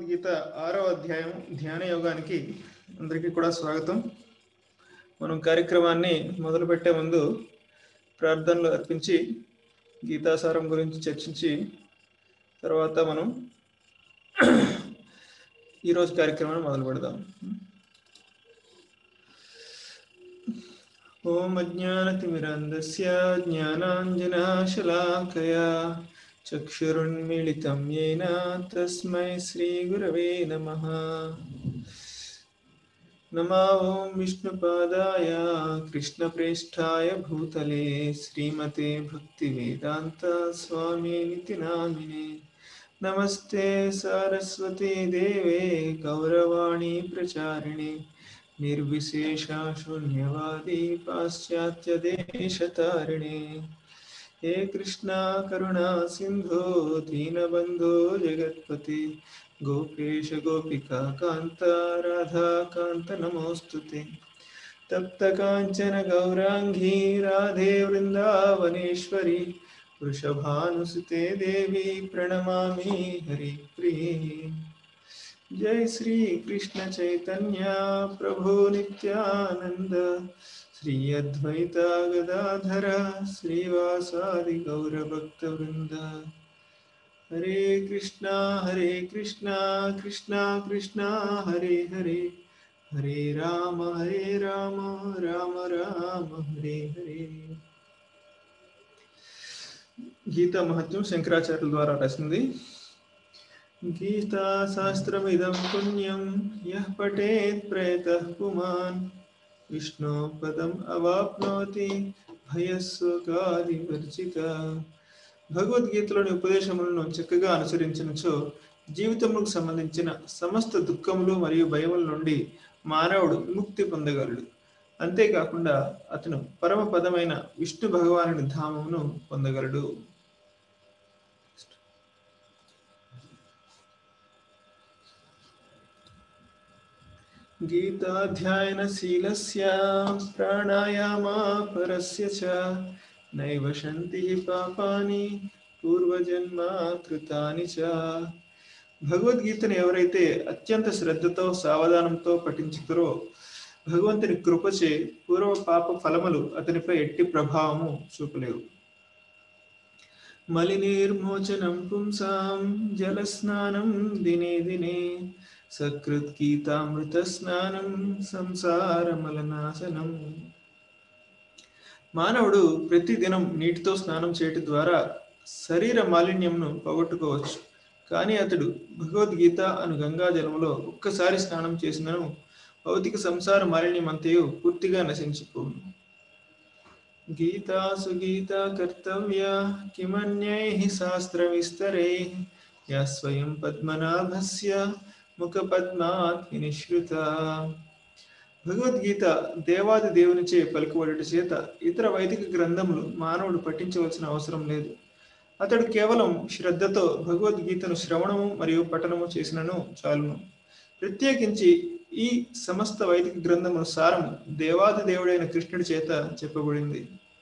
భగవద్గీత ఆరో అధ్యాయం ధ్యాన యోగానికి అందరికీ కూడా స్వాగతం మనం కార్యక్రమాన్ని మొదలుపెట్టే ముందు ప్రార్థనలు అర్పించి గీతాసారం గురించి చర్చించి తర్వాత మనం ఈరోజు కార్యక్రమాన్ని మొదలు పెడదాం ఓం అజ్ఞానతిమిరంధస్య జ్ఞానాంజనాశలాకయా చక్షురున్మిళితం येन తస్మై శ్రీగురవే నమః नमा ॐ विष्णुपादाय कृष्णप्रेष्ठाय भूतले श्रीमते भक्तिवेदान्त स्वामिनिति नामिने नमस्ते सरस्वती देवे गौरवाणी प्रचारिणे निर्विशेषा शून्यवादी पाश्चात्यदेशतारिणे हे कृष्णा करुणा सिन्धो दीनबन्धो जगत्पते गोपेश गोपिका कान्त राधा कान्त नमोऽस्तु ते तप्तकाञ्चन गौराङ्गी राधे वृन्दावनेश्वरी वृषभानुसुते देवी प्रणमामि हरिप्रिये जय श्री कृष्ण चैतन्य प्रभु नित्यानन्द श्री अद्वैता गदाधर श्रीवासादि गौरभक्तवृन्द हरे कृष्णा हरे कृष्णा कृष्णा कृष्णा हरे हरे हरे राम हरे राम राम राम हरे हरे గీతా మహత్యం శంకరాచార్యుల ద్వారా రాసింది గీతా శాస్త్రమిదం పుణ్యం యః పఠేత్ ప్రయతః పుమాన్ విష్ణు పదం అవాప్నోతి భయస్వకాదివర్జిత భగవద్గీతలోని ఉపదేశములను చక్కగా అనుసరించినచో జీవితములకు సంబంధించిన సమస్త దుఃఖములు మరియు భయముల నుండి మానవుడు విముక్తి పొందగలడు అంతేకాకుండా అతను పరమ పదమైన విష్ణు భగవానుని ధామమును పొందగలడు गीताध्यायनशीलस्य प्राणायामा परस्य च नैव शन्ति పాపాని పూర్వజన్మ కృతాని చ భగవద్గీతను ఎవరైతే అత్యంత శ్రద్ధతో సావధానంతో పఠించుతారో భగవంతుని కృపచే పూర్వ పాప ఫలములు అతనిపై ఎట్టి ప్రభావము చూపలేవు మలినీర్మోచనం పుంసాం జలస్నానం దినే దినే సకృద్గీతామృత స్నానం సంసారమలనాశనం మానవుడు ప్రతిదినం నీటితో స్నానం చేయటం ద్వారా శరీర మాలిన్యంను పోగొట్టుకోవచ్చు కానీ అతడు భగవద్గీత అను గంగా జలములో ఒక్కసారి స్నానం చేసినను భౌతిక సంసార మాలిన్యం అంతయు పూర్తిగా నశించిపోను గీతాసు గీత కర్తవ్య కిమన్యై శాస్త్ర విస్తరై యా స్వయం పద్మనాభస్య ముఖ పద్మాత్ వినిశ్రుత భగవద్గీత దేవాది దేవునిచే పలుకుబడుట చేత ఇతర వైదిక గ్రంథములు మానవుడు పఠించవలసిన అవసరం లేదు అతడు కేవలం శ్రద్ధతో భగవద్గీతను శ్రవణము మరియు పఠనము చేసినను చాలును ప్రత్యేకించి ఈ సమస్త వైదిక గ్రంథముల సారము దేవాది దేవుడైన కృష్ణుడి చేత చెప్పబడింది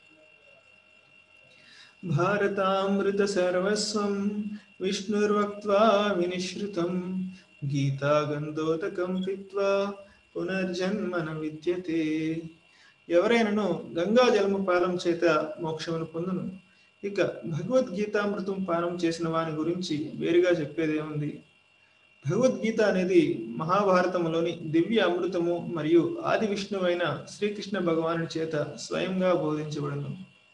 భారతామృత సర్వస్వం విష్ణుర్వక్త్వా వినిశ్రుతం గీతా గంధోదకం పిత్వా పునర్జన్మన విద్యతే ఎవరైనను గంగా జలము పానం చేత మోక్షమును పొందును ఇక భగవద్గీతామృతం పానం చేసిన వాని గురించి వేరుగా చెప్పేదేముంది భగవద్గీత అనేది మహాభారతములోని దివ్య అమృతము మరియు ఆది విష్ణువైన శ్రీకృష్ణ భగవాను చేత స్వయంగా బోధించబడును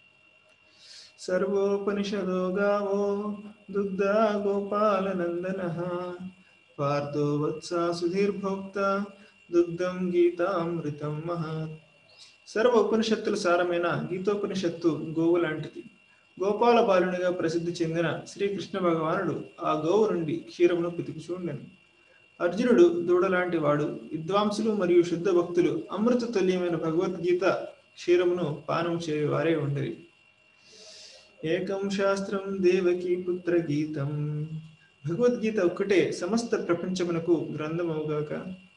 సర్వోపనిషదో గావో దుగ్ధ గోపాలనందన పార్థో వత్సా సుధీర్భోక్త దుగ్ధం గీతామృతం మహత్ సర్వ ఉపనిషత్తుల సారమైన గీతోపనిషత్తు గోవు లాంటిది గోపాల బాలునిగా ప్రసిద్ధి చెందిన శ్రీకృష్ణ భగవానుడు ఆ గోవు నుండి క్షీరమును పితుకుచూండెను అర్జునుడు దూడలాంటి వాడు విద్వాంసులు మరియు శుద్ధ భక్తులు అమృత తుల్యమైన భగవద్గీత క్షీరమును పానం చేయవారే ఉండేది ఏకం శాస్త్రం దేవకి పుత్ర గీతం భగవద్గీత ఒక్కటే సమస్త ప్రపంచమునకు గ్రంథమవుగాక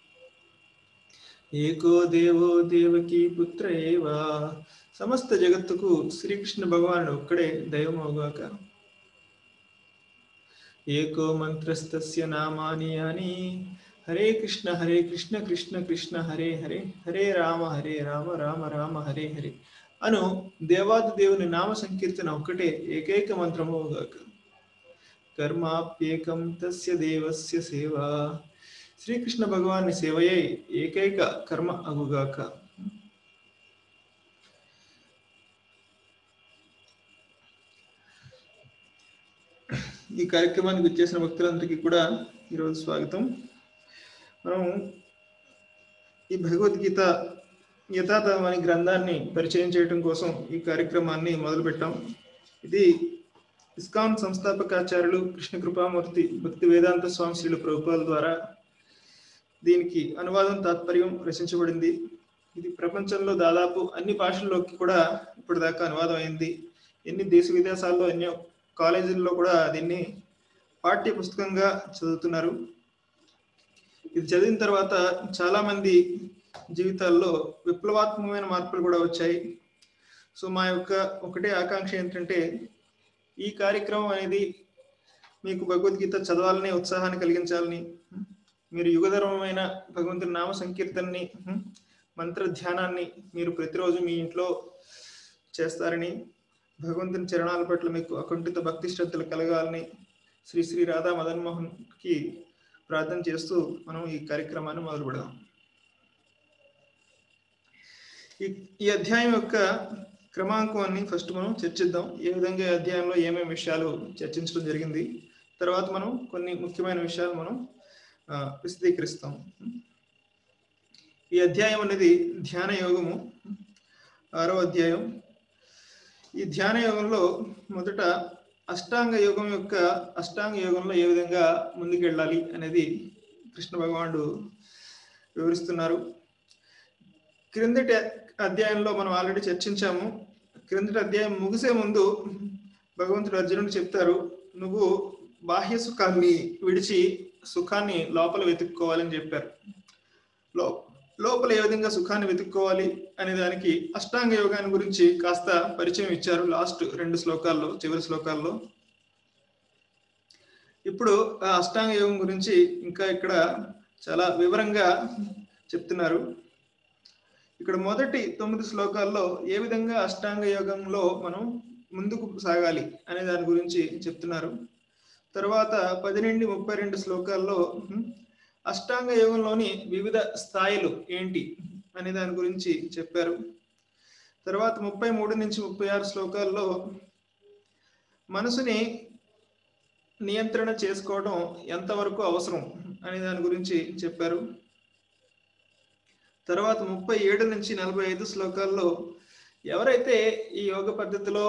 ఏకో దేవో దేవకి పుత్ర ఏవా సమస్త జగత్తుకు శ్రీకృష్ణ భగవానుడు ఒక్కడే దైవమవుగాక ఏకో మంత్రస్తస్య నామాని అని హరే కృష్ణ హరే కృష్ణ కృష్ణ కృష్ణ హరే హరే హరే రామ హరే రామ రామ రామ హరే హరే అను దేవాది దేవుని నామ సంకీర్తన ఒక్కటే ఏకైక మంత్రము గాక కర్మాప్యేకం తస్య దేవస్య సేవ శ్రీకృష్ణ భగవాన్ని సేవయే ఏకైక కర్మ అగుగాక ఈ కార్యక్రమానికి వచ్చేసిన భక్తులందరికీ కూడా ఈరోజు స్వాగతం మనం ఈ భగవద్గీత యథాతథం అనే గ్రంథాన్ని పరిచయం చేయడం కోసం ఈ కార్యక్రమాన్ని మొదలుపెట్టాం ఇది ఇస్కాన్ సంస్థాపకాచార్యులు కృష్ణ కృపామూర్తి భక్తి వేదాంత స్వామి శ్రీల ప్రభుపాల ద్వారా దీనికి అనువాదం తాత్పర్యం రచించబడింది ఇది ప్రపంచంలో దాదాపు అన్ని భాషల్లోకి కూడా ఇప్పటిదాకా అనువాదం అయింది ఎన్ని దేశ విదేశాల్లో ఎన్నో కాలేజీల్లో కూడా దీన్ని పాఠ్య పుస్తకంగా చదువుతున్నారు ఇది చదివిన తర్వాత చాలా మంది జీవితాల్లో విప్లవాత్మకమైన మార్పులు కూడా వచ్చాయి సో మా యొక్క ఒకటే ఆకాంక్ష ఏంటంటే ఈ కార్యక్రమం అనేది మీకు భగవద్గీత చదవాలని ఉత్సాహాన్ని కలిగించాలని మీరు యుగధర్మమైన భగవంతుని నామ సంకీర్తనని మంత్ర ధ్యానాన్ని మీరు ప్రతిరోజు మీ ఇంట్లో చేస్తారని భగవంతుని చరణాల పట్ల మీకు అకుంఠిత భక్తి శ్రద్ధలు కలగాలని శ్రీ శ్రీ రాధా మదన్ మోహన్ కి ప్రార్థన చేస్తూ మనం ఈ కార్యక్రమాన్ని మొదలు పెడదాం ఈ ఈ అధ్యాయం యొక్క క్రమాంకాన్ని ఫస్ట్ మనం చర్చిద్దాం ఏ విధంగా ఈ అధ్యాయంలో ఏమేమి విషయాలు చర్చించడం జరిగింది తర్వాత మనం కొన్ని ముఖ్యమైన విషయాలు మనం ఆ, విశదీకరిస్తాం ఈ అధ్యాయం అనేది ధ్యాన యోగము ఆరో అధ్యాయం ఈ ధ్యాన యోగంలో మొదట అష్టాంగ యోగం యొక్క అష్టాంగ యోగంలో ఏ విధంగా ముందుకెళ్ళాలి అనేది కృష్ణ భగవానుడు వివరిస్తున్నారు క్రిందటి అధ్యాయంలో మనం ఆల్రెడీ చర్చించాము క్రిందటి అధ్యాయం ముగిసే ముందు భగవంతుడు అర్జునుడు చెప్తారు నువ్వు బాహ్య సుఖాన్ని విడిచి సుఖాన్ని లోపల వెతుక్కోవాలని చెప్పారు లో లోపల ఏ విధంగా సుఖాన్ని వెతుక్కోవాలి అనే దానికి అష్టాంగ యోగాన్ని గురించి కాస్త పరిచయం ఇచ్చారు లాస్ట్ రెండు శ్లోకాల్లో చివరి శ్లోకాల్లో ఇప్పుడు ఆ అష్టాంగ యోగం గురించి ఇంకా ఇక్కడ చాలా వివరంగా చెప్తున్నారు ఇక్కడ మొదటి తొమ్మిది శ్లోకాల్లో ఏ విధంగా అష్టాంగ యోగంలో మనం ముందుకు సాగాలి అనే దాని గురించి చెప్తున్నారు తర్వాత పది నుండి ముప్పై రెండు శ్లోకాల్లో ఉమ్, అష్టాంగ యోగంలోని వివిధ స్థాయిలు ఏంటి అనే దాని గురించి చెప్పారు తర్వాత ముప్పై మూడు నుంచి ముప్పై ఆరు శ్లోకాల్లో మనసుని నియంత్రణ చేసుకోవడం ఎంతవరకు అవసరం అనే దాని గురించి చెప్పారు తర్వాత ముప్పై ఏడు నుంచి నలభై ఐదు శ్లోకాల్లో ఎవరైతే ఈ యోగ పద్ధతిలో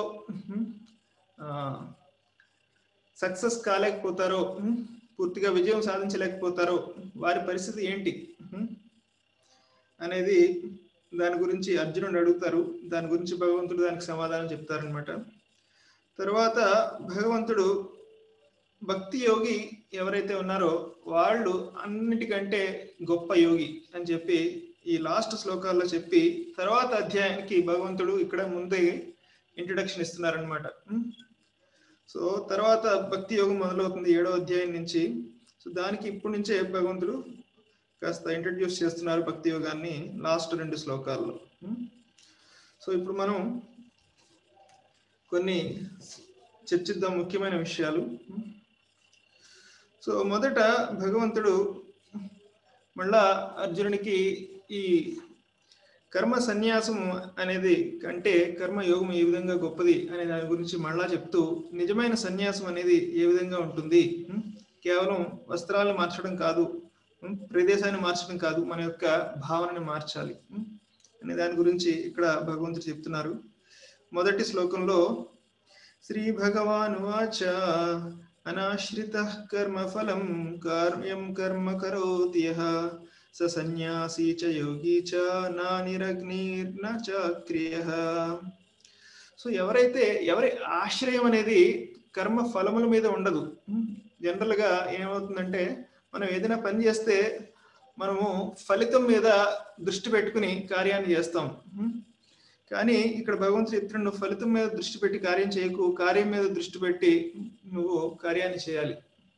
సక్సెస్ కాలేకపోతారో ఉమ్, పూర్తిగా విజయం సాధించలేకపోతారో వారి పరిస్థితి ఏంటి ఉమ్, అనేది దాని గురించి అర్జునుడు అడుగుతారు దాని గురించి భగవంతుడు దానికి సమాధానం చెప్తారనమాట తర్వాత భగవంతుడు భక్తి యోగి ఎవరైతే ఉన్నారో వాళ్ళు అన్నిటికంటే గొప్ప యోగి అని చెప్పి ఈ లాస్ట్ శ్లోకాల్లో చెప్పి తర్వాత అధ్యాయానికి భగవంతుడు ఇక్కడ ముందే ఇంట్రడక్షన్ ఇస్తున్నారనమాట సో తర్వాత భక్తి యోగం మొదలవుతుంది ఏడో అధ్యాయం నుంచి సో దానికి ఇప్పటి నుంచే భగవంతుడు కాస్త ఇంట్రడ్యూస్ చేస్తున్నారు భక్తి యోగాన్ని లాస్ట్ రెండు శ్లోకాల్లో ఉమ్. సో ఇప్పుడు మనం కొన్ని చర్చిద్దాం ముఖ్యమైన విషయాలు ఉమ్. సో మొదట భగవంతుడు మళ్ళా అర్జునునికి ఈ కర్మ సన్యాసం అనేది కంటే కర్మ యోగం ఏ విధంగా గొప్పది అనే దాని గురించి మళ్ళా చెప్తూ నిజమైన సన్యాసం అనేది ఏ విధంగా ఉంటుంది ఉం? కేవలం వస్త్రాలను మార్చడం కాదు ఉం? ప్రదేశాన్ని మార్చడం కాదు మన యొక్క భావనని మార్చాలి ఉం? అనే దాని గురించి ఇక్కడ భగవంతుడు చెప్తున్నారు మొదటి శ్లోకంలో శ్రీ భగవాన్ వాచ అనాశ్రిత కర్మ ఫలం కార్యం కర్మ కరోతి యః స సన్యాసీ చ యోగి చ నా నిరగ్నిర్న చ క్రియ సో ఎవరైతే ఎవరి ఆశ్రయం అనేది కర్మ ఫలముల మీద ఉండదు జనరల్ గా ఏమవుతుందంటే మనం ఏదైనా పని చేస్తే మనము ఫలితం మీద దృష్టి పెట్టుకుని కార్యాన్ని చేస్తాం ఉం? కానీ ఇక్కడ భగవంతుడు చెప్తున్నాడు నువ్వు ఫలితం మీద దృష్టి పెట్టి కార్యం చేయకు కార్యం మీద దృష్టి పెట్టి నువ్వు కార్యాన్ని చేయాలి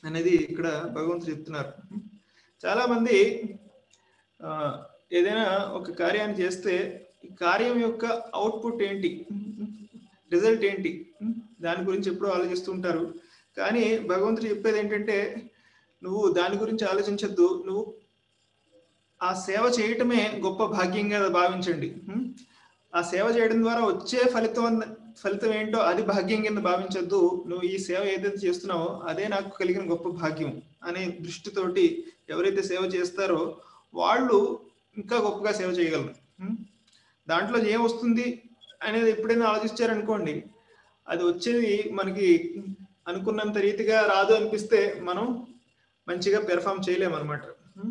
అనేది ఇక్కడ భగవంతుడు చెప్తున్నారు చాలా మంది ఆ, ఏదైనా ఒక కార్యాన్ని చేస్తే ఈ కార్యం యొక్క అవుట్పుట్ ఏంటి రిజల్ట్ ఏంటి దాని గురించి ఎప్పుడూ ఆలోచిస్తూ ఉంటారు కానీ భగవంతుడు చెప్పేది ఏంటంటే నువ్వు దాని గురించి ఆలోచించద్దు నువ్వు ఆ సేవ చేయటమే గొప్ప భాగ్యంగా భావించండి ఉం? ఆ సేవ చేయడం ద్వారా వచ్చే ఫలితం అన్న- ఫలితం ఏంటో అది భాగ్యం కింద భావించొద్దు నువ్వు ఈ సేవ ఏదైతే చేస్తున్నావో అదే నాకు కలిగిన గొప్ప భాగ్యం అనే దృష్టితోటి ఎవరైతే సేవ చేస్తారో వాళ్ళు ఇంకా గొప్పగా సేవ చేయగలరు ఉం? దాంట్లో ఏం వస్తుంది అనేది ఎప్పుడైనా ఆలోచించారనుకోండి అది వచ్చేది మనకి అనుకున్నంత రీతిగా రాదు అనిపిస్తే మనం మంచిగా పెర్ఫామ్ చేయలేము అనమాట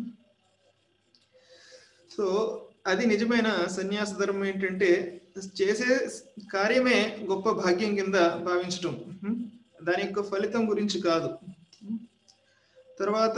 సో అది నిజమైన సన్యాస ధర్మం ఏంటంటే చేసే కార్యమే గొప్ప భాగ్యం కింద భావించటం ఉం? దాని యొక్క ఫలితం గురించి కాదు ఉం? తర్వాత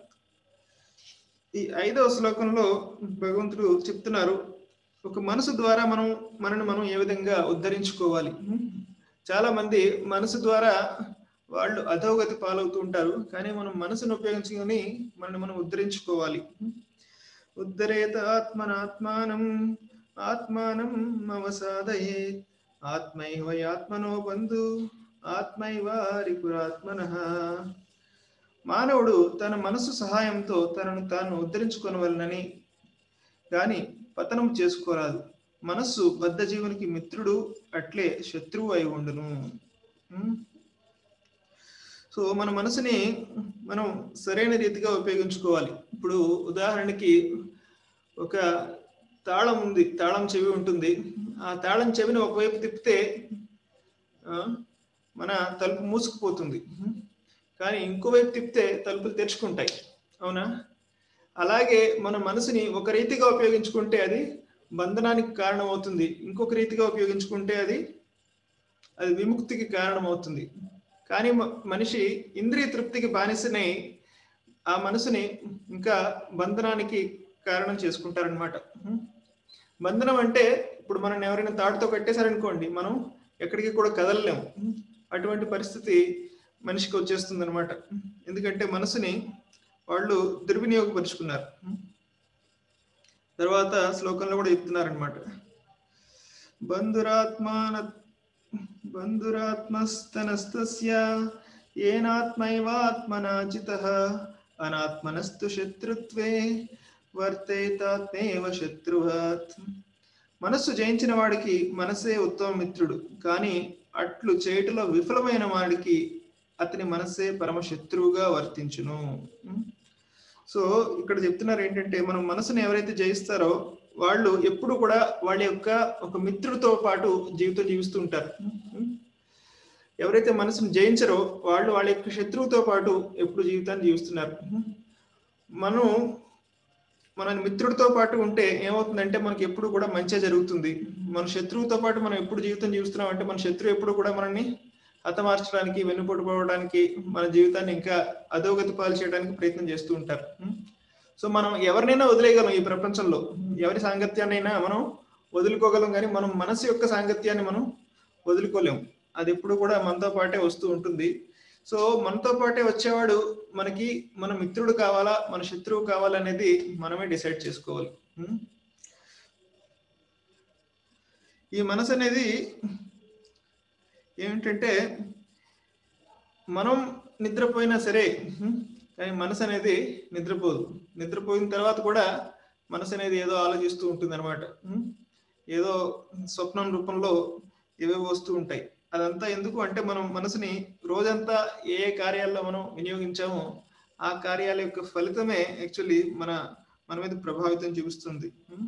ఈ ఐదవ శ్లోకంలో భగవంతుడు చెప్తున్నారు ఒక మనసు ద్వారా మనం మనని మనం ఏ విధంగా ఉద్ధరించుకోవాలి ఉం? చాలా మంది మనసు ద్వారా వాళ్ళు అధోగతి పాలవుతూ ఉంటారు కానీ మనం మనసును ఉపయోగించుకొని మనని మనం ఉద్ధరించుకోవాలి ఉం? ఉద్ధరేత ఆత్మనాత్మానం ఆత్మానం అవసాదయే ఆత్మైవ ఆత్మనో బంధు ఆత్మైవ రిపురాత్మన మానవుడు తన మనసు సహాయంతో తనను తాను ఉద్ధరించుకొనవలనని గాని పతనం చేసుకోరాదు మనస్సు బద్ధ జీవునికి మిత్రుడు అట్లే శత్రువు అయి ఉండును ఉం? సో మన మనసుని మనం సరైన రీతిగా ఉపయోగించుకోవాలి ఇప్పుడు ఉదాహరణకి ఒక తాళం ఉంది తాళం చెవి ఉంటుంది ఆ తాళం చెవిని ఒకవైపు తిప్పితే ఆ, మన తలుపు మూసుకుపోతుంది కానీ ఇంకోవైపు తిప్పితే తలుపులు తెరుచుకుంటాయి అవునా అలాగే మన మనసుని ఒక రీతిగా ఉపయోగించుకుంటే అది బంధనానికి కారణమవుతుంది ఇంకొక రీతిగా ఉపయోగించుకుంటే అది అది విముక్తికి కారణమవుతుంది కానీ మ- మనిషి ఇంద్రియ తృప్తికి బానిసనై ఆ మనసుని ఇంకా బంధనానికి కారణం చేసుకుంటారనమాట బంధనం అంటే ఇప్పుడు మనం ఎవరైనా తాడుతో కట్టేశారనుకోండి మనం ఎక్కడికి కూడా కదలలేము అటువంటి పరిస్థితి మనిషికి వచ్చేస్తుంది అనమాట ఎందుకంటే మనసుని వాళ్ళు దుర్వినియోగపరుచుకున్నారు తర్వాత శ్లోకంలో కూడా చెప్తున్నారనమాట బంధురాత్మాన బంధురాత్మస్తనస్తస్య ఏనాత్మైవాత్మనాజిత అనాత్మనస్తు శత్రుత్వే వర్తేతాత్మేవ శత్రువత్ మనస్సు జయించిన వాడికి మనసే ఉత్తమ మిత్రుడు కానీ అట్లు చేయుటలో విఫలమైన వాడికి అతని మనస్సే పరమ శత్రువుగా వర్తించును ఉం? సో ఇక్కడ చెప్తున్నారు ఏంటంటే మనం మనసుని ఎవరైతే జయిస్తారో వాళ్ళు ఎప్పుడు కూడా వాళ్ళ యొక్క ఒక మిత్రుడితో పాటు జీవితం జీవిస్తూ ఉంటారు ఉం? ఎవరైతే మనసును జయించరో వాళ్ళు వాళ్ళ యొక్క శత్రువుతో పాటు ఎప్పుడు జీవితాన్ని జీవిస్తున్నారు ఉం? మనం మన మిత్రుడితో పాటు ఉంటే ఏమవుతుందంటే మనకి ఎప్పుడు కూడా మంచిగా జరుగుతుంది మన శత్రువుతో పాటు మనం ఎప్పుడు జీవితం జీవిస్తున్నాం అంటే మన శత్రువు ఎప్పుడు కూడా మనల్ని హతమార్చడానికి వెన్నుపడిపోవడానికి మన జీవితాన్ని ఇంకా అధోగతి పాలు చేయడానికి ప్రయత్నం చేస్తూ ఉంటారు ఉం? సో మనం ఎవరినైనా వదిలేయగలం ఈ ప్రపంచంలో ఎవరి సాంగత్యాన్నైనా మనం వదులుకోగలం కానీ మనం మనసు యొక్క సాంగత్యాన్ని మనం వదులుకోలేము అది ఎప్పుడు కూడా మనతో పాటే వస్తూ ఉంటుంది సో మనతో పాటే వచ్చేవాడు మనకి మన మిత్రుడు కావాలా మన శత్రువు కావాలా అనేది మనమే డిసైడ్ చేసుకోవాలి ఉం? ఈ మనసు అనేది ఏమిటంటే మనం నిద్రపోయినా సరే ఉం, కానీ మనసు అనేది నిద్రపోదు నిద్రపోయిన తర్వాత కూడా మనసు అనేది ఏదో ఆలోచిస్తూ ఉంటుంది అనమాట ఏదో స్వప్నం రూపంలో ఏవేవో వస్తూ ఉంటాయి అదంతా ఎందుకు అంటే మనం మనసుని రోజంతా ఏ ఏ కార్యాల్లో మనం వినియోగించామో ఆ కార్యాల యొక్క ఫలితమే యాక్చువల్లీ మన మన మీద ప్రభావితం చూపిస్తుంది ఉం?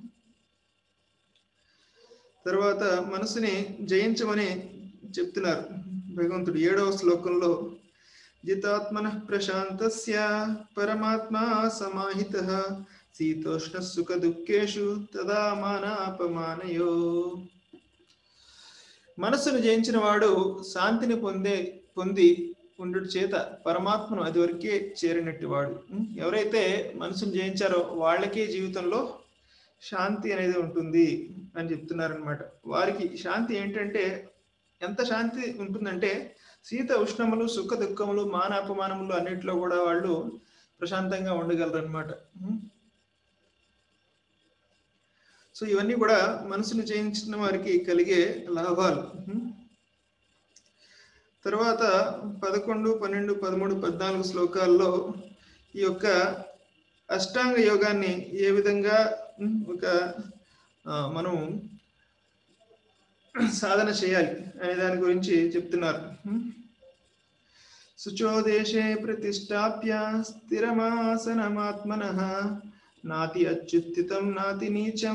తర్వాత మనసుని జయించమని చెప్తున్నారు భగవంతుడు ఏడవ శ్లోకంలో జితాత్మన ప్రశాంతస్య పరమాత్మ సమాహిత శీతోష్ణ సుఖ దుఃఖేషు తదా మానాపమానయో మనస్సును జయించిన వాడు శాంతిని పొందే పొంది ఉండుట చేత పరమాత్మను అది వరకే చేరినట్టు వాడు ఉం? ఎవరైతే మనసును జయించారో వాళ్ళకే జీవితంలో శాంతి అనేది ఉంటుంది అని చెప్తున్నారనమాట వారికి శాంతి ఏంటంటే ఎంత శాంతి ఉంటుందంటే శీత ఉష్ణములు సుఖ దుఃఖములు మాన అపమానములు అన్నిట్లో కూడా వాళ్ళు ప్రశాంతంగా ఉండగలరు అనమాట సో ఇవన్నీ కూడా మనసును జయించిన వారికి కలిగే లాభాలు ఉమ్. తర్వాత పదకొండు పన్నెండు పదమూడు పద్నాలుగు శ్లోకాల్లో ఈ యొక్క అష్టాంగ యోగాన్ని ఏ విధంగా ఉమ్, ఒక ఆ, మనం సాధన చేయాలి అనే దాని గురించి చెప్తున్నారు ఉమ్. శుచోదేశే ప్రతిష్టాప్య స్థిరమాసనమాత్మన నాతి అచ్యుత్థితం నాతి నీచం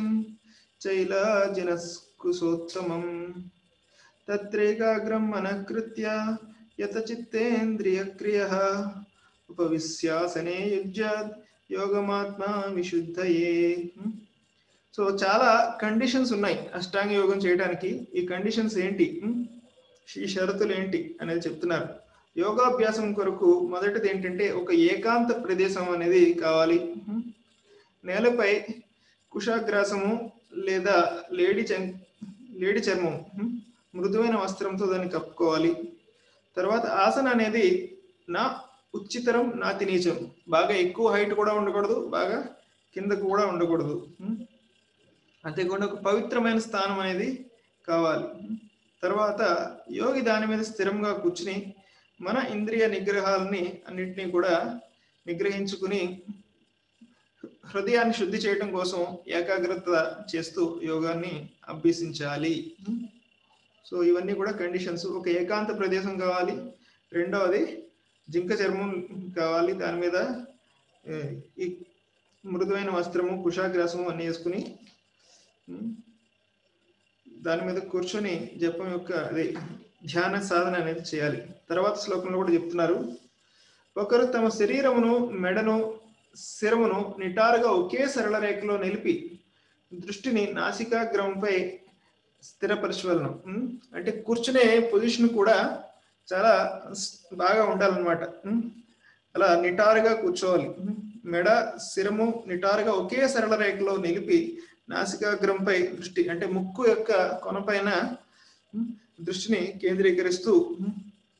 చైలాజినస్కుసోత్తమం తత్రేకాగ్రం మనఃకృత్య యత చిత్తేంద్రియక్రియ ఉపవిశ్యాసనే యుజ్యాత్ యోగమాత్మా విశుద్ధయే సో చాలా కండిషన్స్ ఉన్నాయి అష్టాంగ యోగం చేయడానికి ఈ కండిషన్స్ ఏంటి ఉమ్, ఈ షరతులు ఏంటి అనేది చెప్తున్నారు యోగాభ్యాసం కొరకు మొదటిది ఏంటంటే ఒక ఏకాంత ప్రదేశం అనేది కావాలి ఉమ్, నేలపై కుశాగ్రాసము లేదా లేడి చం- లేడి చర్మం ఉమ్, మృదువైన వస్త్రంతో దాన్ని కప్పుకోవాలి తర్వాత ఆసన అనేది నా ఉచితరం నాతి నీచం బాగా ఎక్కువ హైట్ కూడా ఉండకూడదు బాగా కిందకు కూడా ఉండకూడదు ఉమ్. అంతేకాకుండా ఒక పవిత్రమైన స్థానం అనేది కావాలి తర్వాత యోగి దాని మీద స్థిరంగా కూర్చుని మన ఇంద్రియ నిగ్రహాలని అన్నిటినీ కూడా నిగ్రహించుకుని హృదయాన్ని శుద్ధి చేయడం కోసం ఏకాగ్రత చేస్తూ యోగాన్ని అభ్యసించాలి సో ఇవన్నీ కూడా కండిషన్స్ ఒక ఏకాంత ప్రదేశం కావాలి రెండవది జింక చర్మం కావాలి దాని మీద ఏ, ఈ మృదువైన వస్త్రము కుషాగ్రాసము అన్ని వేసుకుని ఉమ్, దాని మీద కూర్చొని జపం యొక్క అదే ధ్యాన సాధన అనేది చేయాలి తర్వాత శ్లోకంలో కూడా చెప్తున్నారు ఒకరు తమ శరీరమును మెడను శిరమును నిటారుగా ఒకే సరళ రేఖలో నిలిపి దృష్టిని నాసికాగ్రమంపై స్థిరపరచవలను ఉమ్, అంటే కూర్చునే పొజిషన్ కూడా చాలా స్- బాగా ఉండాలన్నమాట ఉమ్, అలా నిటారుగా కూర్చోవాలి ఉమ్, మెడ శిరము నిటారుగా ఒకే సరళ రేఖలో నిలిపి నాసికాగ్రంపై దృష్టి అంటే ముక్కు యొక్క కొనపైన ఉమ్, దృష్టిని కేంద్రీకరిస్తూ ఉమ్,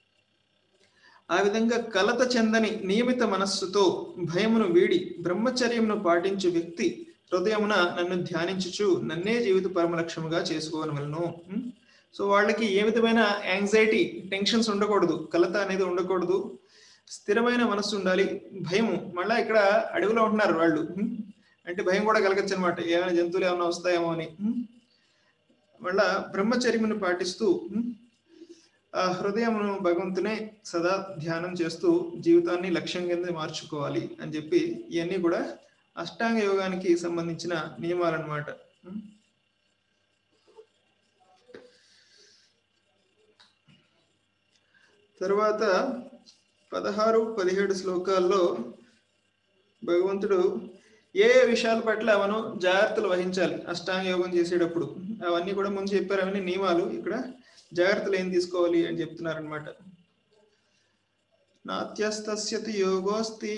ఆ విధంగా కలత చెందని నియమిత మనస్సుతో భయమును వీడి బ్రహ్మచర్యమును పాటించు వ్యక్తి హృదయమున నన్ను ధ్యానించుచు నన్నే జీవిత పరమ లక్ష్యముగా చేసుకోవలను ఉమ్. సో వాళ్ళకి ఏ విధమైన యాంగ్జైటీ టెన్షన్స్ ఉండకూడదు కలత అనేది ఉండకూడదు స్థిరమైన మనస్సు ఉండాలి భయము మళ్ళా ఇక్కడ అడవిలో ఉంటున్నారు వాళ్ళు ఉమ్. అంటే భయం కూడా కలగచ్చు అనమాట ఏమైనా జంతువులు ఏమైనా వస్తాయేమో అని ఉమ్. మళ్ళా బ్రహ్మచర్యమును పాటిస్తూ ఉమ్, ఆ హృదయమును భగవంతునే సదా ధ్యానం చేస్తూ జీవితాన్ని లక్ష్యం కింద మార్చుకోవాలి అని చెప్పి ఇవన్నీ కూడా అష్టాంగ యోగానికి సంబంధించిన నియమాలు అనమాట తరువాత పదహారు పదిహేడు శ్లోకాల్లో భగవంతుడు ఏ ఏ విషయాల పట్ల మనం జాగ్రత్తలు వహించాలి అష్టాంగ యోగం చేసేటప్పుడు అవన్నీ కూడా ముందు చెప్పారు అవన్నీ నియమాలు ఇక్కడ జాగ్రత్తలు ఏం తీసుకోవాలి అని చెప్తున్నారనమాట నాత్యస్తస్యతి యోగోస్తి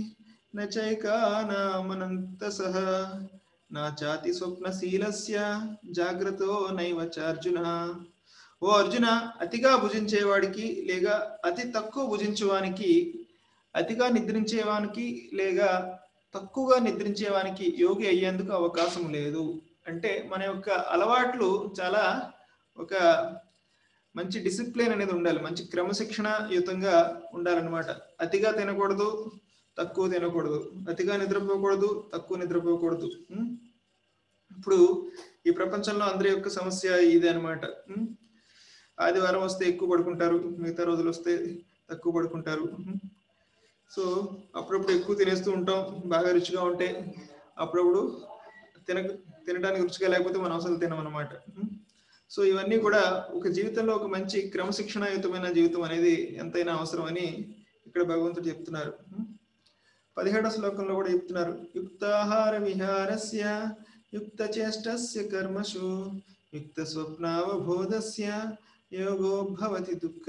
నచైకానామనంత సహ నా చాతి స్వప్నశీలస్య జాగ్రత్తో నైవ చార్జున ఓ అర్జున అతిగా భుజించేవాడికి లేక అతి తక్కువ భుజించేవానికి అతిగా నిద్రించేవానికి లేక తక్కువగా నిద్రించేవానికి యోగి అయ్యేందుకు అవకాశం లేదు అంటే మన యొక్క అలవాట్లు చాలా ఒక మంచి డిసిప్లిన్ అనేది ఉండాలి మంచి క్రమశిక్షణ యుతంగా ఉండాలన్నమాట అతిగా తినకూడదు తక్కువ తినకూడదు అతిగా నిద్రపోకూడదు తక్కువ నిద్రపోకూడదు ఉం? ఇప్పుడు ఈ ప్రపంచంలో అందరి యొక్క సమస్య ఇదే అనమాట ఆదివారం వస్తే ఎక్కువ పడుకుంటారు మిగతా రోజులు వస్తే తక్కువ పడుకుంటారు ఉం? సో అప్పుడప్పుడు ఎక్కువ తినేస్తూ ఉంటాం బాగా రుచిగా ఉంటే అప్పుడప్పుడు తిన తినడానికి రుచిగా లేకపోతే మనం అసలు తినమన్నమాట ఉం? సో ఇవన్నీ కూడా ఒక జీవితంలో ఒక మంచి క్రమశిక్షణాయుతమైన జీవితం అనేది ఎంతైనా అవసరం అని ఇక్కడ భగవంతుడు చెప్తున్నారు ఉం? పదిహేడవ శ్లోకంలో కూడా చెప్తున్నారు యుక్తాహార విహారస్య యుక్త చేష్టస్య కర్మషు యుక్త స్వప్నావబోధస్య యోగో భవతి దుఃఖ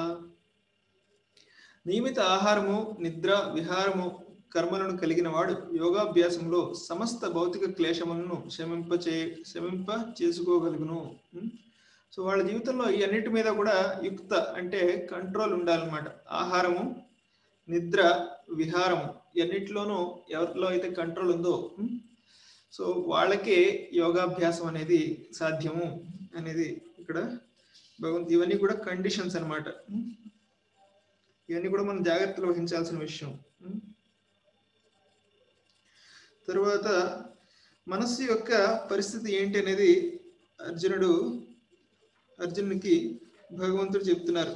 నియమిత ఆహారము నిద్ర విహారము కర్మలను కలిగిన వాడు యోగాభ్యాసంలో సమస్త భౌతిక క్లేశములను శమింప చే శమింప చేసుకోగలుగును ఉం? సో వాళ్ళ జీవితంలో ఈ అన్నిటి మీద కూడా యుక్త అంటే కంట్రోల్ ఉండాలన్నమాట ఆహారము నిద్ర విహారము ఇవన్నిటిలోనూ ఎవరిలో అయితే కంట్రోల్ ఉందో ఉమ్, సో వాళ్ళకే యోగాభ్యాసం అనేది సాధ్యము అనేది ఇక్కడ భగవంత్ ఇవన్నీ కూడా కండిషన్స్ అన్నమాట ఉమ్. ఇవన్నీ కూడా మనం జాగ్రత్తలు వహించాల్సిన విషయం ఉమ్. తరువాత మనస్సు యొక్క పరిస్థితి ఏంటి అనేది అర్జునుడు అర్జునునికి భగవంతుడు చెప్తున్నారు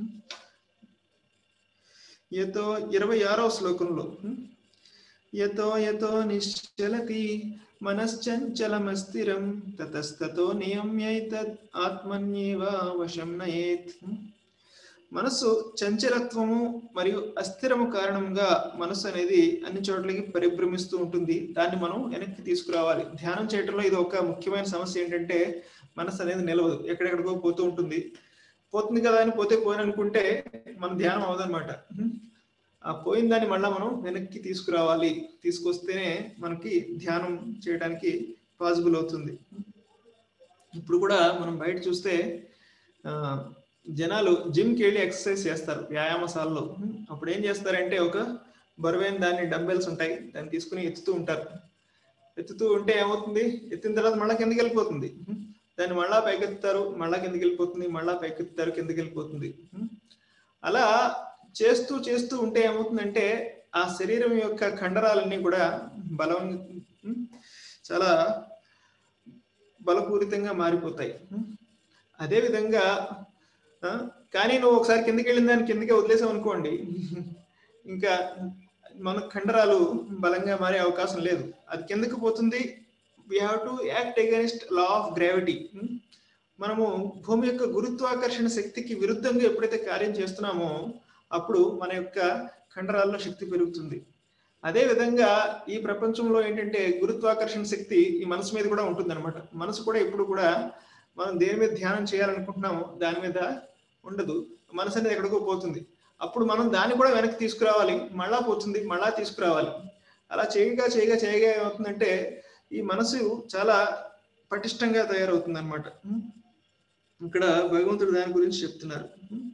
యతో ఇరవై ఆరవ శ్లోకంలో యతో యతో నిశ్చలతి మనశ్చంచలమస్థిరం తతస్తతో నియమ్యైతద్ ఆత్మన్యేవ వశం నయేత్ మనస్సు చంచలత్వము మరియు అస్థిరము కారణంగా మనస్సు అనేది అన్ని చోట్లకి పరిభ్రమిస్తూ ఉంటుంది దాన్ని మనం వెనక్కి తీసుకురావాలి ధ్యానం చేయడంలో ఇది ఒక ముఖ్యమైన సమస్య ఏంటంటే మనస్సు అనేది నిలవదు ఎక్కడెక్కడికో పోతూ ఉంటుంది పోతుంది కదా అని పోతే పోయిన అనుకుంటే మన ధ్యానం అవదనమాట ఆ పోయిన దాన్ని మళ్ళీ మనం వెనక్కి తీసుకురావాలి తీసుకొస్తేనే మనకి ధ్యానం చేయడానికి పాసిబుల్ అవుతుంది ఇప్పుడు కూడా మనం బయట చూస్తే ఆ, జనాలు జిమ్కి వెళ్ళి ఎక్సర్సైజ్ చేస్తారు వ్యాయామశాలలో అప్పుడు ఏం చేస్తారంటే ఒక బరువైన దాన్ని డంబెల్స్ ఉంటాయి దాన్ని తీసుకుని ఎత్తుతూ ఉంటారు ఎత్తుతూ ఉంటే ఏమవుతుంది ఎత్తిన తర్వాత మళ్ళీ కిందకి వెళ్ళిపోతుంది దాన్ని మళ్ళా పైకెత్తుతారు మళ్ళా కిందకి వెళ్ళిపోతుంది మళ్ళా పైకెత్తుతారు కిందకి వెళ్ళిపోతుంది అలా చేస్తూ చేస్తూ ఉంటే ఏమవుతుందంటే ఆ శరీరం యొక్క కండరాలన్నీ కూడా బలం చాలా బలపూరితంగా మారిపోతాయి అదే విధంగా ఆ, కానీ నువ్వు ఒకసారి కిందకి వెళ్ళిన దాన్ని కిందకే వదిలేసావు అనుకోండి ఇంకా మన కండరాలు బలంగా మారే అవకాశం లేదు అది కిందకి పోతుంది we have to act against law of gravity మనము భూమి యొక్క గురుత్వాకర్షణ శక్తికి విరుద్ధంగా ఎప్పుడైతే కార్యం చేస్తున్నామో అప్పుడు మన యొక్క కండరాల్లో శక్తి పెరుగుతుంది అదే విధంగా ఈ ప్రపంచంలో ఏంటంటే గురుత్వాకర్షణ శక్తి ఈ మనసు మీద కూడా ఉంటుంది అనమాట మనసు కూడా ఎప్పుడు కూడా మనం దేని మీద ధ్యానం చేయాలనుకుంటున్నామో దాని మీద ఉండదు మనసు అనేది ఎక్కడికో పోతుంది అప్పుడు మనం దాన్ని కూడా వెనక్కి తీసుకురావాలి మళ్ళా పోతుంది మళ్ళా తీసుకురావాలి అలా చేయగా చేయగా చేయగా ఏమవుతుందంటే ఈ మనసు చాలా పటిష్టంగా తయారవుతుంది అనమాట ఇక్కడ భగవంతుడు దాని గురించి చెప్తున్నారు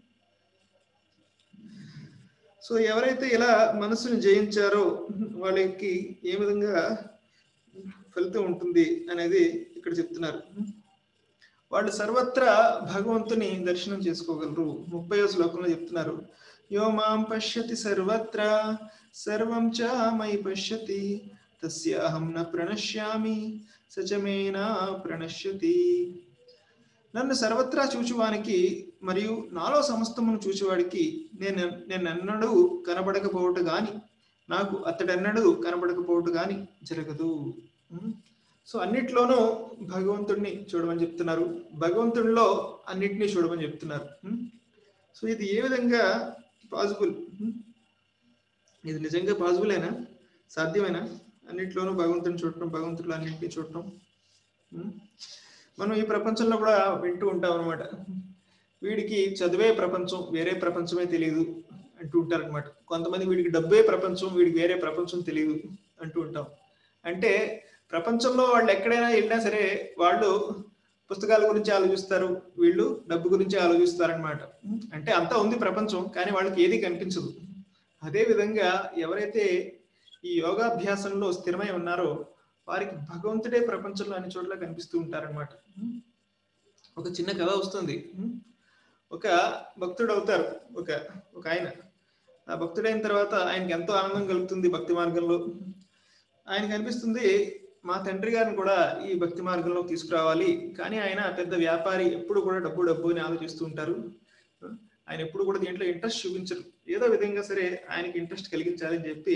సో ఎవరైతే ఇలా మనసుని జయించారో వాళ్ళకి ఏ విధంగా ఫలితం ఉంటుంది అనేది ఇక్కడ చెప్తున్నారు వాళ్ళు సర్వత్రా భగవంతుని దర్శనం చేసుకోగలరు ముప్పై శ్లోకంలో చెప్తున్నారు యో మాం పశ్యతి సర్వత్రా సర్వం చ మయి పశ్యతి తస్యాహం న ప్రణశ్యామి సచమేనా ప్రణశ్యతి నన్ను సర్వత్రా చూచువానికి మరియు నాలో సమస్తమును చూచువాడికి నేను నేను ఎన్నడూ కనబడకపోవట గాని నాకు అతడెన్నడూ కనబడకపోవట గాని జరగదు ఉమ్. సో అన్నిట్లోనూ భగవంతుడిని చూడమని చెప్తున్నారు భగవంతుడిలో అన్నిటినీ చూడమని చెప్తున్నారు ఉమ్. సో ఇది ఏ విధంగా పాసిబుల్ ఇది నిజంగా పాసిబులేనా సాధ్యమేనా అన్నిట్లోనూ భగవంతుని చూడటం భగవంతుడిలో అన్నింటినీ చూడటం ఉమ్. మనం ఈ ప్రపంచంలో కూడా వింటూ ఉంటాం అనమాట వీడికి చదివే ప్రపంచం వేరే ప్రపంచమే తెలియదు అంటూ ఉంటారు అనమాట కొంతమంది వీడికి డబ్బే ప్రపంచం వీడికి వేరే ప్రపంచం తెలియదు అంటూ ఉంటాం అంటే ప్రపంచంలో వాళ్ళు ఎక్కడైనా వెళ్ళినా సరే వాళ్ళు పుస్తకాల గురించి ఆలోచిస్తారు వీళ్ళు డబ్బు గురించి ఆలోచిస్తారనమాట అంటే అంతా ఉంది ప్రపంచం కానీ వాళ్ళకి ఏది కనిపించదు అదే విధంగా ఎవరైతే ఈ యోగాభ్యాసంలో స్థిరమై ఉన్నారో వారికి భగవంతుడే ప్రపంచంలో అన్ని చోట్ల కనిపిస్తూ ఉంటారనమాట ఒక చిన్న కథ వస్తుంది ఒక భక్తుడు అవుతారు ఒక ఒక ఆయన ఆ భక్తుడైన తర్వాత ఆయనకి ఎంతో ఆనందం కలుగుతుంది భక్తి మార్గంలో ఆయన కనిపిస్తుంది మా తండ్రి గారిని కూడా ఈ భక్తి మార్గంలో తీసుకురావాలి కానీ ఆయన పెద్ద వ్యాపారి ఎప్పుడు కూడా డబ్బు డబ్బు అని ఆలోచిస్తూ ఉంటారు ఆయన ఎప్పుడు కూడా దీంట్లో ఇంట్రెస్ట్ చూపించరు ఏదో విధంగా సరే ఆయనకి ఇంట్రెస్ట్ కలిగించాలని చెప్పి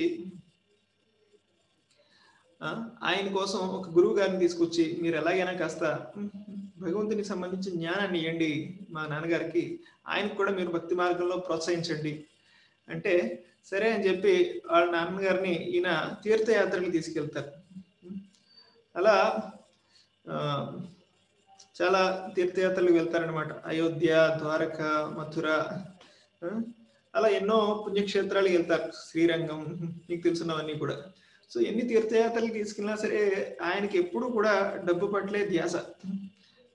ఆ, ఆయన కోసం ఒక గురువు గారిని తీసుకొచ్చి మీరు ఎలాగైనా కాస్త భగవంతునికి సంబంధించిన జ్ఞానాన్ని ఇవ్వండి మా నాన్నగారికి ఆయనకు కూడా మీరు భక్తి మార్గంలో ప్రోత్సహించండి అంటే సరే అని చెప్పి వాళ్ళ నాన్నగారిని ఈయన తీర్థయాత్రలు తీసుకెళ్తారు అలా ఆ, చాలా తీర్థయాత్రలు వెళ్తారనమాట అయోధ్య ద్వారక మథుర ఆ, అలా ఎన్నో పుణ్యక్షేత్రాలకు వెళ్తారు శ్రీరంగం మీకు తెలుసున్నవన్నీ కూడా సో ఎన్ని తీర్థయాత్రలు తీసుకెళ్ళినా సరే ఆయనకి ఎప్పుడు కూడా డబ్బు పట్లే ధ్యాస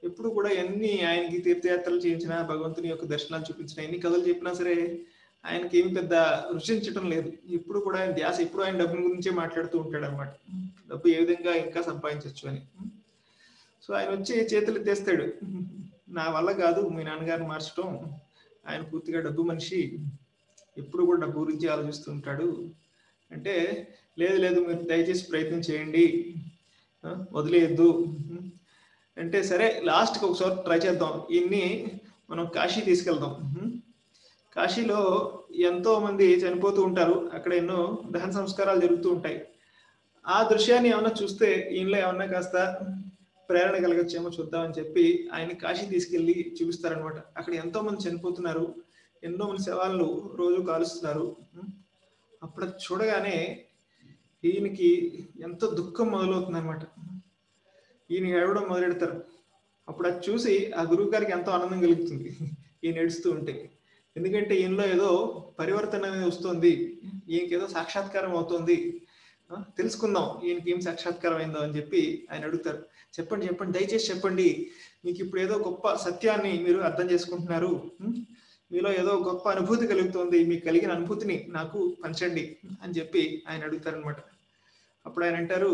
ఎప్పుడు కూడా ఎన్ని ఆయనకి తీర్థయాత్రలు చేయించినా భగవంతుని యొక్క దర్శనాలు చూపించినా ఎన్ని కథలు చెప్పినా సరే ఆయనకి ఏమి పెద్ద రుచించటం లేదు ఎప్పుడు కూడా ఆయన ధ్యాస ఎప్పుడు ఆయన డబ్బుల గురించే మాట్లాడుతూ ఉంటాడు అనమాట డబ్బు ఏ విధంగా ఇంకా సంపాదించవచ్చు అని సో ఆయన వచ్చి చేతులు ఎత్తేస్తాడు నా వల్ల కాదు మీ నాన్నగారిని మార్చడం ఆయన పూర్తిగా డబ్బు మనిషి ఎప్పుడు కూడా డబ్బు గురించి ఆలోచిస్తూ ఉంటాడు అంటే లేదు లేదు మీరు దయచేసి ప్రయత్నం చేయండి ఆ, వదిలేయద్దు అంటే సరే లాస్ట్కి ఒకసారి ట్రై చేద్దాం ఇన్ని మనం కాశీ తీసుకెళ్దాం కాశీలో ఎంతో మంది చనిపోతూ ఉంటారు అక్కడ ఎన్నో దహన సంస్కారాలు జరుగుతూ ఉంటాయి ఆ దృశ్యాన్ని ఏమన్నా చూస్తే ఈయనలో ఏమన్నా కాస్త ప్రేరణ కలగచ్చేమో చూద్దామని చెప్పి ఆయన కాశీ తీసుకెళ్లి చూపిస్తారనమాట అక్కడ ఎంతో మంది చనిపోతున్నారు ఎన్నో మంది శవాలను రోజు కాలుస్తున్నారు అప్పుడు అది చూడగానే ఈయనకి ఎంతో దుఃఖం మొదలవుతుంది అనమాట ఈయన ఏడవడం మొదలెడతారు అప్పుడు అది చూసి ఆ గురువు గారికి ఎంతో ఆనందం కలుగుతుంది ఈయన ఏడుస్తూ ఉంటే ఎందుకంటే ఈయనలో ఏదో పరివర్తన అనేది వస్తుంది ఈయనకి ఏదో సాక్షాత్కారం అవుతుంది ఆ, తెలుసుకుందాం ఈయనకి ఏం సాక్షాత్కారం అయిందో అని చెప్పి ఆయన అడుగుతారు చెప్పండి చెప్పండి దయచేసి చెప్పండి మీకు ఇప్పుడు ఏదో గొప్ప సత్యాన్ని మీరు అర్థం చేసుకుంటున్నారు ఉం? మీలో ఏదో గొప్ప అనుభూతి కలుగుతుంది మీకు కలిగిన అనుభూతిని నాకు పంచండి అని చెప్పి ఆయన అడుగుతారనమాట అప్పుడు ఆయన అంటారు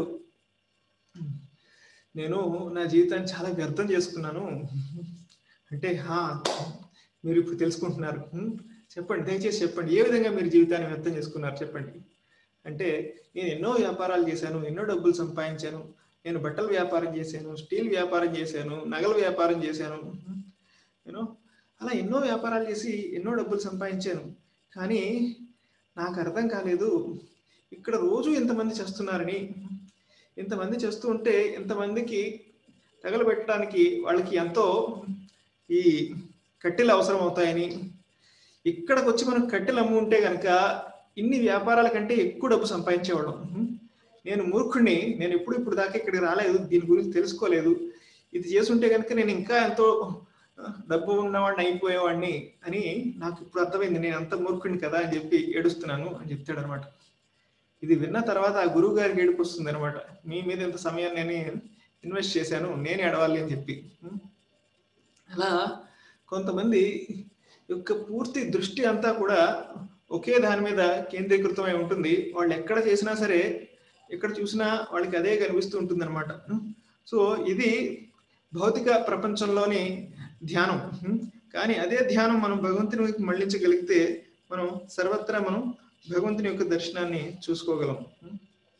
నేను నా జీవితాన్ని చాలా వ్యర్థం చేసుకున్నాను అంటే హా మీరు ఇప్పుడు తెలుసుకుంటున్నారు ఉం? చెప్పండి దయచేసి చెప్పండి ఏ విధంగా మీరు జీవితాన్ని వ్యర్థం చేసుకున్నారు చెప్పండి అంటే నేను ఎన్నో వ్యాపారాలు చేశాను ఎన్నో డబ్బులు సంపాదించాను నేను బట్టల వ్యాపారం చేశాను స్టీల్ వ్యాపారం చేశాను నగల వ్యాపారం చేశాను నేను అలా ఎన్నో వ్యాపారాలు చేసి ఎన్నో డబ్బులు సంపాదించాను కానీ నాకు అర్థం కాలేదు ఇక్కడ రోజు ఇంతమంది చేస్తున్నారని ఇంతమంది చేస్తూ ఉంటే ఇంతమందికి తగలబెట్టడానికి వాళ్ళకి ఎంతో ఈ కట్టెలు అవసరం అవుతాయని ఇక్కడికి వచ్చి మనం కట్టెలు అమ్ము ఉంటే కనుక ఇన్ని వ్యాపారాల కంటే ఎక్కువ డబ్బు సంపాదించేవాళ్ళం నేను మూర్ఖుడిని నేను ఎప్పుడు ఇప్పుడు దాకా ఇక్కడికి రాలేదు దీని గురించి తెలుసుకోలేదు ఇది చేసుంటే కనుక నేను ఇంకా ఎంతో ఆ, డబ్బు ఉన్నవాడిని అయిపోయేవాడిని అని నాకు ఇప్పుడు అర్థమైంది నేను అంత మూర్ఖుడిని కదా అని చెప్పి ఏడుస్తున్నాను అని చెప్తాడు అనమాట ఇది విన్న తర్వాత ఆ గురువు గారికి ఏడుపు వస్తుంది అనమాట మీ మీద ఎంత సమయాన్ని నేను ఇన్వెస్ట్ చేశాను నేను ఏడవాలి అని చెప్పి అలా కొంతమంది యొక్క పూర్తి దృష్టి అంతా కూడా ఒకే దాని మీద కేంద్రీకృతమై ఉంటుంది వాళ్ళు ఎక్కడ చేసినా సరే ఎక్కడ చూసినా వాళ్ళకి అదే కనిపిస్తూ ఉంటుంది అనమాట సో ఇది భౌతిక ప్రపంచంలోని ధ్యానం ఉం? కానీ అదే ధ్యానం మనం భగవంతుని వైపు మళ్ళించగలిగితే మనం సర్వత్రా మనం భగవంతుని యొక్క దర్శనాన్ని చూసుకోగలం ఉం?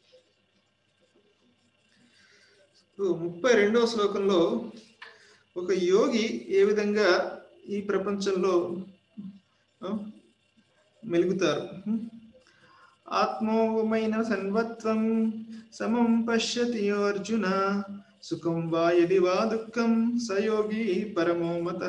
సో ముప్పై రెండవ శ్లోకంలో ఒక యోగి ఏ విధంగా ఈ ప్రపంచంలో ఆ, మెలుగుతారు ఉం? ఆత్మోమైన సన్వత్వం సమం పశ్యతి అర్జున సుఖం వా యది వా దుఃఖం సయోగి పరమో మత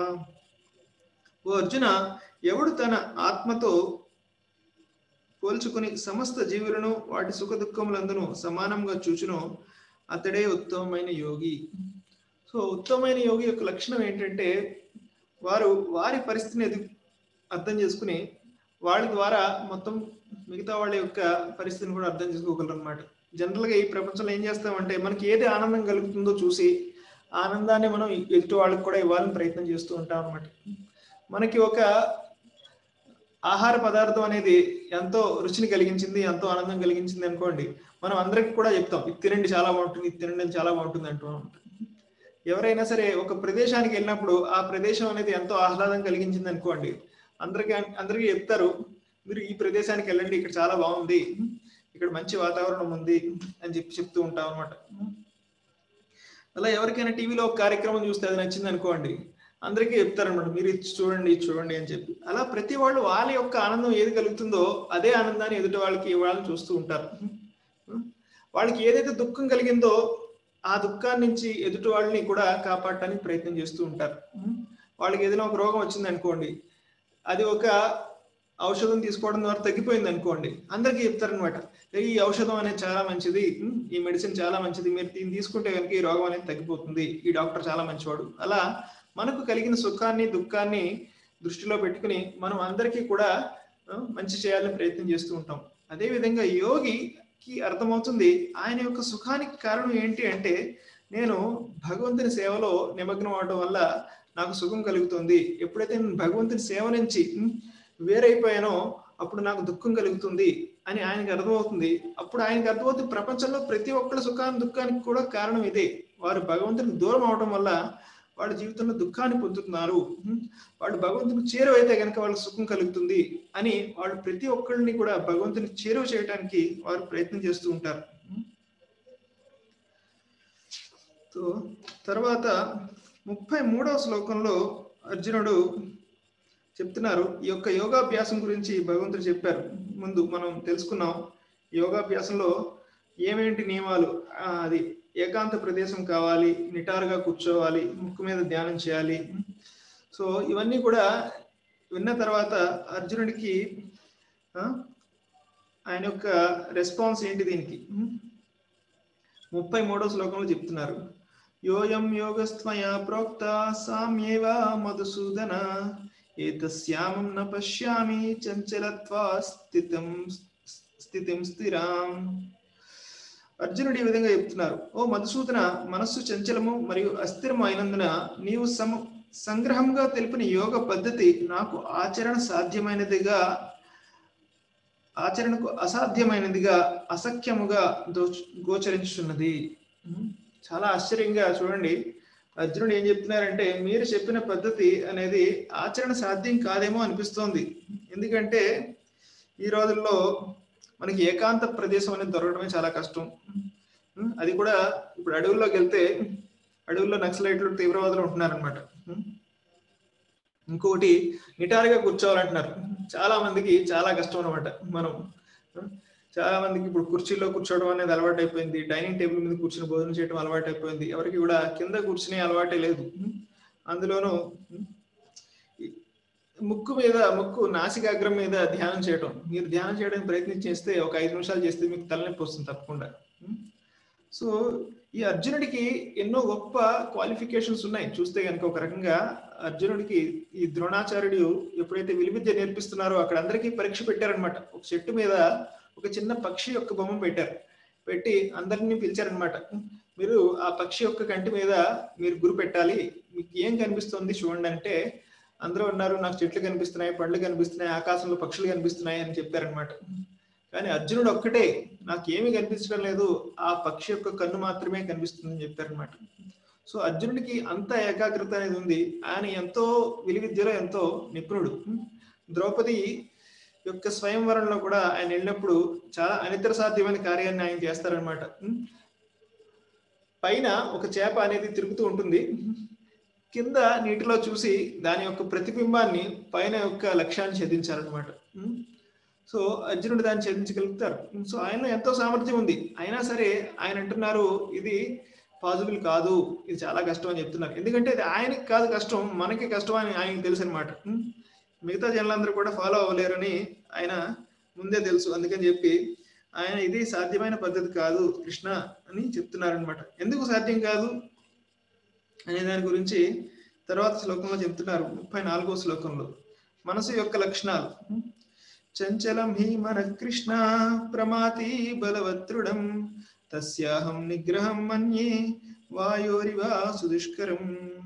ఓ అర్జున ఎవడు తన ఆత్మతో పోల్చుకుని సమస్త జీవులను వాటి సుఖ దుఃఖములందును సమానంగా చూచునో అతడే ఉత్తమమైన యోగి సో ఉత్తమమైన యోగి యొక్క లక్షణం ఏంటంటే వారు వారి పరిస్థితిని ఎదు అర్థం చేసుకుని వాళ్ళ ద్వారా మొత్తం మిగతా వాళ్ళ యొక్క పరిస్థితిని కూడా అర్థం చేసుకోగలరు అనమాట జనరల్గా ఈ ప్రపంచంలో ఏం చేస్తామంటే మనకి ఏది ఆనందం కలుగుతుందో చూసి ఆ ఆనందాన్ని మనం ఎదుటి వాళ్ళకి కూడా ఇవ్వాలని ప్రయత్నం చేస్తూ ఉంటాం అనమాట మనకి ఒక ఆహార పదార్థం అనేది ఎంతో రుచిని కలిగించింది ఎంతో ఆనందం కలిగించింది అనుకోండి మనం అందరికి కూడా చెప్తాం ఇది తినండి చాలా బాగుంటుంది ఇది తినండి చాలా బాగుంటుంది అంటూ ఉంటాం ఎవరైనా సరే ఒక ప్రదేశానికి వెళ్ళినప్పుడు ఆ ప్రదేశం అనేది ఎంతో ఆహ్లాదం కలిగించింది అనుకోండి అందరికి అందరికీ చెప్తారు మీరు ఈ ప్రదేశానికి వెళ్ళండి ఇక్కడ చాలా బాగుంది ఇక్కడ మంచి వాతావరణం ఉంది అని చెప్పి చెప్తూ ఉంటాం అనమాట అలా ఎవరికైనా టీవీలో ఒక కార్యక్రమం చూస్తే అది నచ్చింది అనుకోండి అందరికీ చెప్తారనమాట మీరు ఇది చూడండి ఇది చూడండి అని చెప్పి అలా ప్రతి వాళ్ళు వాళ్ళ యొక్క ఆనందం ఏది కలుగుతుందో అదే ఆనందాన్ని ఎదుటి వాళ్ళకి ఇవ్వాలని చూస్తూ ఉంటారు వాళ్ళకి ఏదైతే దుఃఖం కలిగిందో ఆ దుఃఖాన్ని నుంచి ఎదుటి వాళ్ళని కూడా కాపాడటానికి ప్రయత్నం చేస్తూ ఉంటారు వాళ్ళకి ఏదైనా ఒక రోగం వచ్చింది అనుకోండి అది ఒక ఔషధం తీసుకోవడం ద్వారా తగ్గిపోయింది అనుకోండి అందరికీ చెప్తారనమాట ఈ ఔషధం అనేది చాలా మంచిది ఉమ్, ఈ మెడిసిన్ చాలా మంచిది మీరు దీన్ని తీసుకుంటే కనుక ఈ రోగం అనేది తగ్గిపోతుంది ఈ డాక్టర్ చాలా మంచివాడు అలా మనకు కలిగిన సుఖాన్ని దుఃఖాన్ని దృష్టిలో పెట్టుకుని మనం అందరికీ కూడా ఆ, మంచి చేయాలని ప్రయత్నం చేస్తూ ఉంటాం అదే విధంగా యోగికి అర్థమవుతుంది ఆయన యొక్క సుఖానికి కారణం ఏంటి అంటే నేను భగవంతుని సేవలో నిమగ్నం అవడం వల్ల నాకు సుఖం కలుగుతుంది ఎప్పుడైతే నేను భగవంతుని సేవ నుంచి ఉమ్, వేరైపోయానో అప్పుడు నాకు దుఃఖం కలుగుతుంది అని ఆయనకి అర్థమవుతుంది అప్పుడు ఆయనకి అర్థమవుతుంది ప్రపంచంలో ప్రతి ఒక్కళ్ళ సుఖాన్ని దుఃఖానికి కూడా కారణం ఇదే వారు భగవంతునికి దూరం అవడం వల్ల వాళ్ళ జీవితంలో దుఃఖాన్ని పొందుతున్నారు ఉమ్, వాళ్ళు భగవంతునికి చేరువైతే కనుక వాళ్ళకి సుఖం కలుగుతుంది అని వాళ్ళు ప్రతి ఒక్కరిని కూడా భగవంతుని చేరువ చేయడానికి వారు ప్రయత్నం చేస్తూ ఉంటారు ఉమ్. సో తర్వాత ముప్పై మూడవ శ్లోకంలో అర్జునుడు చెప్తున్నారు ఈ యొక్క యోగాభ్యాసం గురించి భగవంతుడు చెప్పారు ముందు మనం తెలుసుకున్నాం యోగాభ్యాసంలో ఏమేంటి నియమాలు ఆ, అది ఏకాంత ప్రదేశం కావాలి నిటారుగా కూర్చోవాలి ముక్కు మీద ధ్యానం చేయాలి సో ఇవన్నీ కూడా విన్న తర్వాత అర్జునుడికి ఆ, ఆయన యొక్క రెస్పాన్స్ ఏంటి దీనికి ముప్పై మూడో శ్లోకంలో చెప్తున్నారు యోయం యోగస్త్వయా ప్రోక్త సామ్యేవ మధుసూదన ఏతస్యామం న పశ్యామి చంచలత్వా స్థితం స్థితిం స్థిరాం అర్జునుడు ఈ విధంగా చెప్తున్నారు ఓ మధుసూదన మనస్సు చంచలము మరియు అస్థిరము అయినందున నీవు సమ సంగ్రహంగా తెలిపిన యోగ పద్ధతి నాకు ఆచరణ సాధ్యమైనదిగా ఆచరణకు అసాధ్యమైనదిగా అసఖ్యముగా దోచ గోచరించున్నది ఉమ్, చాలా ఆశ్చర్యంగా చూడండి అర్జునుడు ఏం చెప్తున్నారంటే మీరు చెప్పిన పద్ధతి అనేది ఆచరణ సాధ్యం కాదేమో అనిపిస్తోంది ఎందుకంటే ఈ రోజుల్లో మనకి ఏకాంత ప్రదేశం అనేది దొరకడమే చాలా కష్టం ఉమ్, అది కూడా ఇప్పుడు అడవుల్లోకి వెళ్తే అడవుల్లో నక్సలైట్లు తీవ్రవాదులు ఉంటున్నారనమాట ఇంకొకటి నిటారుగా కూర్చోవాలంటున్నారు చాలా మందికి చాలా కష్టం అనమాట మనం ఉమ్, చాలా మందికి ఇప్పుడు కుర్చీలో కూర్చోవడం అనేది అలవాటు అయిపోయింది డైనింగ్ టేబుల్ మీద కూర్చుని భోజనం చేయడం అలవాటు అయిపోయింది ఎవరికి కూడా కింద కూర్చునే అలవాటే లేదు ఉమ్, అందులోనూ ఉమ్, ఈ ముక్కు మీద ముక్కు నాసికాగ్రం మీద ధ్యానం చేయడం మీరు ధ్యానం చేయడానికి ప్రయత్నం చేస్తే ఒక ఐదు నిమిషాలు చేస్తే మీకు తలనొప్పి వస్తుంది తప్పకుండా ఉమ్, సో ఈ అర్జునుడికి ఎన్నో గొప్ప క్వాలిఫికేషన్స్ ఉన్నాయి చూస్తే కనుక ఒక రకంగా అర్జునుడికి ఈ ద్రోణాచార్యుడు ఎప్పుడైతే విలువిద్య నేర్పిస్తున్నారో అక్కడ అందరికీ పరీక్ష పెట్టారనమాట ఒక చెట్టు మీద ఒక చిన్న పక్షి యొక్క బొమ్మ పెట్టారు పెట్టి అందరినీ పిలిచారనమాట మీరు ఆ పక్షి యొక్క కంటి మీద మీరు గురి పెట్టాలి మీకు ఏం కనిపిస్తుంది చూడండి అంటే అందరూ ఉన్నారు నాకు చెట్లు కనిపిస్తున్నాయి పండ్లు కనిపిస్తున్నాయి ఆకాశంలో పక్షులు కనిపిస్తున్నాయి అని చెప్పారనమాట కానీ అర్జునుడు ఒక్కటే నాకు ఏమీ కనిపించడం లేదు ఆ పక్షి యొక్క కన్ను మాత్రమే కనిపిస్తుందని చెప్పారనమాట సో అర్జునుడికి అంత ఏకాగ్రత అనేది ఉంది ఆయన ఎంతో విలువిద్యలో ఎంతో నిపుణుడు ద్రౌపది యొక్క స్వయంవరంలో కూడా ఆయన వెళ్ళినప్పుడు చాలా అనితర సాధ్యమైన కార్యాన్ని ఆయన చేస్తారనమాట పైన ఒక చేప అనేది తిరుగుతూ ఉంటుంది కింద నీటిలో చూసి దాని యొక్క ప్రతిబింబాన్ని పైన యొక్క లక్ష్యాన్ని ఛేదించారనమాట సో అర్జునుడు దాన్ని ఛేదించగలుగుతారు సో ఆయనలో ఎంతో సామర్థ్యం ఉంది అయినా సరే ఆయన అంటున్నారు ఇది పాసిబుల్ కాదు ఇది చాలా కష్టం అని చెప్తున్నారు ఎందుకంటే ఇది ఆయనకి కాదు కష్టం మనకి కష్టం అని ఆయనకి తెలుసు అనమాట మిగతా జనులందరూ కూడా ఫాలో అవ్వలేరని ఆయన ముందే తెలుసు అందుకని చెప్పి ఆయన ఇది సాధ్యమైన పద్ధతి కాదు కృష్ణ అని చెప్తున్నారనమాట ఎందుకు సాధ్యం కాదు అనే దాని గురించి తర్వాత శ్లోకంలో చెప్తున్నారు ముప్పై నాలుగో శ్లోకంలో మనసు యొక్క లక్షణాలు చంచలం హి మన కృష్ణ ప్రమాతి బలవత్రుడం తస్యాహం నిగ్రహం మన్యే వాయోరివా సుదుష్కరం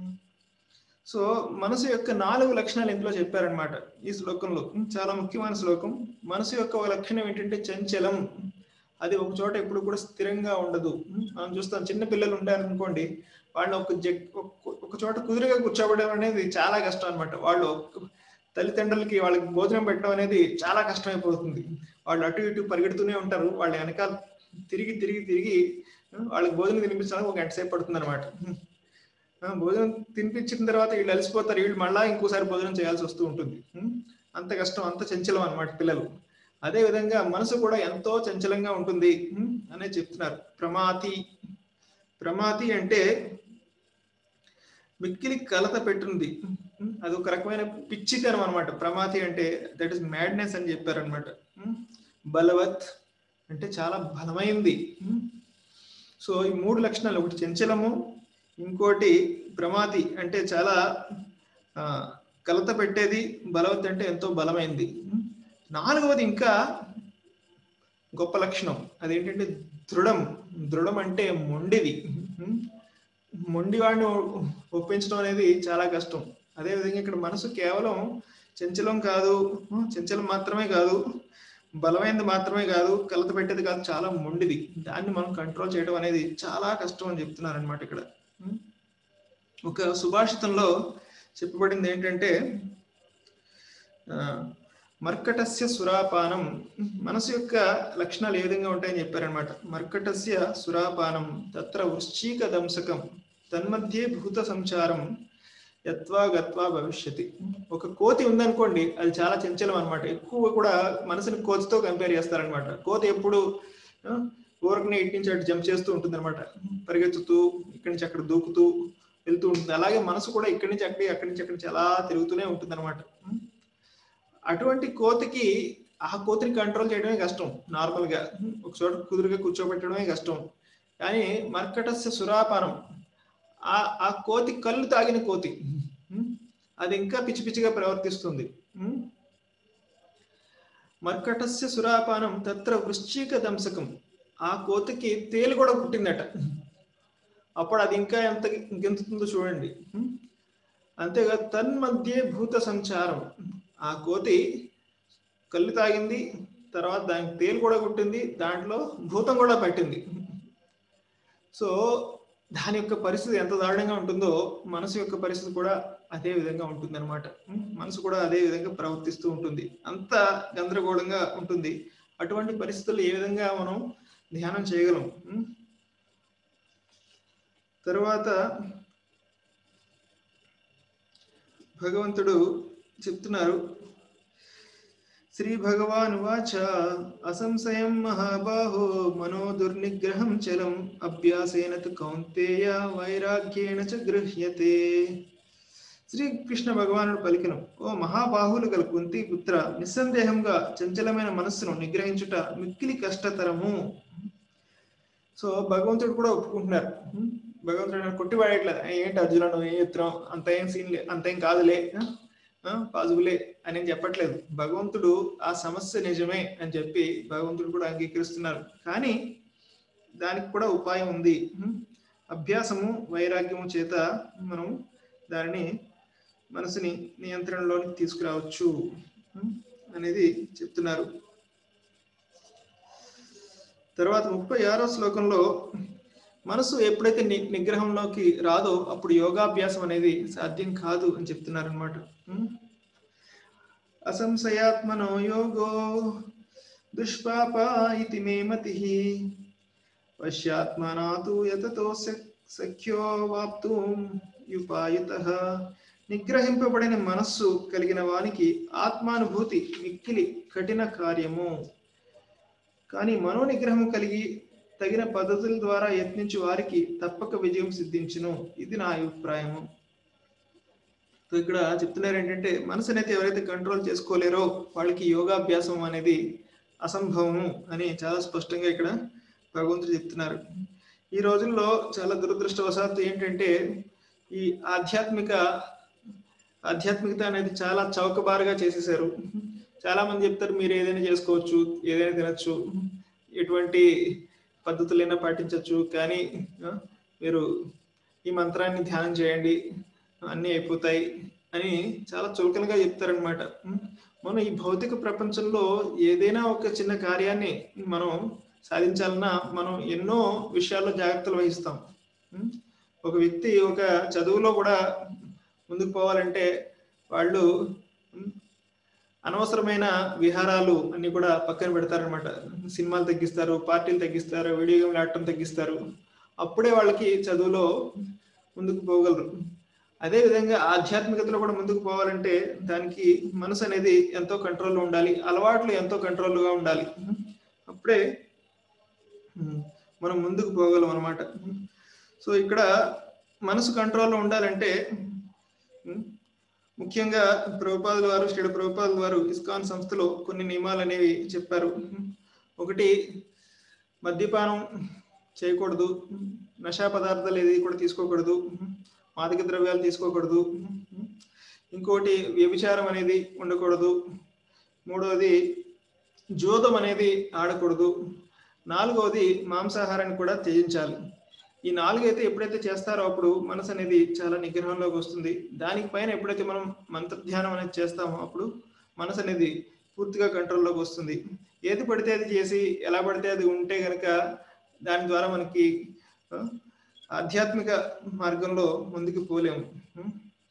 సో మనసు యొక్క నాలుగు లక్షణాలు ఇందులో చెప్పారనమాట ఈ శ్లోకంలో చాలా ముఖ్యమైన శ్లోకం మనసు యొక్క ఒక లక్షణం ఏంటంటే చంచలం అది ఒక చోట ఎప్పుడు కూడా స్థిరంగా ఉండదు మనం చూస్తాం చిన్న పిల్లలు ఉంటారనుకోండి వాళ్ళు ఒక జగ్ ఒక చోట కుదురుగా కూర్చోబడడం అనేది చాలా కష్టం అనమాట వాళ్ళు తల్లిదండ్రులకి వాళ్ళకి భోజనం పెట్టడం అనేది చాలా కష్టమైపోతుంది వాళ్ళు అటు ఇటు పరిగెడుతూనే ఉంటారు వాళ్ళ వెనకాల తిరిగి తిరిగి తిరిగి వాళ్ళకి భోజనం తినిపించడానికి ఒక గంట సేపు పడుతుంది అనమాట భోజనం తినిపించిన తర్వాత వీళ్ళు అలసిపోతారు వీళ్ళు మళ్ళా ఇంకోసారి భోజనం చేయాల్సి వస్తూ ఉంటుంది అంత కష్టం అంత చంచలం అనమాట పిల్లలు అదే విధంగా మనసు కూడా ఎంతో చంచలంగా ఉంటుంది అనే చెప్తున్నారు ప్రమాతి ప్రమాతి అంటే మిక్కిలి కలత పెట్టుంది అది ఒక రకమైన పిచ్చితనం అనమాట ప్రమాతి అంటే దట్ ఇస్ మ్యాడ్నెస్ అని చెప్పారనమాట బలవత్ అంటే చాలా బలమైంది సో ఈ మూడు లక్షణాలు ఒకటి చంచలము ఇంకోటి ప్రమాది అంటే చాలా కలత పెట్టేది బలవత్ అంటే ఎంతో బలమైంది నాలుగవది ఇంకా గొప్ప లక్షణం అదేంటంటే దృఢం దృఢం అంటే మొండిది మొండివాడిని ఒ- ఒప్పించడం అనేది చాలా కష్టం అదేవిధంగా ఇక్కడ మనసు కేవలం చంచలం కాదు ఉం, చంచలం మాత్రమే కాదు బలమైనది మాత్రమే కాదు కలత పెట్టేది కాదు చాలా మొండిది దాన్ని మనం కంట్రోల్ చేయడం అనేది చాలా కష్టం అని చెప్తున్నారు అనమాట ఇక్కడ ఉం. ఒక సుభాషితంలో చెప్పబడింది ఏంటంటే ఆ, మర్కటస్య సురాపానం మనసు యొక్క లక్షణాలు ఏ విధంగా ఉంటాయని చెప్పారనమాట మర్కటస్య సురాపానం తత్ర వృశ్చీక దంశకం తన్మధ్యే భూత సంచారం యత్వా గత్వా భవిష్యతి ఒక కోతి ఉందనుకోండి అది చాలా చంచలం అనమాట ఎక్కువ కూడా మనసుని కోతితో కంపేర్ చేస్తారనమాట కోతి ఎప్పుడు ఆ, ఊరకనే ఇటు నుంచి అటు జంప్ చేస్తూ ఉంటుంది అనమాట పరిగెత్తుతూ ఇక్కడి నుంచి అక్కడ దూకుతూ వెళ్తూ ఉంటుంది అలాగే మనసు కూడా ఇక్కడి నుంచి అక్కడి అక్కడి నుంచి అక్కడి నుంచి అలా తిరుగుతూనే ఉంటుంది అనమాట అటువంటి కోతికి ఆ కోతిని కంట్రోల్ చేయడమే కష్టం నార్మల్ గా ఒక చోట కుదురుగా కూర్చోబెట్టడమే కష్టం కానీ మర్కటస్య సురాపానం ఆ ఆ కోతి కళ్ళు తాగిన కోతి ఉం? అది ఇంకా పిచ్చి పిచ్చిగా ప్రవర్తిస్తుంది ఉం? మర్కటస్య సురాపానం తత్ర వృశ్చిక దంశకం ఆ కోతికి తేలు కూడా పుట్టిందట అప్పుడు అది ఇంకా ఎంత గెంతుతుందో చూడండి ఉం? అంతేగా తన్మధ్యే భూత సంచారం ఆ కోతి కళ్ళు తాగింది తర్వాత దానికి తేలు కూడా కుట్టింది దాంట్లో భూతం కూడా పట్టింది సో దాని యొక్క పరిస్థితి ఎంత దారుణంగా ఉంటుందో మనసు యొక్క పరిస్థితి కూడా అదే విధంగా ఉంటుంది అనమాట మనసు కూడా అదే విధంగా ప్రవర్తిస్తూ ఉంటుంది అంత గందరగోళంగా ఉంటుంది అటువంటి పరిస్థితుల్లో ఏ విధంగా మనం ధ్యానం చేయగలం ఉం? తరువాత భగవంతుడు చెప్తున్నారు శ్రీ భగవాన్ వాచ అసంశయం మహాబాహో మనో దుర్నిగ్రహం చలం అభ్యాసేన తు కౌంతేయ వైరాగ్యేణ చ గృహ్యతే శ్రీకృష్ణ భగవానుడు పలికిన ఓ మహాబాహులు గల కుంతి పుత్ర నిస్సందేహంగా చంచలమైన మనస్సును నిగ్రహించుట మిక్కిలి కష్టతరము సో భగవంతుడు కూడా ఒప్పుకుంటున్నారు ఉం? భగవంతుడు నన్ను కొట్టివాడట్లేదు ఏంటి అర్జున నువ్వు ఏం చెప్తున్నావు అంత ఏం సీన్ లే అంత ఏం కాదులే పాజిబులే అని చెప్పట్లేదు భగవంతుడు ఆ సమస్య నిజమే అని చెప్పి భగవంతుడు కూడా అంగీకరిస్తున్నారు కానీ దానికి కూడా ఉపాయం ఉంది ఉం? అభ్యాసము వైరాగ్యము చేత మనం దానిని మనసుని నియంత్రణలోకి తీసుకురావచ్చు ఉం? అనేది చెప్తున్నారు తర్వాత ముప్పై ఆరో శ్లోకంలో మనసు ఎప్పుడైతే ని నిగ్రహంలోకి రాదో అప్పుడు యోగాభ్యాసం అనేది సాధ్యం కాదు అని చెప్తున్నారు అనమాట అసంశయాత్మనో యోగో దుష్పాప ఇది మే మతి పశ్చాత్మనాతు యతతో సఖ్యో వాప్తు యుపాయుత నిగ్రహింపబడిన మనస్సు కలిగిన వానికి ఆత్మానుభూతి మిక్కిలి కఠిన కార్యము కానీ మనోనిగ్రహం కలిగి తగిన పద్ధతుల ద్వారా యత్నించి వారికి తప్పక విజయం సిద్ధించును ఇది నా అభిప్రాయము సో ఇక్కడ చెప్తున్నారు ఏంటంటే మనసునైతే ఎవరైతే కంట్రోల్ చేసుకోలేరో వాళ్ళకి యోగాభ్యాసం అనేది అసంభవము అని చాలా స్పష్టంగా ఇక్కడ భగవంతుడు చెప్తున్నారు ఈ రోజుల్లో చాలా దురదృష్టవశాత్తు ఏంటంటే ఈ ఆధ్యాత్మిక ఆధ్యాత్మికత అనేది చాలా చౌకబారుగా చేసేసారు చాలా మంది చెప్తారు మీరు ఏదైనా చేసుకోవచ్చు ఏదైనా తినచ్చు ఎటువంటి పద్ధతులైనా పాటించవచ్చు కానీ ఆ, మీరు ఈ మంత్రాన్ని ధ్యానం చేయండి అన్నీ అయిపోతాయి అని చాలా చులకనగా చెప్తారనమాట మనం ఈ భౌతిక ప్రపంచంలో ఏదైనా ఒక చిన్న కార్యాన్ని మనం సాధించాలన్నా మనం ఎన్నో విషయాల్లో జాగ్రత్తలు వహిస్తాం ఉం? ఒక వ్యక్తి ఒక చదువులో కూడా ముందుకు పోవాలంటే వాళ్ళు ఉం, అనవసరమైన విహారాలు అన్ని కూడా పక్కన పెడతారనమాట సినిమాలు తగ్గిస్తారు పార్టీలు తగ్గిస్తారు వీడియో గేమ్లు ఆడటం తగ్గిస్తారు అప్పుడే వాళ్ళకి చదువులో ముందుకు పోగలరు అదే విధంగా ఆధ్యాత్మికతలో కూడా ముందుకు పోవాలంటే దానికి మనసు అనేది ఎంతో కంట్రోల్లో ఉండాలి అలవాట్లు ఎంతో కంట్రోల్గా ఉండాలి అప్పుడే ఉమ్, మనం ముందుకు పోగలం అనమాట సో ఇక్కడ మనసు కంట్రోల్లో ఉండాలంటే ఉమ్, ముఖ్యంగా ప్రభుపాదుల వారు శ్రీ ప్రభుపాదుల వారు ఇస్కాన్ సంస్థలో కొన్ని నియమాలు అనేవి చెప్పారు ఒకటి మద్యపానం చేయకూడదు నశా పదార్థాలు ఏది కూడా తీసుకోకూడదు మాదక ద్రవ్యాలు తీసుకోకూడదు ఇంకోటి వ్యభిచారం అనేది ఉండకూడదు మూడవది జోదం అనేది ఆడకూడదు నాలుగవది మాంసాహారాన్ని కూడా త్యజించాలి ఈ నాలుగు అయితే ఎప్పుడైతే చేస్తారో అప్పుడు మనసు అనేది చాలా నిగ్రహంలోకి వస్తుంది దానికి పైన ఎప్పుడైతే మనం మంత్ర ధ్యానం అనేది చేస్తామో అప్పుడు మనసు అనేది పూర్తిగా కంట్రోల్లోకి వస్తుంది ఏది పడితే అది చేసి ఎలా పడితే అది ఉంటే గనక దాని ద్వారా మనకి ఆ, ఆధ్యాత్మిక మార్గంలో ముందుకు పోలేము ఉం?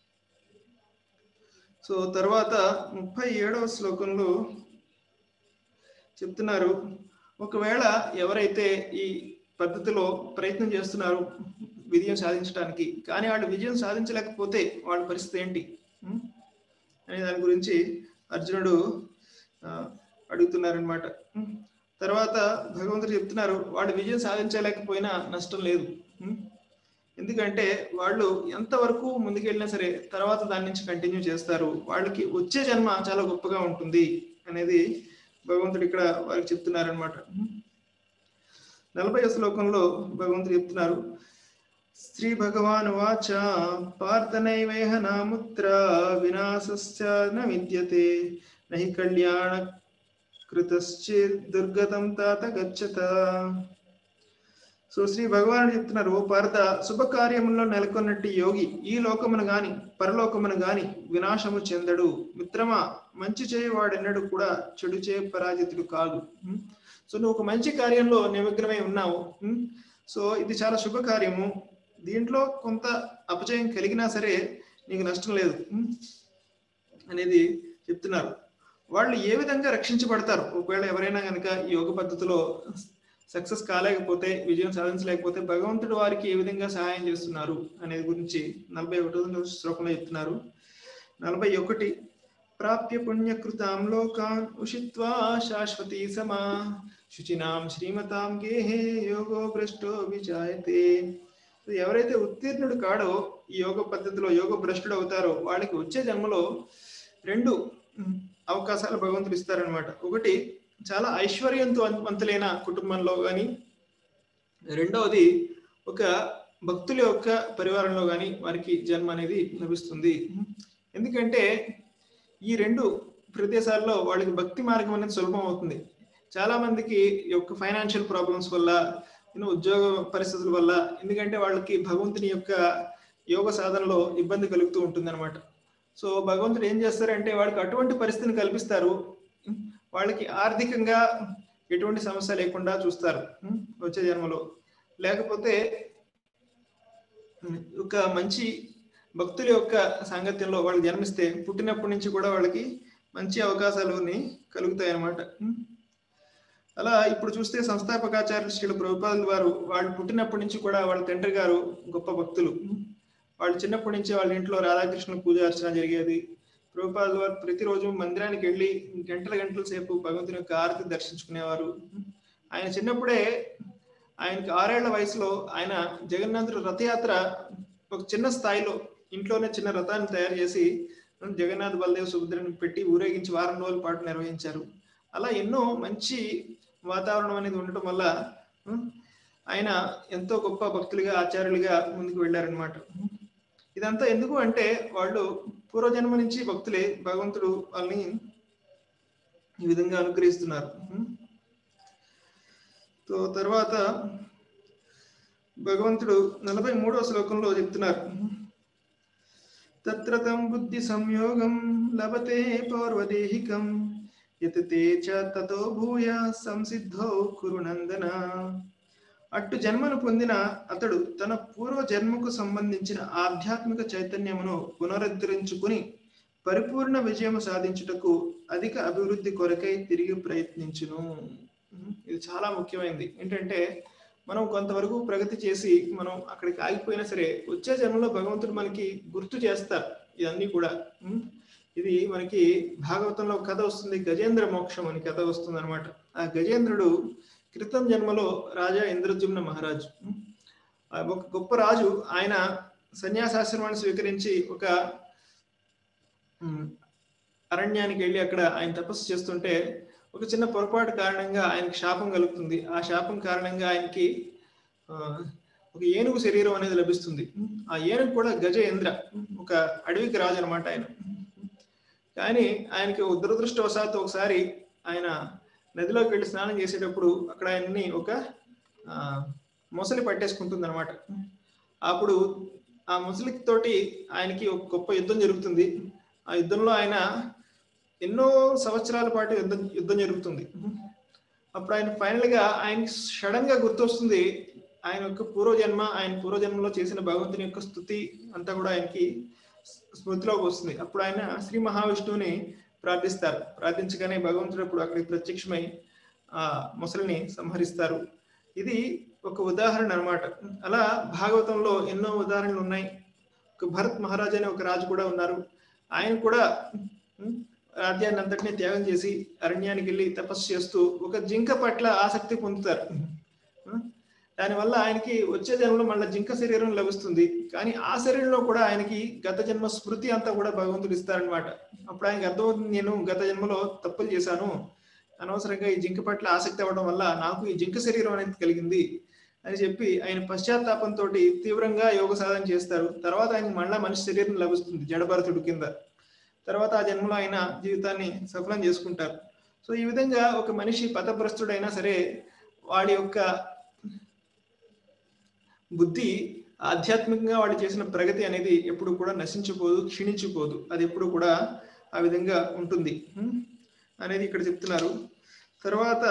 సో తర్వాత ముప్పై ఏడవ శ్లోకంలో చెప్తున్నారు ఒకవేళ ఎవరైతే ఈ పద్ధతిలో ప్రయత్నం చేస్తున్నారు విజయం సాధించడానికి కానీ వాళ్ళు విజయం సాధించలేకపోతే వాళ్ళ పరిస్థితి ఏంటి ఉం? అనే దాని గురించి అర్జునుడు ఆ, అడుగుతున్నారనమాట ఉం? తర్వాత భగవంతుడు చెప్తున్నారు వాళ్ళు విజయం సాధించలేకపోయినా నష్టం లేదు ఉం? ఎందుకంటే వాళ్ళు ఎంతవరకు ముందుకెళ్ళినా సరే తర్వాత దాని నుంచి కంటిన్యూ చేస్తారు వాళ్ళకి వచ్చే జన్మ చాలా గొప్పగా ఉంటుంది అనేది భగవంతుడు ఇక్కడ వారికి చెప్తున్నారనమాట నలభై శ్లోకంలో భగవంతుడు చెప్తున్నారు శ్రీ భగవాన్ వాచ పార్థనైవేహ నాముత్ర వినాశస్య న విద్యతే నహి కళ్యాణ కృతశ్చిత్ దుర్గతం తాత గచ్చత సో శ్రీ భగవానుడు చెప్తున్నారు ఓ పార్థ శుభకార్యములో నెలకొన్నట్టు యోగి ఈ లోకమును గాని పరలోకమును గాని వినాశము చెందడు మిత్రమా మంచి చేయవాడెన్నడు కూడా చెడు చే పరాజితుడు కాదు ఉం? సో నువ్వు ఒక మంచి కార్యంలో నిమగ్నమై ఉన్నావు ఉం? సో ఇది చాలా శుభకార్యము దీంట్లో కొంత అపజయం కలిగినా సరే నీకు నష్టం లేదు ఉం? అనేది చెప్తున్నారు వాళ్ళు ఏ విధంగా రక్షించబడతారు ఒకవేళ ఎవరైనా కనుక ఈ యోగ పద్ధతిలో సక్సెస్ కాలేకపోతే విజయం సాధించలేకపోతే భగవంతుడు వారికి ఏ విధంగా సహాయం చేస్తున్నారు అనేది గురించి నలభై ఒకటో శ్లోకంలో చెప్తున్నారు నలభై ఒకటి ప్రాప్య పుణ్యకృతాం లోకాన్ ఉషిత్వా శాశ్వతీ సమా శుచినాం శ్రీమతాం గేహే యోగో భ్రష్టో విజాయతే సో ఎవరైతే ఉత్తీర్ణుడు కాడో ఈ యోగ పద్ధతిలో యోగ భ్రష్టుడు అవుతారో వాళ్ళకి వచ్చే జన్మలో రెండు ఉమ్, అవకాశాలు భగవంతుడు ఇస్తారనమాట ఒకటి చాలా ఐశ్వర్యంతో వంతులైన కుటుంబంలో కానీ రెండవది ఒక భక్తుల యొక్క పరివారంలో కానీ వారికి జన్మ అనేది లభిస్తుంది ఎందుకంటే ఈ రెండు ప్రదేశాల్లో వాళ్ళకి భక్తి మార్గం అనేది సులభం అవుతుంది చాలా మందికి ఈ యొక్క ఫైనాన్షియల్ ప్రాబ్లమ్స్ వల్ల యూనో ఉద్యోగ పరిస్థితుల వల్ల ఎందుకంటే వాళ్ళకి భగవంతుని యొక్క యోగ సాధనలో ఇబ్బంది కలుగుతూ ఉంటుంది అనమాట సో భగవంతుడు ఏం చేస్తారంటే వాళ్ళకి అటువంటి పరిస్థితిని కల్పిస్తారు వాళ్ళకి ఆర్థికంగా ఎటువంటి సమస్య లేకుండా చూస్తారు ఉం? వచ్చే జన్మలో లేకపోతే ఉం, ఒక మంచి భక్తుల యొక్క సాంగత్యంలో వాళ్ళు జన్మిస్తే పుట్టినప్పటి నుంచి కూడా వాళ్ళకి మంచి అవకాశాలు కలుగుతాయి అన్నమాట ఉం? అలా ఇప్పుడు చూస్తే సంస్థాపకాచార్యులు శ్రీల ప్రభుపాదులు వారు వాళ్ళు పుట్టినప్పటి నుంచి కూడా వాళ్ళ తండ్రి గారు గొప్ప భక్తులు ఉం? వాళ్ళు చిన్నప్పటి నుంచి వాళ్ళ ఇంట్లో రాధాకృష్ణ పూజ అర్చన జరిగేది ప్రభుపాదుల వారు ప్రతిరోజు మందిరానికి వెళ్ళి గంటల గంటల సేపు భగవంతుని యొక్క ఆరతి దర్శించుకునేవారు ఆయన చిన్నప్పుడే ఆయనకి ఆరేళ్ల వయసులో ఆయన జగన్నాథుడు రథయాత్ర ఒక చిన్న స్థాయిలో ఇంట్లోనే చిన్న రథాన్ని తయారు చేసి జగన్నాథ్ బలదేవ్ సుభద్రని పెట్టి ఊరేగించి వారం రోజుల పాటు నిర్వహించారు అలా ఎన్నో మంచి వాతావరణం అనేది ఉండటం వల్ల ఉం, ఆయన ఎంతో గొప్ప భక్తులుగా ఆచార్యులుగా ముందుకు వెళ్ళారనమాట ఇదంతా ఎందుకు అంటే వాళ్ళు పూర్వజన్మ నుంచి భక్తులే భగవంతుడు వాళ్ళని ఈ విధంగా అనుగ్రహిస్తున్నారు ఉం? సో తర్వాత భగవంతుడు నలభై మూడవ శ్లోకంలో చెప్తున్నారు తత్ర తం బుద్ధి సంయోగం లభతే పౌర్వదేహికం యతతే చ తతో భూయ సంసిద్ధో కురునందన అట్టు జన్మను పొందిన అతడు తన పూర్వ జన్మకు సంబంధించిన ఆధ్యాత్మిక చైతన్యమును పునరుద్ధరించుకుని పరిపూర్ణ విజయము సాధించుటకు అధిక అభివృద్ధి కొరకై తిరిగి ప్రయత్నించును ఉమ్, ఇది చాలా ముఖ్యమైనది ఏంటంటే మనం కొంతవరకు ప్రగతి చేసి మనం అక్కడికి ఆగిపోయినా సరే వచ్చే జన్మలో భగవంతుడు మనకి గుర్తు చేస్తారు ఇవన్నీ కూడా ఉమ్, ఇది మనకి భాగవతంలో ఒక కథ వస్తుంది గజేంద్ర మోక్షం అని కథ వస్తుంది అనమాట ఆ గజేంద్రుడు క్రితం జన్మలో రాజా ఇంద్రజుమ్న మహారాజు ఉమ్, ఆ ఒక గొప్ప రాజు ఆయన సన్యాసాశ్రమాన్ని స్వీకరించి ఒక ఉమ్, అరణ్యానికి వెళ్ళి అక్కడ ఆయన తపస్సు చేస్తుంటే ఒక చిన్న పొరపాటు కారణంగా ఆయనకి శాపం కలుగుతుంది ఆ శాపం కారణంగా ఆయనకి ఆ, ఒక ఏనుగు శరీరం అనేది లభిస్తుంది ఆ ఏనుగు కూడా గజేంద్ర ఒక అడవికి రాజు అనమాట ఆయన కానీ ఆయనకి ఒక దురదృష్టవశాత్తు ఒకసారి ఆయన నదిలోకి వెళ్ళి స్నానం చేసేటప్పుడు అక్కడ ఆయన్ని ఒక ఆ, మొసలి పట్టేసుకుంటుంది అనమాట అప్పుడు ఆ ముసలి తోటి ఆయనకి ఒక గొప్ప యుద్ధం జరుగుతుంది ఆ యుద్ధంలో ఆయన ఎన్నో సంవత్సరాల పాటు యుద్ధం యుద్ధం జరుగుతుంది అప్పుడు ఆయన ఫైనల్ గా ఆయన సడన్ గా గుర్తొస్తుంది ఆయన యొక్క పూర్వజన్మ ఆయన పూర్వజన్మలో చేసిన భగవంతుని యొక్క స్థుతి అంతా కూడా ఆయనకి స్మృతిలోకి వస్తుంది అప్పుడు ఆయన శ్రీ మహావిష్ణువుని ప్రార్థిస్తారు ప్రార్థించగానే భగవంతుడు అప్పుడు అక్కడికి ప్రత్యక్షమై ఆ ముసలిని సంహరిస్తారు ఇది ఒక ఉదాహరణ అన్నమాట అలా భాగవతంలో ఎన్నో ఉదాహరణలు ఉన్నాయి ఒక భరత్ మహారాజ్ అనే ఒక రాజు కూడా ఉన్నారు ఆయన కూడా ఉం, రాజ్యాన్ని అంతటినీ త్యాగం చేసి అరణ్యానికి వెళ్ళి తపస్సు చేస్తూ ఒక జింక పట్ల ఆసక్తి పొందుతారు ఉం, దానివల్ల ఆయనకి వచ్చే జన్మలో మళ్ళీ జింక శరీరం లభిస్తుంది కానీ ఆ శరీరంలో కూడా ఆయనకి గత జన్మ స్మృతి అంతా కూడా భగవంతుడు ఇస్తారనమాట అప్పుడు ఆయనకి అర్థమవుతుంది నేను గత జన్మలో తప్పులు చేశాను అనవసరంగా ఈ జింక పట్ల ఆసక్తి అవ్వడం వల్ల నాకు ఈ జింక శరీరం అనేది కలిగింది అని చెప్పి ఆయన పశ్చాత్తాపంతో తీవ్రంగా యోగ సాధన చేస్తారు తర్వాత ఆయన మళ్ళా మనిషి శరీరం లభిస్తుంది జడభరతుడు కింద తర్వాత ఆ జన్మలో ఆయన జీవితాన్ని సఫలం చేసుకుంటారు సో ఈ విధంగా ఒక మనిషి పథభ్రష్టుడైనా సరే వాడి యొక్క బుద్ధి ఆధ్యాత్మికంగా వాడు చేసిన ప్రగతి అనేది ఎప్పుడు కూడా నశించిపోదు క్షీణించిపోదు అది ఎప్పుడు కూడా ఆ విధంగా ఉంటుంది ఉం? అనేది ఇక్కడ చెప్తున్నారు తర్వాత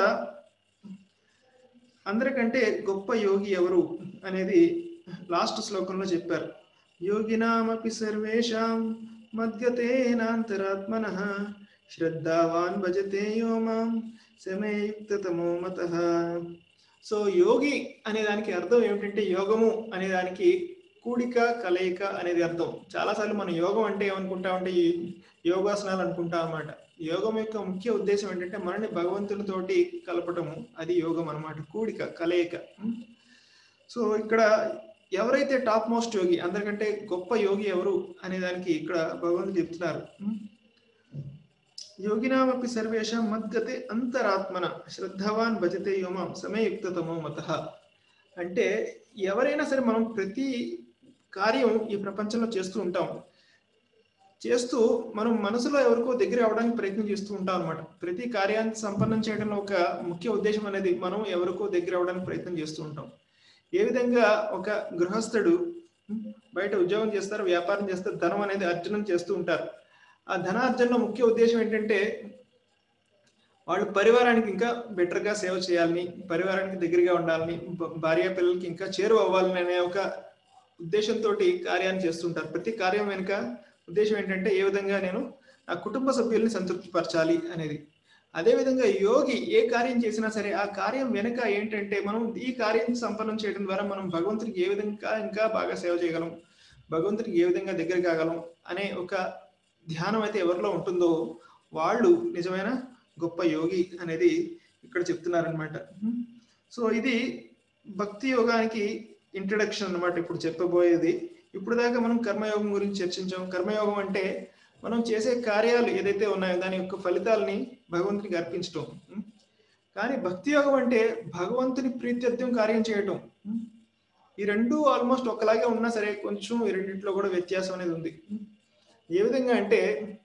అందరికంటే గొప్ప యోగి ఎవరు అనేది లాస్ట్ శ్లోకంలో చెప్పారు యోగినామపి సర్వేషాం మద్యతేనాంతరాత్మన శ్రద్ధావాన్ భజతే యో మాం సమయుక్తతమో మత సో యోగి అనే దానికి అర్థం ఏమిటంటే యోగము అనే దానికి కూడిక కలయిక అనేది అర్థం చాలాసార్లు మనం యోగం అంటే ఏమనుకుంటామంటే ఈ యోగాసనాలు అనుకుంటాం అన్నమాట యోగం యొక్క ముఖ్య ఉద్దేశం ఏంటంటే మనని భగవంతునితోటి కలపటము అది యోగం అన్నమాట కూడిక కలయిక ఉం? సో ఇక్కడ ఎవరైతే టాప్ మోస్ట్ యోగి అందరికంటే గొప్ప యోగి ఎవరు అనే దానికి ఇక్కడ భగవంతుడు చెప్తున్నారు ఉం? యోగినామపి సర్వేషాం మద్గతే అంతరాత్మన శ్రద్ధవాన్ భజతే యోమాం సమయుక్తతమో మత అంటే ఎవరైనా సరే మనం ప్రతి కార్యం ఈ ప్రపంచంలో చేస్తూ ఉంటాం చేస్తూ మనం మనసులో ఎవరికో దగ్గర అవడానికి ప్రయత్నం చేస్తూ ఉంటాం అనమాట ప్రతి కార్యాన్ని సంపన్నం చేయడంలో ఒక ముఖ్య ఉద్దేశం అనేది మనం ఎవరికో దగ్గర అవడానికి ప్రయత్నం చేస్తూ ఉంటాం ఏ విధంగా ఒక గృహస్థుడు ఉం, బయట ఉద్యోగం చేస్తారు వ్యాపారం చేస్తారు ధనం అనేది అర్జనం చేస్తూ ఉంటారు ఆ ధనార్జనలో ముఖ్య ఉద్దేశం ఏంటంటే వాళ్ళు పరివారానికి ఇంకా బెటర్ గా సేవ చేయాలని పరివారానికి దగ్గరగా ఉండాలని భ- భార్య పిల్లలకి ఇంకా చేరువ అవ్వాలని అనే ఒక ఉద్దేశంతో కార్యాన్ని చేస్తుంటారు ప్రతి కార్యం వెనుక ఉద్దేశం ఏంటంటే ఏ విధంగా నేను నా కుటుంబ సభ్యుల్ని సంతృప్తిపరచాలి అనేది అదే విధంగా యోగి ఏ కార్యం చేసినా సరే ఆ కార్యం వెనుక ఏంటంటే మనం ఈ కార్యం సంపన్నం చేయడం ద్వారా మనం భగవంతునికి ఏ విధంగా ఇంకా బాగా సేవ చేయగలం భగవంతునికి ఏ విధంగా దగ్గర కాగలం అనే ఒక ధ్యానం అయితే ఎవరిలో ఉంటుందో వాళ్ళు నిజమైన గొప్ప యోగి అనేది ఇక్కడ చెప్తున్నారనమాట సో ఇది భక్తి యోగానికి ఇంట్రడక్షన్ అన్నమాట ఇప్పుడు చెప్పబోయేది ఇప్పుడు దాకా మనం కర్మయోగం గురించి చర్చించాం కర్మయోగం అంటే మనం చేసే కార్యాలు ఏదైతే ఉన్నాయో దాని యొక్క ఫలితాలని భగవంతునికి అర్పించటం ఉం? కానీ భక్తి యోగం అంటే భగవంతుని ప్రీత్యర్థం కార్యం చేయటం ఉం? ఈ రెండు ఆల్మోస్ట్ ఒకలాగే ఉన్నా సరే కొంచెం ఈ రెండింటిలో కూడా వ్యత్యాసం అనేది ఉంది ఉం? ఏ విధంగా అంటే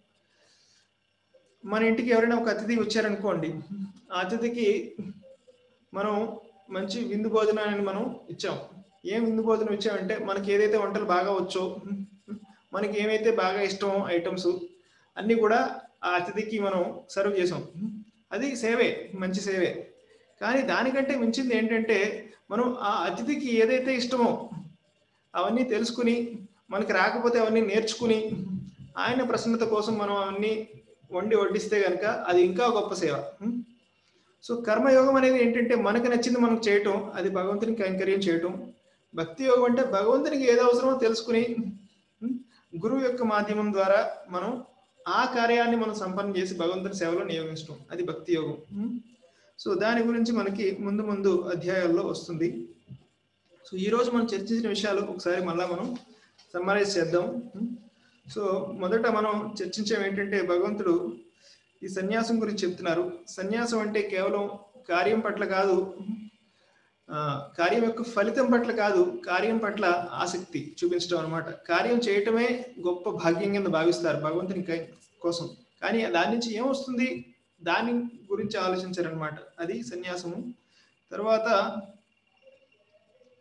మన ఇంటికి ఎవరైనా ఒక అతిథి వచ్చారనుకోండి ఆ అతిథికి మనం మంచి విందు భోజనాన్ని మనం ఇచ్చాం ఏం విందు భోజనం ఇచ్చామంటే మనకి ఏదైతే వంటలు బాగా వచ్చో మనకి ఏమైతే బాగా ఇష్టమో ఐటమ్స్ అన్నీ కూడా ఆ అతిథికి మనం సర్వ్ చేసాం అది సేవే మంచి సేవే కానీ దానికంటే మించింది ఏంటంటే మనం ఆ అతిథికి ఏదైతే ఇష్టమో అవన్నీ తెలుసుకుని మనకి రాకపోతే అవన్నీ నేర్చుకుని ఆయన ప్రసన్నత కోసం మనం అవన్నీ వండి వడ్డిస్తే కనుక అది ఇంకా గొప్ప సేవ సో కర్మయోగం అనేది ఏంటంటే మనకు నచ్చింది మనం చేయటం అది భగవంతునికి కైంకర్యం చేయటం భక్తి యోగం అంటే భగవంతునికి ఏది అవసరమో తెలుసుకుని ఉం, గురువు యొక్క మాధ్యమం ద్వారా మనం ఆ కార్యాన్ని మనం సంపన్నం చేసి భగవంతుని సేవలో నియోగించడం అది భక్తి యోగం ఉం. సో దాని గురించి మనకి ముందు ముందు అధ్యాయాల్లో వస్తుంది సో ఈ రోజు మనం చర్చించిన విషయాలు ఒకసారి మళ్ళా మనం సమ్మరైజ్ చేద్దాం ఉం. సో మొదట మనం చర్చించాం ఏంటంటే భగవంతుడు ఈ సన్యాసం గురించి చెప్తున్నారు సన్యాసం అంటే కేవలం కార్యం పట్ల కాదు ఆ, కార్యం యొక్క ఫలితం పట్ల కాదు కార్యం పట్ల ఆసక్తి చూపించడం అనమాట కార్యం చేయటమే గొప్ప భాగ్యం కింద భావిస్తారు భగవంతుని కై- కోసం కానీ దాని నుంచి ఏమొస్తుంది దాని గురించి ఆలోచించారనమాట అది సన్యాసము తర్వాత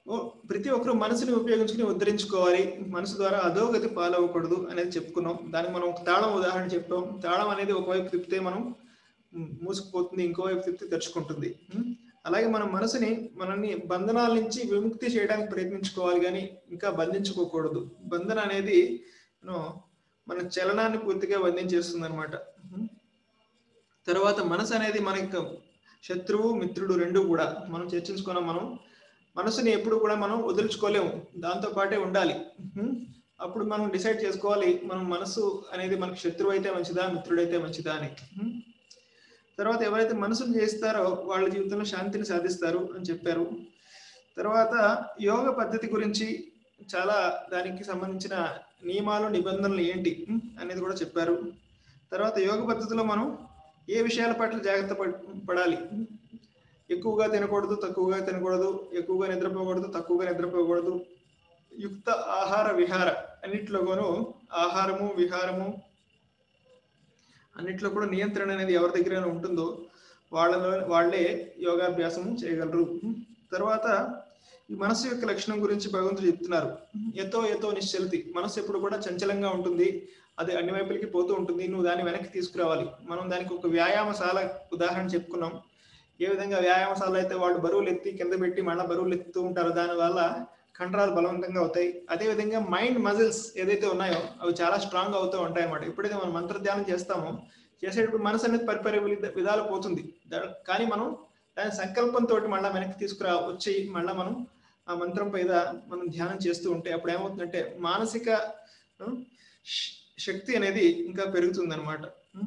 ఓ- ప్రతి ఒక్కరు మనసుని ఉపయోగించుకుని ఉద్ధరించుకోవాలి మనసు ద్వారా అధోగతి పాలవ్వకూడదు అనేది చెప్పుకున్నాం దానికి మనం ఒక తాళం ఉదాహరణ చెప్పాం తాళం అనేది ఒకవైపు తిప్పితే మనం మ్, మూసుకుపోతుంది ఇంకోవైపు తిప్పితే తెరుచుకుంటుంది మ్, అలాగే మన మనసుని మనల్ని బంధనాల నుంచి విముక్తి చేయడానికి ప్రయత్నించుకోవాలి కానీ ఇంకా బంధించుకోకూడదు బంధన అనేది you know, మన చలనాన్ని పూర్తిగా బంధించేస్తుంది అనమాట తర్వాత మనసు అనేది మనకి శత్రువు మిత్రుడు రెండు కూడా మనం చర్చించుకున్నాం మనం మనసుని ఎప్పుడు కూడా మనం వదులుచుకోలేము దాంతో పాటే ఉండాలి ఉహుం. అప్పుడు మనం డిసైడ్ చేసుకోవాలి మనం మనసు అనేది మనకు శత్రువు అయితే మంచిదా మిత్రుడైతే మంచిదా అని ఉహుం. తర్వాత ఎవరైతే మనసును చేస్తారో వాళ్ళ జీవితంలో శాంతిని సాధిస్తారు అని చెప్పారు తర్వాత యోగ పద్ధతి గురించి చాలా దానికి సంబంధించిన నియమాలు నిబంధనలు ఏంటి ఉం, అనేది కూడా చెప్పారు తర్వాత యోగ పద్ధతిలో మనం ఏ విషయాల పట్ల జాగ్రత్త పడ్- పడాలి ఉం, ఎక్కువగా తినకూడదు తక్కువగా తినకూడదు ఎక్కువగా నిద్రపోకూడదు తక్కువగా నిద్రపోకూడదు యుక్త ఆహార విహార అన్నిట్లోనూ ఆహారము విహారము అన్నిట్లో కూడా నియంత్రణ అనేది ఎవరి దగ్గర ఉంటుందో వాళ్ళలో వాళ్ళే యోగాభ్యాసం చేయగలరు తర్వాత ఈ మనసు యొక్క లక్షణం గురించి భగవంతుడు చెప్తున్నారు ఎతో ఎతో నిశ్చలతి మనసు ఎప్పుడు కూడా చంచలంగా ఉంటుంది అది అన్ని వైపులకి పోతూ ఉంటుంది నువ్వు దాన్ని వెనక్కి తీసుకురావాలి మనం దానికి ఒక వ్యాయామశాల ఉదాహరణ చెప్పుకున్నాం ఏ విధంగా వ్యాయామశాల అయితే వాళ్ళు బరువులు ఎత్తి కింద పెట్టి మళ్ళీ బరువులు ఎత్తుతూ ఉంటారో దానివల్ల కండరాలు బలవంతంగా అవుతాయి అదే విధంగా మైండ్ మజిల్స్ ఏదైతే ఉన్నాయో అవి చాలా స్ట్రాంగ్ అవుతూ ఉంటాయి అన్నమాట ఎప్పుడైతే మనం మంత్రధ్యానం చేస్తామో చేసేటప్పుడు మనసు అనేది పరిపరి విధ- విధాలు పోతుంది దా- కానీ మనం దాని సంకల్పంతో మళ్ళీ వెనక్కి తీసుకురా వచ్చి మళ్ళీ మనం ఆ మంత్రం పైన మనం ధ్యానం చేస్తూ ఉంటే అప్పుడు ఏమవుతుందంటే మానసిక ఆ, శ- శక్తి అనేది ఇంకా పెరుగుతుంది అనమాట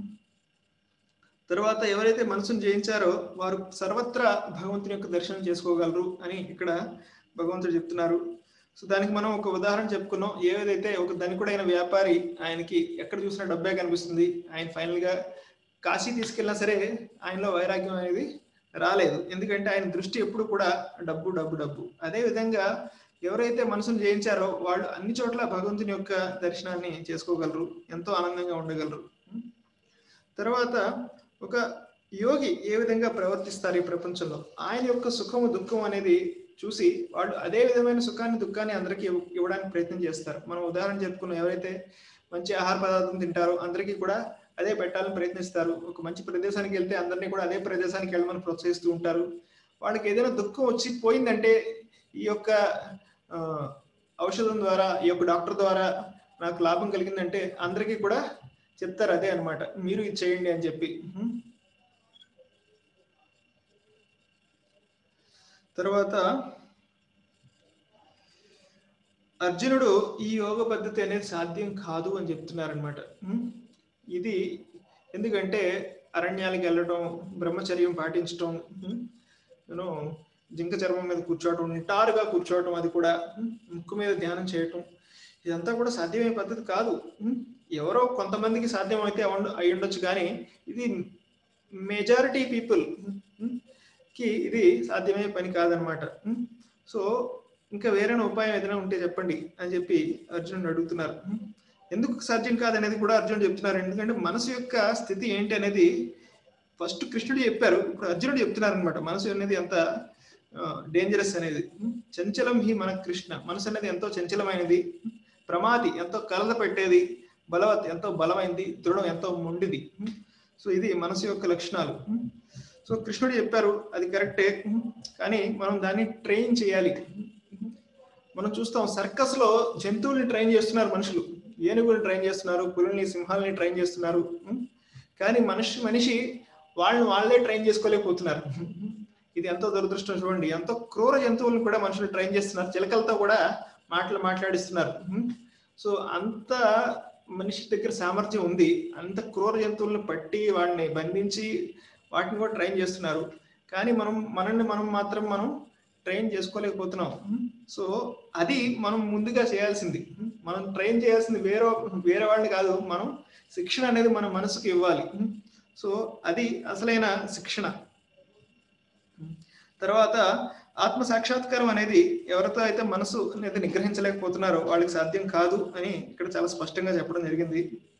తర్వాత ఎవరైతే మనసును జయించారో వారు సర్వత్రా భగవంతుని యొక్క దర్శనం చేసుకోగలరు అని ఇక్కడ భగవంతుడు చెప్తున్నారు సో దానికి మనం ఒక ఉదాహరణ చెప్పుకున్నాం ఏదైతే ఒక ధనికుడైన వ్యాపారి ఆయనకి ఎక్కడ చూసినా డబ్బే కనిపిస్తుంది ఆయన ఫైనల్ గా కాశీ తీసుకెళ్ళినా సరే ఆయనలో వైరాగ్యం అనేది రాలేదు ఎందుకంటే ఆయన దృష్టి ఎప్పుడు కూడా డబ్బు డబ్బు డబ్బు అదే విధంగా ఎవరైతే మనసును జయించారో వాళ్ళు అన్ని చోట్ల భగవంతుని యొక్క దర్శనాన్ని చేసుకోగలరు ఎంతో ఆనందంగా ఉండగలరు తర్వాత ఒక యోగి ఏ విధంగా ప్రవర్తిస్తారు ఈ ప్రపంచంలో ఆయన యొక్క సుఖము దుఃఖం అనేది చూసి వాళ్ళు అదే విధమైన సుఖాన్ని దుఃఖాన్ని అందరికీ ఇవ్వ- ఇవ్వడానికి ప్రయత్నం చేస్తారు మనం ఉదాహరణ చెప్పుకున్నాం ఎవరైతే మంచి ఆహార పదార్థం తింటారో అందరికీ కూడా అదే పెట్టాలని ప్రయత్నిస్తారు ఒక మంచి ప్రదేశానికి వెళ్తే అందరినీ కూడా అదే ప్రదేశానికి వెళ్ళమని ప్రోత్సహిస్తూ ఉంటారు వాళ్ళకి ఏదైనా దుఃఖం వచ్చి పోయిందంటే ఈ యొక్క ఆ, ఔషధం ద్వారా ఈ యొక్క డాక్టర్ ద్వారా నాకు లాభం కలిగిందంటే అందరికీ కూడా చెప్తారు అదే అన్నమాట మీరు ఇది చేయండి అని చెప్పి ఉహు. తర్వాత అర్జునుడు ఈ యోగ పద్ధతి అనేది సాధ్యం కాదు అని చెప్తున్నారనమాట ఇది ఎందుకంటే అరణ్యాలకు వెళ్ళడం బ్రహ్మచర్యం పాటించడం యూనో జింక చర్మం మీద కూర్చోవటం నిటారుగా కూర్చోవటం అది కూడా ఉమ్, ముక్కు మీద ధ్యానం చేయటం ఇదంతా కూడా సాధ్యమయ్యే పద్ధతి కాదు ఉమ్, ఎవరో కొంతమందికి సాధ్యమైతే అవ్వండ- అయి ఉండొచ్చు కానీ ఇది మెజారిటీ పీపుల్ కి ఇది సాధ్యమయ్యే పని కాదనమాట సో ఇంకా వేరే ఉపాయం ఏదైనా ఉంటే చెప్పండి అని చెప్పి అర్జునుడు అడుగుతున్నారు ఉమ్, ఎందుకు సాధ్యం కాదనేది కూడా అర్జునుడు చెప్తున్నారు ఎందుకంటే మనసు యొక్క స్థితి ఏంటి అనేది ఫస్ట్ కృష్ణుడు చెప్పారు ఇప్పుడు అర్జునుడు చెప్తున్నారు అనమాట మనసు అనేది ఎంత డేంజరస్ అనేది ఉమ్, చంచలం హి మన కృష్ణ మనసు అనేది ఎంతో చంచలమైనది ఉమ్, ప్రమాది ఎంతో కలత పెట్టేది బలవత్ ఎంతో బలమైంది దృఢం ఎంతో మొండిది ఉమ్, సో ఇది మనసు యొక్క లక్షణాలు ఉమ్, సో కృష్ణుడు చెప్పారు అది కరెక్టే ఉమ్, కానీ మనం దాన్ని ట్రైన్ చేయాలి ఉమ్, మనం చూస్తాం సర్కస్ లో జంతువుల్ని ట్రైన్ చేస్తున్నారు మనుషులు ఏనుగుల్ని ట్రైన్ చేస్తున్నారు పులుల్ని సింహాలని ట్రైన్ చేస్తున్నారు ఉమ్, కానీ మనిషి మనిషి వాళ్ళని వాళ్ళే ట్రైన్ చేసుకోలేకపోతున్నారు ఇది ఎంతో దురదృష్టం చూడండి ఎంతో క్రూర జంతువులను కూడా మనుషులు ట్రైన్ చేస్తున్నారు చిలకలతో కూడా మాటలు మాట్లాడిస్తున్నారు ఉమ్. సో అంత మనిషి దగ్గర సామర్థ్యం ఉంది అంత క్రూర జంతువులను పట్టి వాడిని బంధించి వాటిని కూడా ట్రైన్ చేస్తున్నారు కానీ మనం మనల్ని మనం మాత్రం మనం ట్రైన్ చేసుకోలేకపోతున్నాం ఉమ్. సో అది మనం ముందుగా చేయాల్సింది ఉమ్. మనం ట్రైన్ చేయాల్సింది వేరే వేరే వాళ్ళని కాదు మనం శిక్షణ అనేది మన మనసుకు ఇవ్వాలి ఉమ్. సో అది అసలైన శిక్షణ తర్వాత ఆత్మ సాక్షాత్కారం అనేది ఎవరితో అయితే మనసు అనేది నిగ్రహించలేకపోతున్నారో వాళ్ళకి సాధ్యం కాదు అని ఇక్కడ చాలా స్పష్టంగా చెప్పడం జరిగింది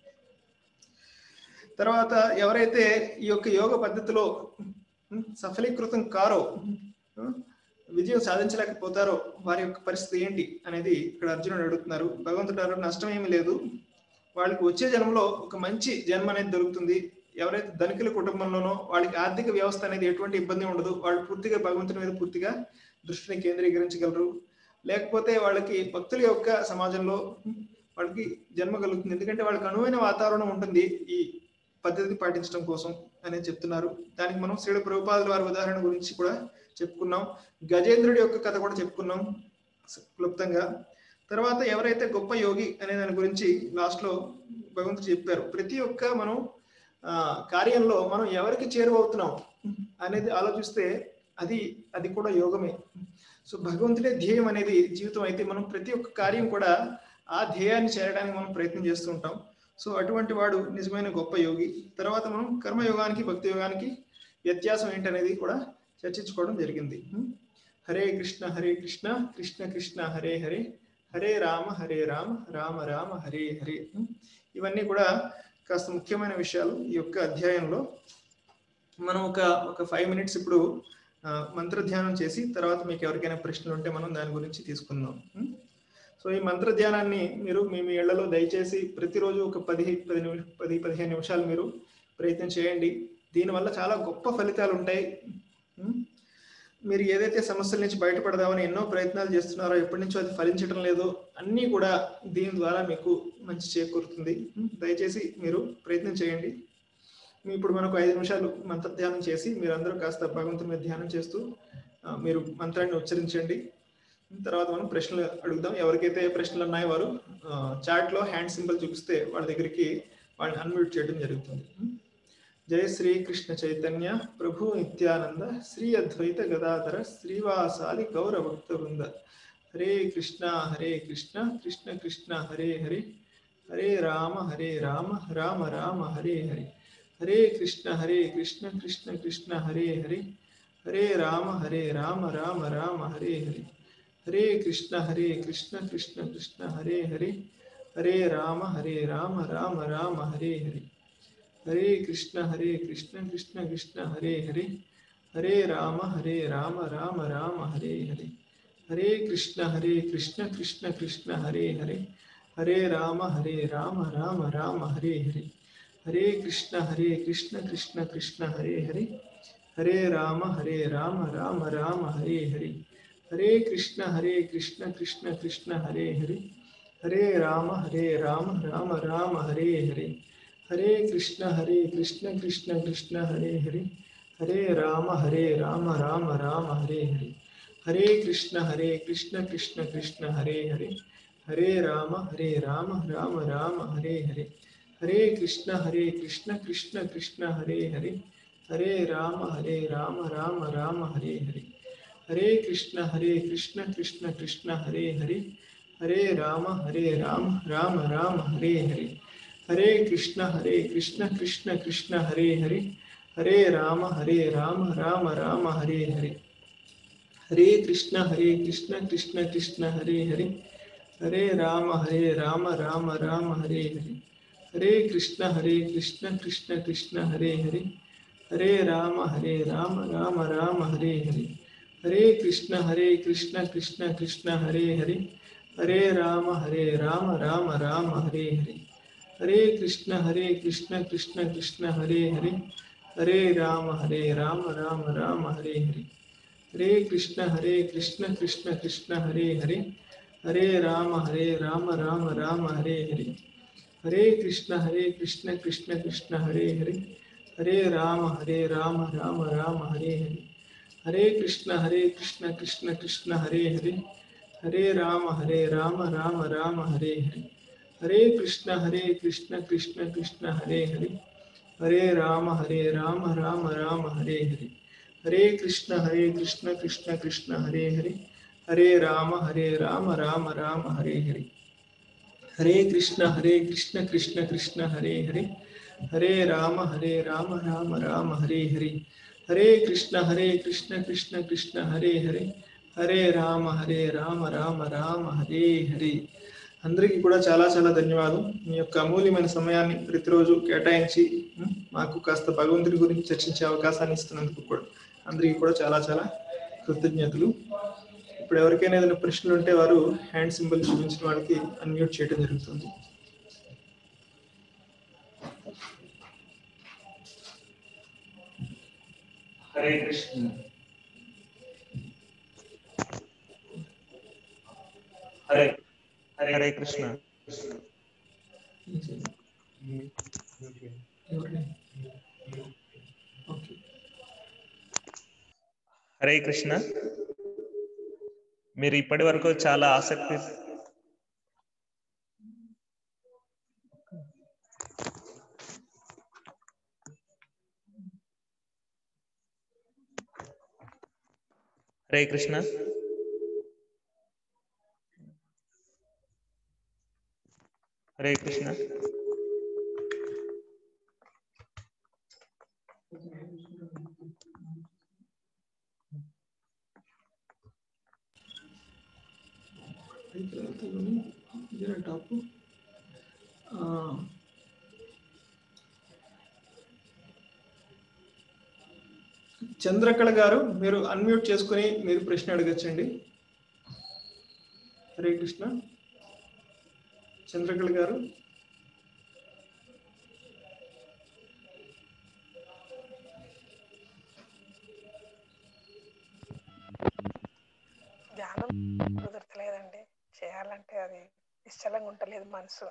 తర్వాత ఎవరైతే ఈ యొక్క యోగ పద్ధతిలో ఉమ్, సఫలీకృతం కారో ఉమ్, విజయం సాధించలేకపోతారో వారి యొక్క పరిస్థితి ఏంటి అనేది ఇక్కడ అర్జునుడు అడుగుతున్నారు భగవంతుడు అన్నారు నష్టం ఏమీ లేదు వాళ్ళకి వచ్చే జన్మలో ఒక మంచి జన్మ అనేది దొరుకుతుంది ఎవరైతే ధనికుల కుటుంబంలోనో వాళ్ళకి ఆర్థిక వ్యవస్థ అనేది ఎటువంటి ఇబ్బంది ఉండదు వాళ్ళు పూర్తిగా భగవంతుని మీద పూర్తిగా దృష్టిని కేంద్రీకరించగలరు లేకపోతే వాళ్ళకి భక్తుల యొక్క సమాజంలో వాళ్ళకి జన్మ కలుగుతుంది ఎందుకంటే వాళ్ళకి అనువైన వాతావరణం ఉంటుంది ఈ పద్ధతి పాటించడం కోసం అనేది చెప్తున్నారు దానికి మనం శ్రీల ప్రభుపాదుల వారి ఉదాహరణ గురించి కూడా చెప్పుకున్నాం గజేంద్రుడి యొక్క కథ కూడా చెప్పుకున్నాం క్లుప్తంగా తర్వాత ఎవరైతే గొప్ప యోగి అనే దాని గురించి లాస్ట్ లో భగవంతుడు చెప్పారు ప్రతి ఒక్క మనం ఆ కార్యంలో మనం ఎవరికి చేరువవుతున్నాం అనేది ఆలోచిస్తే అది అది కూడా యోగమే సో భగవంతుడే ధ్యేయం అనేది జీవితం అయితే మనం ప్రతి ఒక్క కార్యం కూడా ఆ ధ్యేయాన్ని చేరడానికి మనం ప్రయత్నం చేస్తూ ఉంటాం సో అటువంటి వాడు నిజమైన గొప్ప యోగి తర్వాత మనం కర్మయోగానికి భక్తి యోగానికి వ్యత్యాసం ఏంటనేది కూడా చర్చించుకోవడం జరిగింది హరే కృష్ణ హరే కృష్ణ కృష్ణ కృష్ణ హరే హరే హరే రామ హరే రామ రామ రామ హరే హరే ఇవన్నీ కూడా కాస్త ముఖ్యమైన విషయాలు ఈ యొక్క అధ్యాయంలో మనం ఒక ఒక ఫైవ్ మినిట్స్ ఇప్పుడు మంత్ర ధ్యానం చేసి తర్వాత మీకు ఎవరికైనా ప్రశ్నలు ఉంటే మనం దాని గురించి తీసుకుందాం సో ఈ మంత్ర ధ్యానాన్ని మీరు మీ మీ ఇళ్లలో దయచేసి ప్రతిరోజు ఒక పది పది నిమిష పది పదిహేను నిమిషాలు మీరు ప్రయత్నం చేయండి దీనివల్ల చాలా గొప్ప ఫలితాలు ఉంటాయి మీరు ఏదైతే సమస్యల నుంచి బయటపడదామని ఎన్నో ప్రయత్నాలు చేస్తున్నారో ఎప్పటి నుంచో అది ఫలించడం లేదో అన్నీ కూడా దీని ద్వారా మీకు మంచి చేకూరుతుంది దయచేసి మీరు ప్రయత్నం చేయండి ఇప్పుడు మనకు ఐదు నిమిషాలు మంత్ర ధ్యానం చేసి మీరందరూ కాస్త భగవంతుని మీద ధ్యానం చేస్తూ మీరు మంత్రాన్ని ఉచ్చరించండి తర్వాత మనం ప్రశ్నలు అడుగుదాం ఎవరికైతే ప్రశ్నలు ఉన్నాయో వారు చాట్ లో హ్యాండ్ సింబల్ చూపిస్తే వాళ్ళ దగ్గరికి వాళ్ళని అన్మ్యూట్ చేయడం జరుగుతుంది జయ శ్రీ కృష్ణ చైతన్య ప్రభు నిత్యానంద శ్రీ అద్వైత గదాధర శ్రీవాసాలి గౌర భక్త వృంద హరే కృష్ణ హరే కృష్ణ కృష్ణ కృష్ణ హరే హరే హరే రామ హరే రామ రామ రామ హరే హరే హరే కృష్ణ హరే కృష్ణ కృష్ణ కృష్ణ హరే హరే హరే రామ హరే రామ రామ రామ హరే హరే హరే కృష్ణ హరే కృష్ణ కృష్ణ కృష్ణ హరే హరే హరే రామ హరే రామ రామ రామ హరే హరే హరే కృష్ణ హరే కృష్ణ కృష్ణ కృష్ణ హరే హరే హరే రామ హరే రామ రామ రామ హరే హరే హరే కృష్ణ హరే కృష్ణ కృష్ణ కృష్ణ హరే హరే హరే రామ హరే రామ రామ రామ హరే హరే హరే కృష్ణ హరే కృష్ణ కృష్ణ కృష్ణ హరే హరే హరే రామ హరే రామ రామ రామ హరే హరే హరే కృష్ణ హరే కృష్ణ కృష్ణ కృష్ణ హరే హరే హరే రామ హరే రామ రామ రామ హరే హరే హరే కృష్ణ హరే కృష్ణ కృష్ణ కృష్ణ హరే హరే హరే రామ హరే రామ రామ రామ హరే హరే హరే కృష్ణ హరే కృష్ణ కృష్ణ కృష్ణ హరే హరే హరే రామ హరే రామ రామ రామ హరే హరే హరే కృష్ణ హరే కృష్ణ కృష్ణ కృష్ణ హరే హరే హరే రామ హరే రామ రామ రామ హరే హరే హరే కృష్ణ హరే కృష్ణ కృష్ణ కృష్ణ హరే హరే హరే రామ హరే రామ రామ రామ హరే హరే హరే కృష్ణ హరే కృష్ణ కృష్ణ కృష్ణ హరే హరే హరే రామ హరే రామ రామ రామ హరే హరే హరే కృష్ణ హరే కృష్ణ కృష్ణ కృష్ణ హరే హరే హరే రామ హరే రామ రామ రామ హరే హరే హరే కృష్ణ హరే కృష్ణ కృష్ణ కృష్ణ హరే హరే హరే రామ హరే రామ రామ రామ హరే హరే హరే కృష్ణ హరే కృష్ణ కృష్ణ కృష్ణ హరే హరే హరే రామ హరే రామ రామ రామ హరే హరే హరే కృష్ణ హరే కృష్ణ కృష్ణ కృష్ణ హరే హరే హరే రామ హరే రామ రామ రామ హరే హరే హరే కృష్ణ హరే కృష్ణ కృష్ణ కృష్ణ హరే హరే హరే రామ హరే రామ రామ రామ హరే హరే హరే కృష్ణ హరే కృష్ణ కృష్ణ కృష్ణ హరే హరే హరే రామ హరే రామ రామ రామ హరే హరే హరే కృష్ణ హరే కృష్ణ కృష్ణ కృష్ణ హరే హరే హరే రామ హరే రామ రామ రామ హరే హరే హరే కృష్ణ హరే కృష్ణ కృష్ణ కృష్ణ హరే హరే హరే రామ హరే రామ రామ రామ హరే హరే హరే కృష్ణ హరే కృష్ణ కృష్ణ కృష్ణ హరే హరే హరే రామ హరే రామ రామ రామ హరే హరే హరే కృష్ణ హరే కృష్ణ కృష్ణ కృష్ణ హరే హరే హరే రామ హరే రామ రామ రామ హరే హరే హరే కృష్ణ హరే కృష్ణ కృష్ణ కృష్ణ హరే హరే హరే రామ హరే రామ రామ రామ హరే హరే అందరికీ కూడా చాలా చాలా ధన్యవాదం మీ యొక్క అమూల్యమైన సమయాన్ని ప్రతిరోజు కేటాయించి మాకు కాస్త భగవంతుడి గురించి చర్చించే అవకాశాన్ని ఇస్తున్నందుకు కూడా అందరికీ కూడా చాలా చాలా కృతజ్ఞతలు ఇప్పుడు ఎవరికైనా ఏదైనా ప్రశ్నలు ఉంటే వారు హ్యాండ్ సింబల్ చూపించిన వాళ్ళకి అన్మ్యూట్ చేయడం జరుగుతుంది హరే కృష్ణ హరే హరే కృష్ణ ఎవరిని? ఓకే హరే కృష్ణ మీరు ఇప్పటి వరకు చాలా ఆసక్తి హరే కృష్ణ హరే కృష్ణ అయిన తర్వాత ఇవన్నీ ఇదేనా టాప్ ఆ, చంద్రకళ గారు మీరు అన్మ్యూట్ చేసుకుని మీరు ప్రశ్న అడగచ్చండి హరే కృష్ణ చంద్రకళ గారు ధ్యానం కుదరతలేదండి చేయాలంటే అది నిశ్చలంగా ఉంటలేదు మనసు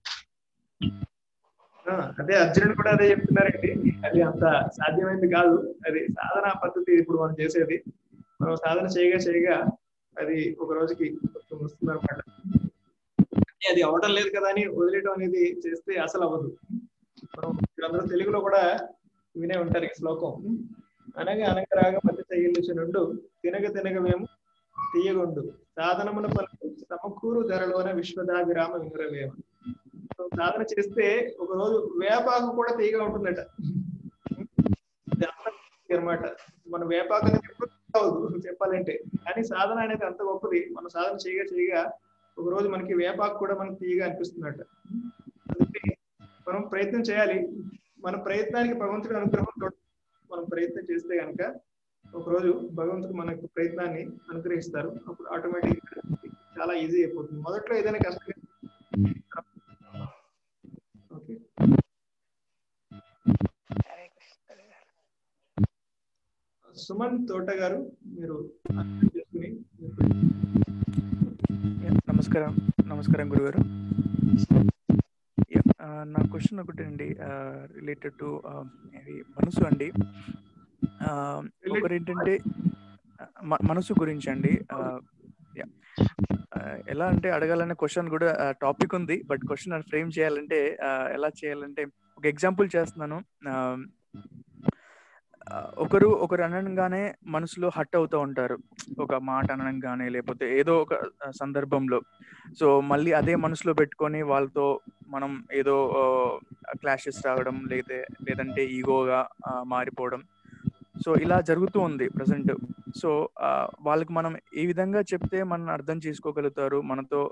ఆ, అదే అర్జునుడు కూడా అదే చెప్తున్నారండి అది అంత సాధ్యమైంది కాదు అది సాధన పద్ధతి ఇప్పుడు మనం చేసేది మనం సాధన చేయగా చేయగా అది ఒక రోజుకి కొంచెం వస్తుంది అనమాట అది అవడం లేదు కదా అని వదిలేయడం అనేది చేస్తే అసలు అవ్వదు మనం అందరూ తెలుగులో కూడా వినే ఉంటారు ఈ శ్లోకం అనగా అనగరాగా మధ్య తగిలించినుండు తినగ తినగ మేము తీయగుండు సాధనమున పలుకు సమకూరు ధరలోన విశ్వదాభిరామ వినురవేమ సో సాధన చేస్తే ఒక రోజు వేపాకు కూడా తీయగా ఉంటుందట అనమాట మన వేపాకు అనేది ఎప్పుడు అవదు చెప్పాలంటే కానీ సాధన అనేది అంత గొప్పది మనం సాధన చేయగా చేయగా ఒక రోజు మనకి వేపాకు కూడా మనకి తీయగా అనిపిస్తుందట అందుకే మనం ప్రయత్నం చేయాలి మన ప్రయత్నానికి భగవంతుడి అనుగ్రహం తోడు మనం ప్రయత్నం చేస్తే కనుక ఒక రోజు భగవంతుడు మనకు ప్రయత్నాన్ని అనుగ్రహిస్తారు అప్పుడు ఆటోమేటిక్ చాలా ఈజీ అయిపోతుంది మొదట్లో ఏదైనా కష్టం ఓకే హరే కృష్ణ గారు సుమన్ తోట గారు మీరు unmute చేసుకుని యా, నమస్కారం నమస్కారం గురుగారు యా, ఆ, నా క్వశ్చన్ ఒకటి అండి రిలేటెడ్ టు ఇది మనసు అండి ఆ, ఒకరు ఏంటంటే ఆ, మ- మనసు గురించి అండి ఆ, యా. ఆ, ఎలా అంటే అడగాలనే క్వశ్చన్ కూడా టాపిక్ ఉంది బట్ క్వశ్చన్ ఫ్రేమ్ చేయాలంటే ఆ, ఎలా చేయాలంటే ఒక ఎగ్జాంపుల్ చేస్తున్నాను ఆ, ఆ, ఒకరు ఒకరు అనగానే మనసులో హట్ అవుతూ ఉంటారు ఒక మాట అనగానే లేకపోతే ఏదో ఒక ఆ, సందర్భంలో సో మళ్ళీ అదే మనసులో పెట్టుకొని వాళ్ళతో మనం ఏదో క్లాషెస్ రావడం లేదా లేదంటే ఈగోగా మారిపోవడం సో ఇలా జరుగుతూ ఉంది ప్రజెంట్ సో వాళ్ళకి మనం ఏ విధంగా చెప్తే మనం అర్థం చేసుకోగలుగుతారు మనతో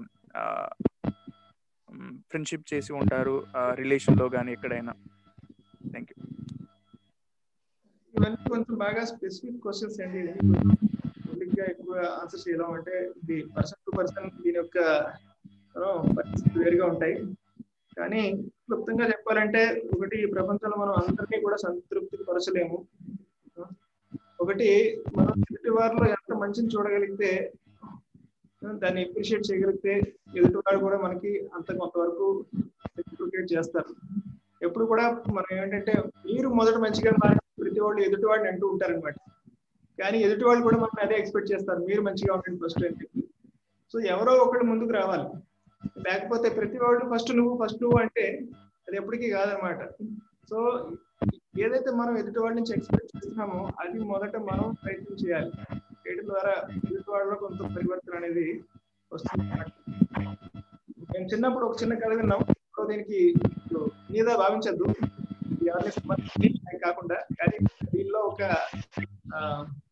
ఫ్రెండ్షిప్ చేసి ఉంటారు రిలేషన్లో కానీ ఎక్కడైనా థ్యాంక్ యూ ఇవన్నీ కొంచెం బాగా స్పెసిఫిక్ క్వశ్చన్స్ అండి పబ్లిక్ గా ఎక్కువ ఆన్సర్ చేయడం అంటే ఇది పర్సన్ టు పర్సన్ దీని యొక్క you know, పరిస్థితి వేరుగా ఉంటాయి కానీ క్లుప్తంగా చెప్పాలంటే ఒకటి ఈ ప్రపంచంలో మనం అందరినీ కూడా సంతృప్తి పరచలేము ఒకటి మనం ఎదుటి వారిలో ఎంత మంచిని చూడగలిగితే దాన్ని అప్రిషియేట్ చేయగలిగితే ఎదుటివాడు కూడా మనకి అంత కొంతవరకు రెసిప్రికేట్ చేస్తారు ఎప్పుడు కూడా మనం ఏంటంటే మీరు మొదట మంచిగా మారి ప్రతి వాళ్ళు ఎదుటి వాడిని అంటూ ఉంటారనమాట కానీ ఎదుటి వాళ్ళు కూడా మనం అదే ఎక్స్పెక్ట్ చేస్తారు మీరు మంచిగా ఉండండి ఫస్ట్ అని చెప్పి సో ఎవరో ఒకళ్ళు ముందుకు రావాలి లేకపోతే ప్రతి వాళ్ళు ఫస్ట్ నువ్వు ఫస్ట్ నువ్వు అంటే అది ఎప్పటికీ కాదనమాట సో ఏదైతే మనం ఎదుటి వాళ్ళ నుంచి ఎక్స్పెక్ట్ చేస్తున్నామో అది మొదట మనం ప్రయత్నం చేయాలి చేయడం ద్వారా ఎదుటి వాళ్ళలో కొంత పరివర్తన అనేది వస్తుంది మేము చిన్నప్పుడు ఒక చిన్న కథ విన్నాం సో దీనికి ఇప్పుడు నీదా భావించద్దు ఎవరిని సంబంధించి కాకుండా కానీ దీనిలో ఒక ఆ,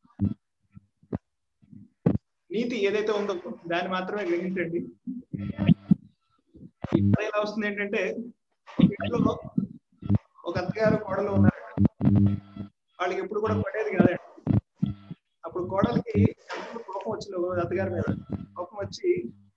నీతి ఏదైతే ఉందో దాన్ని మాత్రమే గ్రహించండి ఈ కథ ఎలా వస్తుంది ఏంటంటే ఒక ఇంట్లో ఒక అత్తగారు కోడలు ఉన్నారట వాళ్ళకి ఎప్పుడు కూడా పడేది కాదండి అప్పుడు కోడలికి ఎంత కోపం వచ్చిందో అత్తగారి మీద కోపం వచ్చి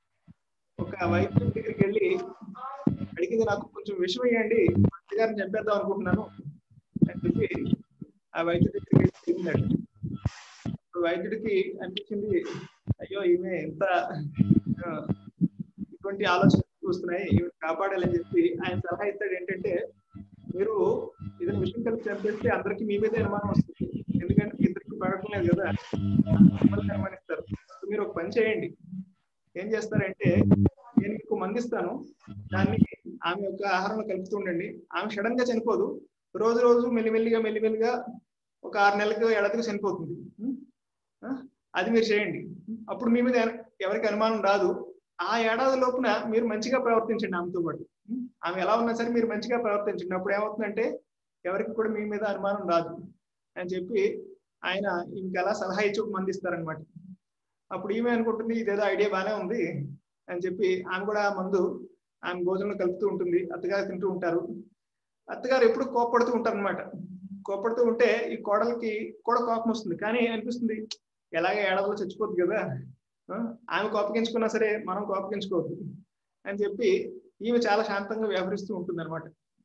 ఒక వైద్యుడి దగ్గరికి వెళ్ళి అడిగింది నాకు కొంచెం విషం వేయండి మా అత్తగారిని చంపేద్దాం అనుకుంటున్నాను అని చెప్పి ఆ వైద్యుడి దగ్గరికి వెళ్ళి అడిగిందట. అప్పుడు వైద్యుడికి అనిపించింది అయ్యో ఈమె ఎంత ఆ, ఇటువంటి ఆలోచనలు వస్తున్నాయి ఈమె కాపాడాలని చెప్పి ఆయన సలహా ఇస్తాడు ఏంటంటే మీరు ఏదైనా విషయం కలిపి చంపేస్తే అందరికి మీ మీదే అనుమానం వస్తుంది ఎందుకంటే మీ ఇద్దరికి పడటం లేదు కదా మిమ్మల్ని అనుమానిస్తారు సో మీరు ఒక పని చేయండి ఏం చేస్తారంటే నేను మీకు మందిస్తాను దాన్ని ఆమె యొక్క ఆహారంలో కలుపుతూ ఉండండి ఆమె సడన్ గా చనిపోదు రోజు రోజు మెల్లిమెల్లిగా మెల్లిమెల్లిగా ఒక ఆరు నెలలకు ఏడాదికి చనిపోతుంది ఉం? ఆ? అది మీరు చేయండి అప్పుడు మీ మీద ఎన- ఎవరికి అనుమానం రాదు ఆ ఏడాది లోపున మీరు మంచిగా ప్రవర్తించండి ఆమెతో పాటు ఉం? ఆమె ఎలా ఉన్నా సరే మీరు మంచిగా ప్రవర్తించండి అప్పుడు ఏమవుతుందంటే ఎవరికి కూడా మీ మీద అనుమానం రాదు అని చెప్పి ఆయన ఇంక అలా సలహా ఇచ్చి ఒక మంది ఇస్తారనమాట అప్పుడు ఈమె అనుకుంటుంది ఇదేదో ఐడియా బాగానే ఉంది అని చెప్పి ఆమె కూడా ఆ మందు ఆమె భోజనంలో కలుపుతూ ఉంటుంది అత్తగారు తింటూ ఉంటారు అత్తగారు ఎప్పుడు కోపడుతూ ఉంటారు అనమాట కోపడుతూ ఉంటే ఈ కోడలికి కూడా కోపం వస్తుంది కానీ అనిపిస్తుంది ఎలాగే ఏడాదిలో చచ్చిపోద్ది కదా ఆ, ఆమె కోపగించుకున్నా సరే మనం కోపగించుకోవద్దు అని చెప్పి ఈమె చాలా శాంతంగా వ్యవహరిస్తూ ఉంటుంది అనమాట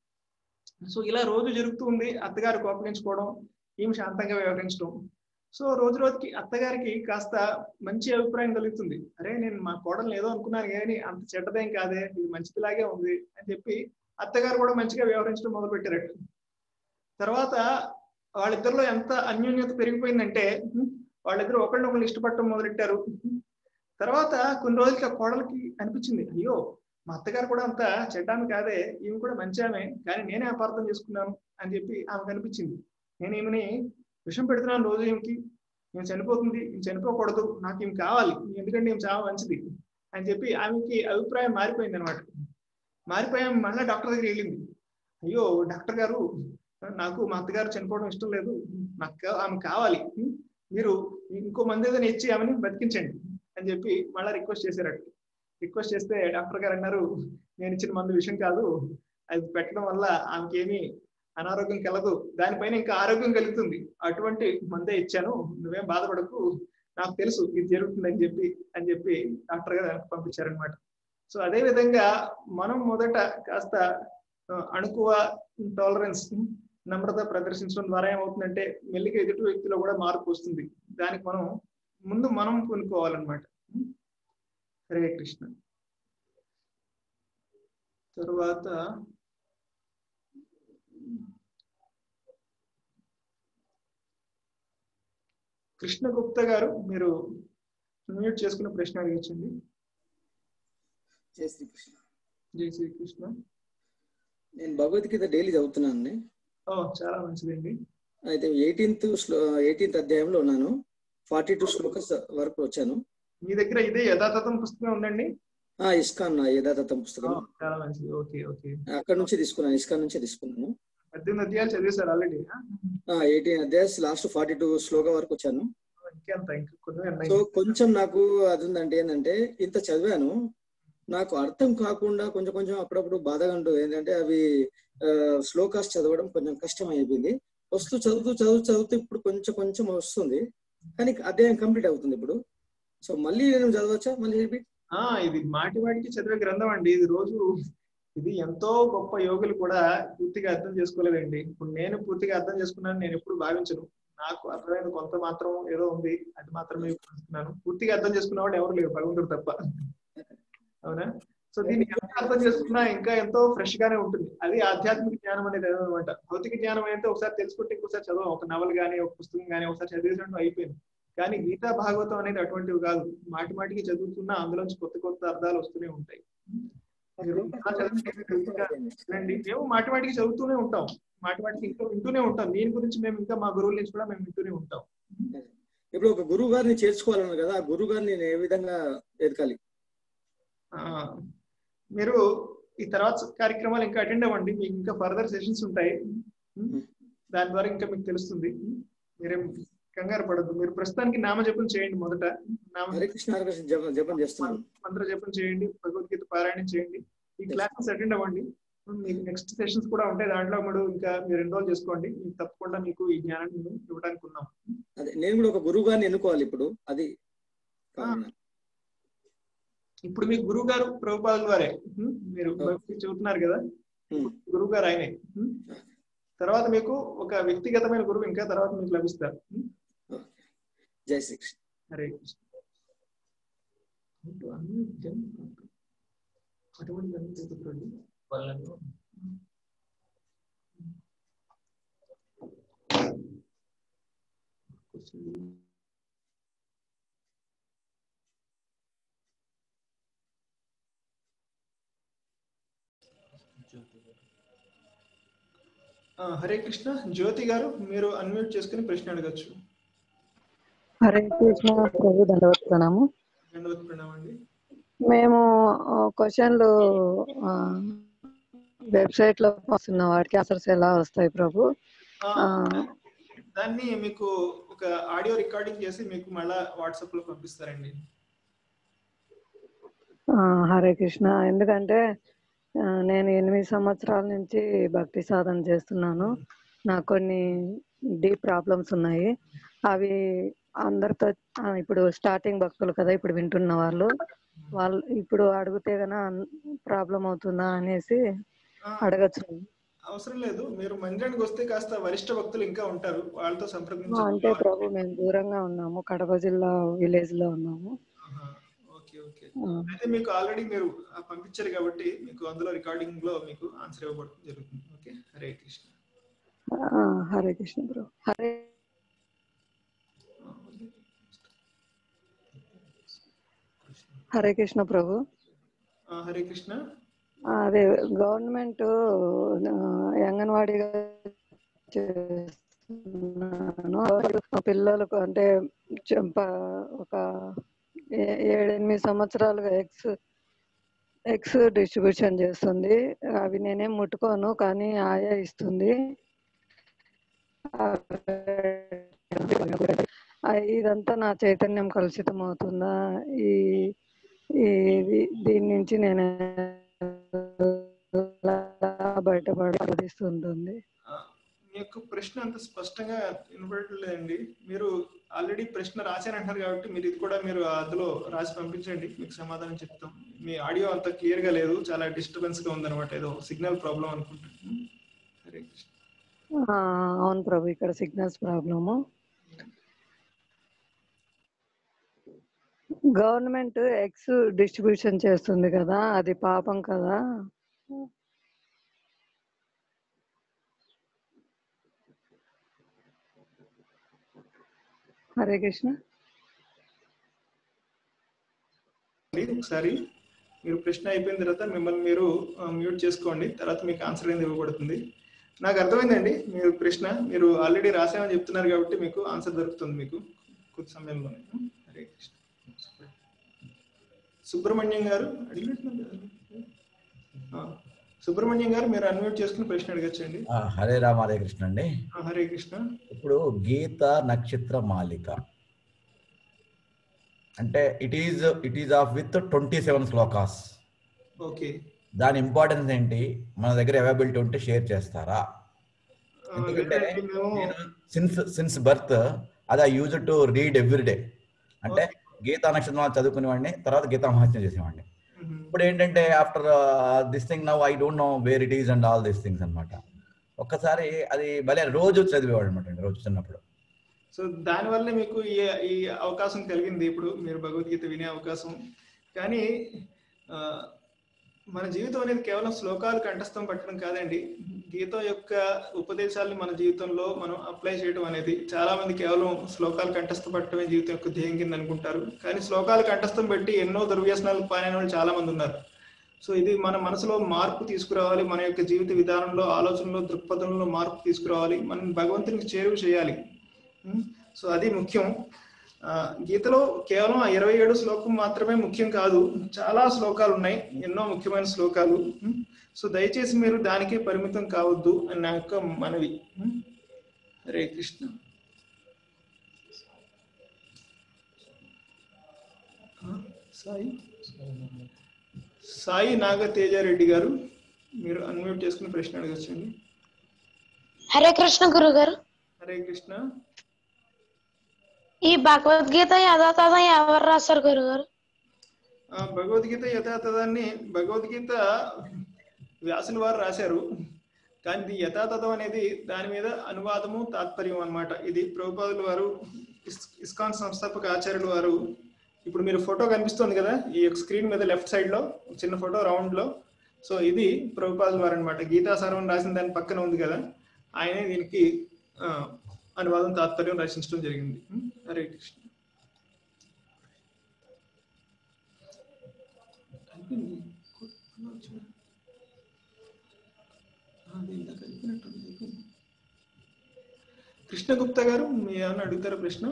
సో ఇలా రోజు జరుగుతూ ఉంది అత్తగారు కోపగించుకోవడం ఈమె శాంతంగా వ్యవహరించడం సో రోజు రోజుకి అత్తగారికి కాస్త మంచి అభిప్రాయం కలుగుతుంది అరే నేను మా కోడలు ఏదో అనుకున్నాను కానీ అంత చెడ్డదేం కాదే ఇది మంచిదిలాగే ఉంది అని చెప్పి అత్తగారు కూడా మంచిగా వ్యవహరించడం మొదలు పెట్టారట తర్వాత వాళ్ళిద్దరిలో ఎంత అన్యోన్యత పెరిగిపోయిందంటే ఉం, వాళ్ళిద్దరు ఒకళ్ళనొకళ్ళు ఇష్టపడటం మొదలెట్టారు తర్వాత కొన్ని రోజులకి ఆ కోడలికి అనిపించింది అయ్యో మా అత్తగారు కూడా అంత చెడ్డామె కాదే ఈమె కూడా మంచి ఆమె కానీ నేనే అపార్థం చేసుకున్నాను అని చెప్పి ఆమెకు అనిపించింది నేను ఈమెని విషం పెడుతున్నాను రోజు ఈమెకి ఈమె చనిపోతుంది ఈమె చనిపోకూడదు నాకు ఈమె కావాలి ఎందుకంటే ఈమె చాలా మంచిది అని చెప్పి ఆమెకి అభిప్రాయం మారిపోయింది అనమాట మారిపోయి ఆమె మళ్ళీ డాక్టర్ దగ్గర వెళ్ళింది అయ్యో డాక్టర్ గారు నాకు మా అత్తగారు చనిపోవడం ఇష్టం లేదు నాకు కా- ఆమె కావాలి మీరు ఇంకో మంది ఏదైనా ఇచ్చి ఆమెని బతికించండి అని చెప్పి మళ్ళీ రిక్వెస్ట్ చేశారట రిక్వెస్ట్ చేస్తే డాక్టర్ గారు అన్నారు నేను ఇచ్చిన మందు విషయం కాదు అది పెట్టడం వల్ల ఆమెకి ఏమీ అనారోగ్యం కలదు దానిపైన ఇంకా ఆరోగ్యం కలుగుతుంది అటువంటి మందే ఇచ్చాను నువ్వేం బాధపడకు నాకు తెలుసు ఇది జరుగుతుంది అని చెప్పి అని చెప్పి డాక్టర్ గారు వెనక్కి పంపించారనమాట సో అదే విధంగా మనం మొదట కాస్త ఆ, అణుకువ టాలరెన్స్ నమ్రత ప్రదర్శించడం ద్వారా ఏమవుతుందంటే మెల్లిగా ఎదుటి వ్యక్తిలో కూడా మార్పు వస్తుంది దానికి మనం ముందు మనం కొనుక్కోవాలన్నమాట హరే కృష్ణ తరువాత కృష్ణ గుప్తా గారు మీరు మ్యూట్ చేసుకున్న ప్రశ్న అడిగించండి జై శ్రీకృష్ణ జై శ్రీకృష్ణ నేను భగవద్గీత డైలీ చదువుతున్నానండి ఓ చాలా మంచిదండి అయితే ఎయిటీన్త్ శ్లో ఎయిటీన్త్ అధ్యాయంలో ఉన్నాను ఫార్టీ టూ శ్లోకస్ వరకు వచ్చాను మీ దగ్గర ఇదే యథాతథం పుస్తకం ఉందండి ఆ ఇస్కాన్ యథాతథం ఓ, పుస్తకం చాలా మంచిది ఓకే ఓకే అక్కడ నుంచి తీసుకున్నాను ఇస్కాన్ నుంచి తీసుకున్నాను పద్దెనిమిది అధ్యాయాలు చదివేశారు ఆల్రెడీ ఎయిటీన్ అధ్యాయస్ లాస్ట్ ఫార్టీ టూ శ్లోక వరకు వచ్చాను ఇంకెంత ఇంకా కొన్ని ఉన్నాయి సో కొంచెం నాకు అది ఉందంటే ఏంటంటే ఇంత చదివాను నాకు అర్థం కాకుండా కొంచెం కొంచెం అప్పుడప్పుడు బాధగా ఉంటుంది ఏంటంటే అవి శ్లోకాస్ చదవడం కొంచెం కష్టం అయిపోయింది వస్తూ చదువుతూ చదువు చదువుతూ ఇప్పుడు కొంచెం కొంచెం వస్తుంది కానీ అధ్యాయం కంప్లీట్ అవుతుంది ఇప్పుడు సో మళ్ళీ నేను చదవచ్చా మళ్ళీ రిపీట్ ఆ ఇది మాటి మాటికి చదివే గ్రంథం అండి ఇది రోజు ఇది ఎంతో గొప్ప యోగులు కూడా పూర్తిగా అర్థం చేసుకోలేదండి ఇప్పుడు నేను పూర్తిగా అర్థం చేసుకున్నాను నేను ఎప్పుడు భావించను నాకు అర్థమైన కొంత మాత్రం ఏదో ఉంది అది మాత్రమే చూస్తున్నాను పూర్తిగా అర్థం చేసుకున్నవాడు ఎవరు లేరు భగవంతుడు తప్ప అవునా సో దీన్ని ఎంత అర్థం చేసుకున్నా ఇంకా ఎంతో ఫ్రెష్ గానే ఉంటుంది అది ఆధ్యాత్మిక జ్ఞానం అనేది అనమాట భౌతిక జ్ఞానం అయితే ఒకసారి తెలుసుకుంటే ఇంకోసారి చదవం ఒక నవల్ కానీ ఒక పుస్తకం కానీ ఒకసారి చదివేసినట్టు అయిపోయింది కానీ గీతా భాగవతం అనేది అటువంటివి కాదు మాటి మాటికి చదువుతున్నా అందులోంచి కొత్త కొత్త అర్థాలు వస్తూనే ఉంటాయి మీరు ఎలా చదివితే పూర్తిగా వినండి మేము మాటి మాటికి చదువుతూనే ఉంటాం మాటి మాటికి ఇంకా వింటూనే ఉంటాం దీని గురించి మేము ఇంకా మా గురువుల నుంచి కూడా మేము వింటూనే ఉంటాం ఇప్పుడు ఒక గురువు గారిని చేర్చుకోవాలన్నారు కదా ఆ గురువు గారిని నేను ఏ విధంగా ఎదగాలి ఆ, మీరు ఈ తర్వాత కార్యక్రమాలు ఇంకా అటెండ్ అవ్వండి మీకు ఇంకా ఫర్దర్ సెషన్స్ ఉంటాయి దాని ద్వారా ఇంకా మీకు తెలుస్తుంది మీరేం కంగారు పడద్దు మీరు ప్రస్తుతానికి నామ జపం చేయండి మొదట నామ హరే కృష్ణ హరే కృష్ణ జపం జపం చేస్తున్నాను మంత్ర జపం చేయండి భగవద్గీత పారాయణం చేయండి ఈ క్లాసెస్ అటెండ్ అవ్వండి మీకు నెక్స్ట్ సెషన్స్ కూడా ఉంటాయి దాంట్లో మీరు ఇంకా మీరు ఎన్రోల్ చేసుకోండి మీకు తప్పకుండా మీకు ఈ జ్ఞానాన్ని మేము ఇవ్వడానికి ఉన్నాం అదే నేను కూడా ఒక గురువు గారిని ఎన్నుకోవాలి ఇప్పుడు అది కావున ఇప్పుడు మీ గురువు గారు ప్రభుపాదుల వారే ఉం? మీరు భక్తి చెబుతున్నారు కదా ఉం. గురువు గారు ఆయనే ఉం? తర్వాత మీకు ఒక వ్యక్తిగతమైన గురువు ఇంకా తర్వాత మీకు లభిస్తారు ఉం? జై శ్రీకృష్ణ హరే కృష్ణ అటు అన్ని జన్ అటువంటి జన్మ చేతుకోండి వాళ్ళను ఆ, హరే కృష్ణ జ్యోతి గారు మీరు అన్మ్యూట్ చేసుకుని ప్రశ్న అడగచ్చు హరే కృష్ణ ప్రభు దండవత్తున్నాము ధన్యవాద ప్రణామం అండి మేము క్వశ్చన్లు వెబ్సైట్ లో వస్తున్న వాటికి ఆన్సర్స్ ఎలా వస్తాయి ప్రభు ఆ, ఆ, దాన్ని మీకు ఒక ఆడియో రికార్డింగ్ చేసి మీకు మళ్ళా వాట్సాప్ లో పంపిస్తారండి ఆ, హరే కృష్ణ ఎందుకంటే ఆ, నేను ఎనిమిది సంవత్సరాల నుంచి భక్తి సాధన చేస్తున్నాను నాకు కొన్ని డీప్ ప్రాబ్లమ్స్ ఉన్నాయి అవి అందరితో ఆ, ఇప్పుడు స్టార్టింగ్ భక్తులు కదా ఇప్పుడు వింటున్న వాళ్ళు వాళ్ళు ఇప్పుడు అడిగితే గన ప్రాబ్లం అవుతుందా అనేసి ఆ, అడగచ్చు అవసరం లేదు మీరు మందిరానికి వస్తే కాస్త వరిష్ఠ భక్తులు ఇంకా ఉంటారు వాళ్ళతో ఆ, అంటే సంప్రదించండి ప్రభు మేము దూరంగా ఉన్నాము కడప జిల్లా విలేజ్ లో ఉన్నాము ఆహా, ఓకే ఓకే ఆ, అయితే మీకు ఆల్రెడీ మీరు ఆ పంపించారు కాబట్టి మీకు అందులో రికార్డింగ్ లో మీకు ఆన్సర్ ఇవ్వబడటం జరుగుతుంది ఓకే హరే కృష్ణ ఆ, హరే కృష్ణ ప్రభు హరే హరే కృష్ణ ప్రభు ఆ, హరే కృష్ణ ఆ, అదే గవర్నమెంట్ అంగన్వాడీగా చేస్తున్నాను మా పిల్లలకు అంటే చెంప- ఒక ఏ- ఏడెనిమిది సంవత్సరాలుగా ఎగ్స్ ఎగ్స్ డిస్ట్రిబ్యూషన్ చేస్తుంది అవి నేనేం ముట్టుకోను కానీ ఆయా ఇస్తుంది ఆ, ఇదంతా నా చైతన్యం కలుషితం అవుతుందా ఈ ఈ దీని నుంచి నేను ఎలా బయటపడి సాధిస్తుంటుంది ఆ, మీ యొక్క ప్రశ్న అంత స్పష్టంగా వినపడలేదండి మీరు ఆల్రెడీ ప్రశ్న రాశారంటారు కాబట్టి మీరు ఇది కూడా మీరు అందులో రాసి పంపించండి మీకు సమాధానం చెప్తాం మీ ఆడియో అంత క్లియర్ గా లేదు చాలా డిస్టర్బెన్స్ గా ఉందన్నమాట ఏదో సిగ్నల్ ప్రాబ్లం అనుకుంటాను హరే కృష్ణ ఆ, అవును ప్రభు ఇక్కడ signals problem government eggs distribution చేస్తుంది కదా అది పాపం కదా హరే కృష్ణ ఒకసారి మీరు ప్రశ్న అయిపోయిన తర్వాత మిమ్మల్ని మీరు మ్యూట్ చేసుకోండి తర్వాత మీకు ఆన్సర్ అనేది ఇవ్వబడుతుంది నాకు అర్థమైందండి మీరు ప్రశ్న మీరు ఆల్రెడీ రాసామని చెప్తున్నారు కాబట్టి మీకు ఆన్సర్ దొరుకుతుంది మీకు కొద్ది సమయంలోనే హరే కృష్ణ సుబ్రహ్మణ్యం గారు అడిగినట్టున్నారు కదా. ఆ, సుబ్రహ్మణ్యం గారు మీరు అన్మ్యూట్ చేసుకుని ప్రశ్న అడగచ్చండి ఆ, హరే రామ హరే కృష్ణ అండి ఆ, హరే కృష్ణ ఇప్పుడు గీత నక్షత్ర మాలిక అంటే it is it is of with twenty seven శ్లోకాస్ ఓకే దాని ఇంపార్టెన్స్ ఏంటి మన దగ్గర అవైలబిలిటీ ఉంటే షేర్ చేస్తారా ఆ, ఎందుకంటే లేదండి, మేము నేను సిన్స్ సిన్స్ బర్త్ అది I use to read every day అంటే గీతా నక్షత్రం చదువుకునే వాడిని తర్వాత గీతా మహాత్మ్యం చేసేవాడిని మ్మ్. ఇప్పుడు ఏంటంటే after this thing now I don't know where it is and all this things అన్నమాట ఒక్కసారి అది భలే రోజు చదివేవాడు అనమాట రోజు చిన్నప్పుడు సో దానివల్ల మీకు ఈ ఈ అవకాశం కలిగింది ఇప్పుడు మీరు భగవద్గీత వినే అవకాశం కానీ ఆ, మన జీవితం అనేది కేవలం శ్లోకాలు కంఠస్థం పట్టడం కాదండి గీతం యొక్క ఉపదేశాలను మన జీవితంలో మనం అప్లై చేయడం అనేది చాలా మంది కేవలం శ్లోకాలు కంఠస్థం పట్టడమే జీవితం యొక్క ధ్యేయం కింద అనుకుంటారు కానీ శ్లోకాలు కంఠస్థం పెట్టి ఎన్నో దుర్వ్యసనాలకు పాలైన వాళ్ళు చాలా మంది ఉన్నారు సో ఇది మన మనసులో మార్పు తీసుకురావాలి మన యొక్క జీవిత విధానంలో ఆలోచనలో దృక్పథంలో మార్పు తీసుకురావాలి మనం భగవంతునికి చేరువ చేయాలి ఉం? సో అది ముఖ్యం ఆ, గీతలో కేవలం ఆ ఇరవై ఏడు శ్లోకం మాత్రమే ముఖ్యం కాదు చాలా శ్లోకాలు ఉన్నాయి ఎన్నో ముఖ్యమైన శ్లోకాలు ఉం? సో దయచేసి మీరు దానికే పరిమితం కావద్దు అని నా యొక్క మనవి ఉం? హరే కృష్ణ ఆ, సాయి సాయి నాగ తేజారెడ్డి గారు మీరు అన్మ్యూట్ చేసుకుని ప్రశ్న అడగచ్చండి హరే కృష్ణ గురుగారు హరే కృష్ణ ఈ భగవద్గీత యథాతథం ఎవరు రాశారు గురుగారు ఆ, భగవద్గీత యథాతథాన్ని భగవద్గీత వ్యాసుల వారు రాశారు కానీ ఇది యథాతథం అనేది దాని మీద అనువాదము తాత్పర్యం అన్నమాట ఇది ప్రభుపాదుల వారు ఇస్- ఇస్కాన్ సంస్థాపక ఆచార్యుల వారు ఇప్పుడు మీరు ఫోటో కనిపిస్తుంది కదా ఈ యొక్క స్క్రీన్ మీద లెఫ్ట్ సైడ్ లో ఒక చిన్న ఫోటో రౌండ్ లో సో ఇది ప్రభుపాదుల వారు అనమాట గీతాసారం రాసిన దాని పక్కన ఉంది కదా ఆయనే దీనికి ఆ, అనువాదం తాత్పర్యం రచించడం జరిగింది ఉం? హరే కృష్ణ అయిపోయింది. కొట్టుకున్నా వచ్చినా. ఆ, అది ఇందాక అయిపోయినట్టుంది, అయిపోయింది. కృష్ణగుప్తా గారు మీ ఏమైనా అడుగుతారా ప్రశ్న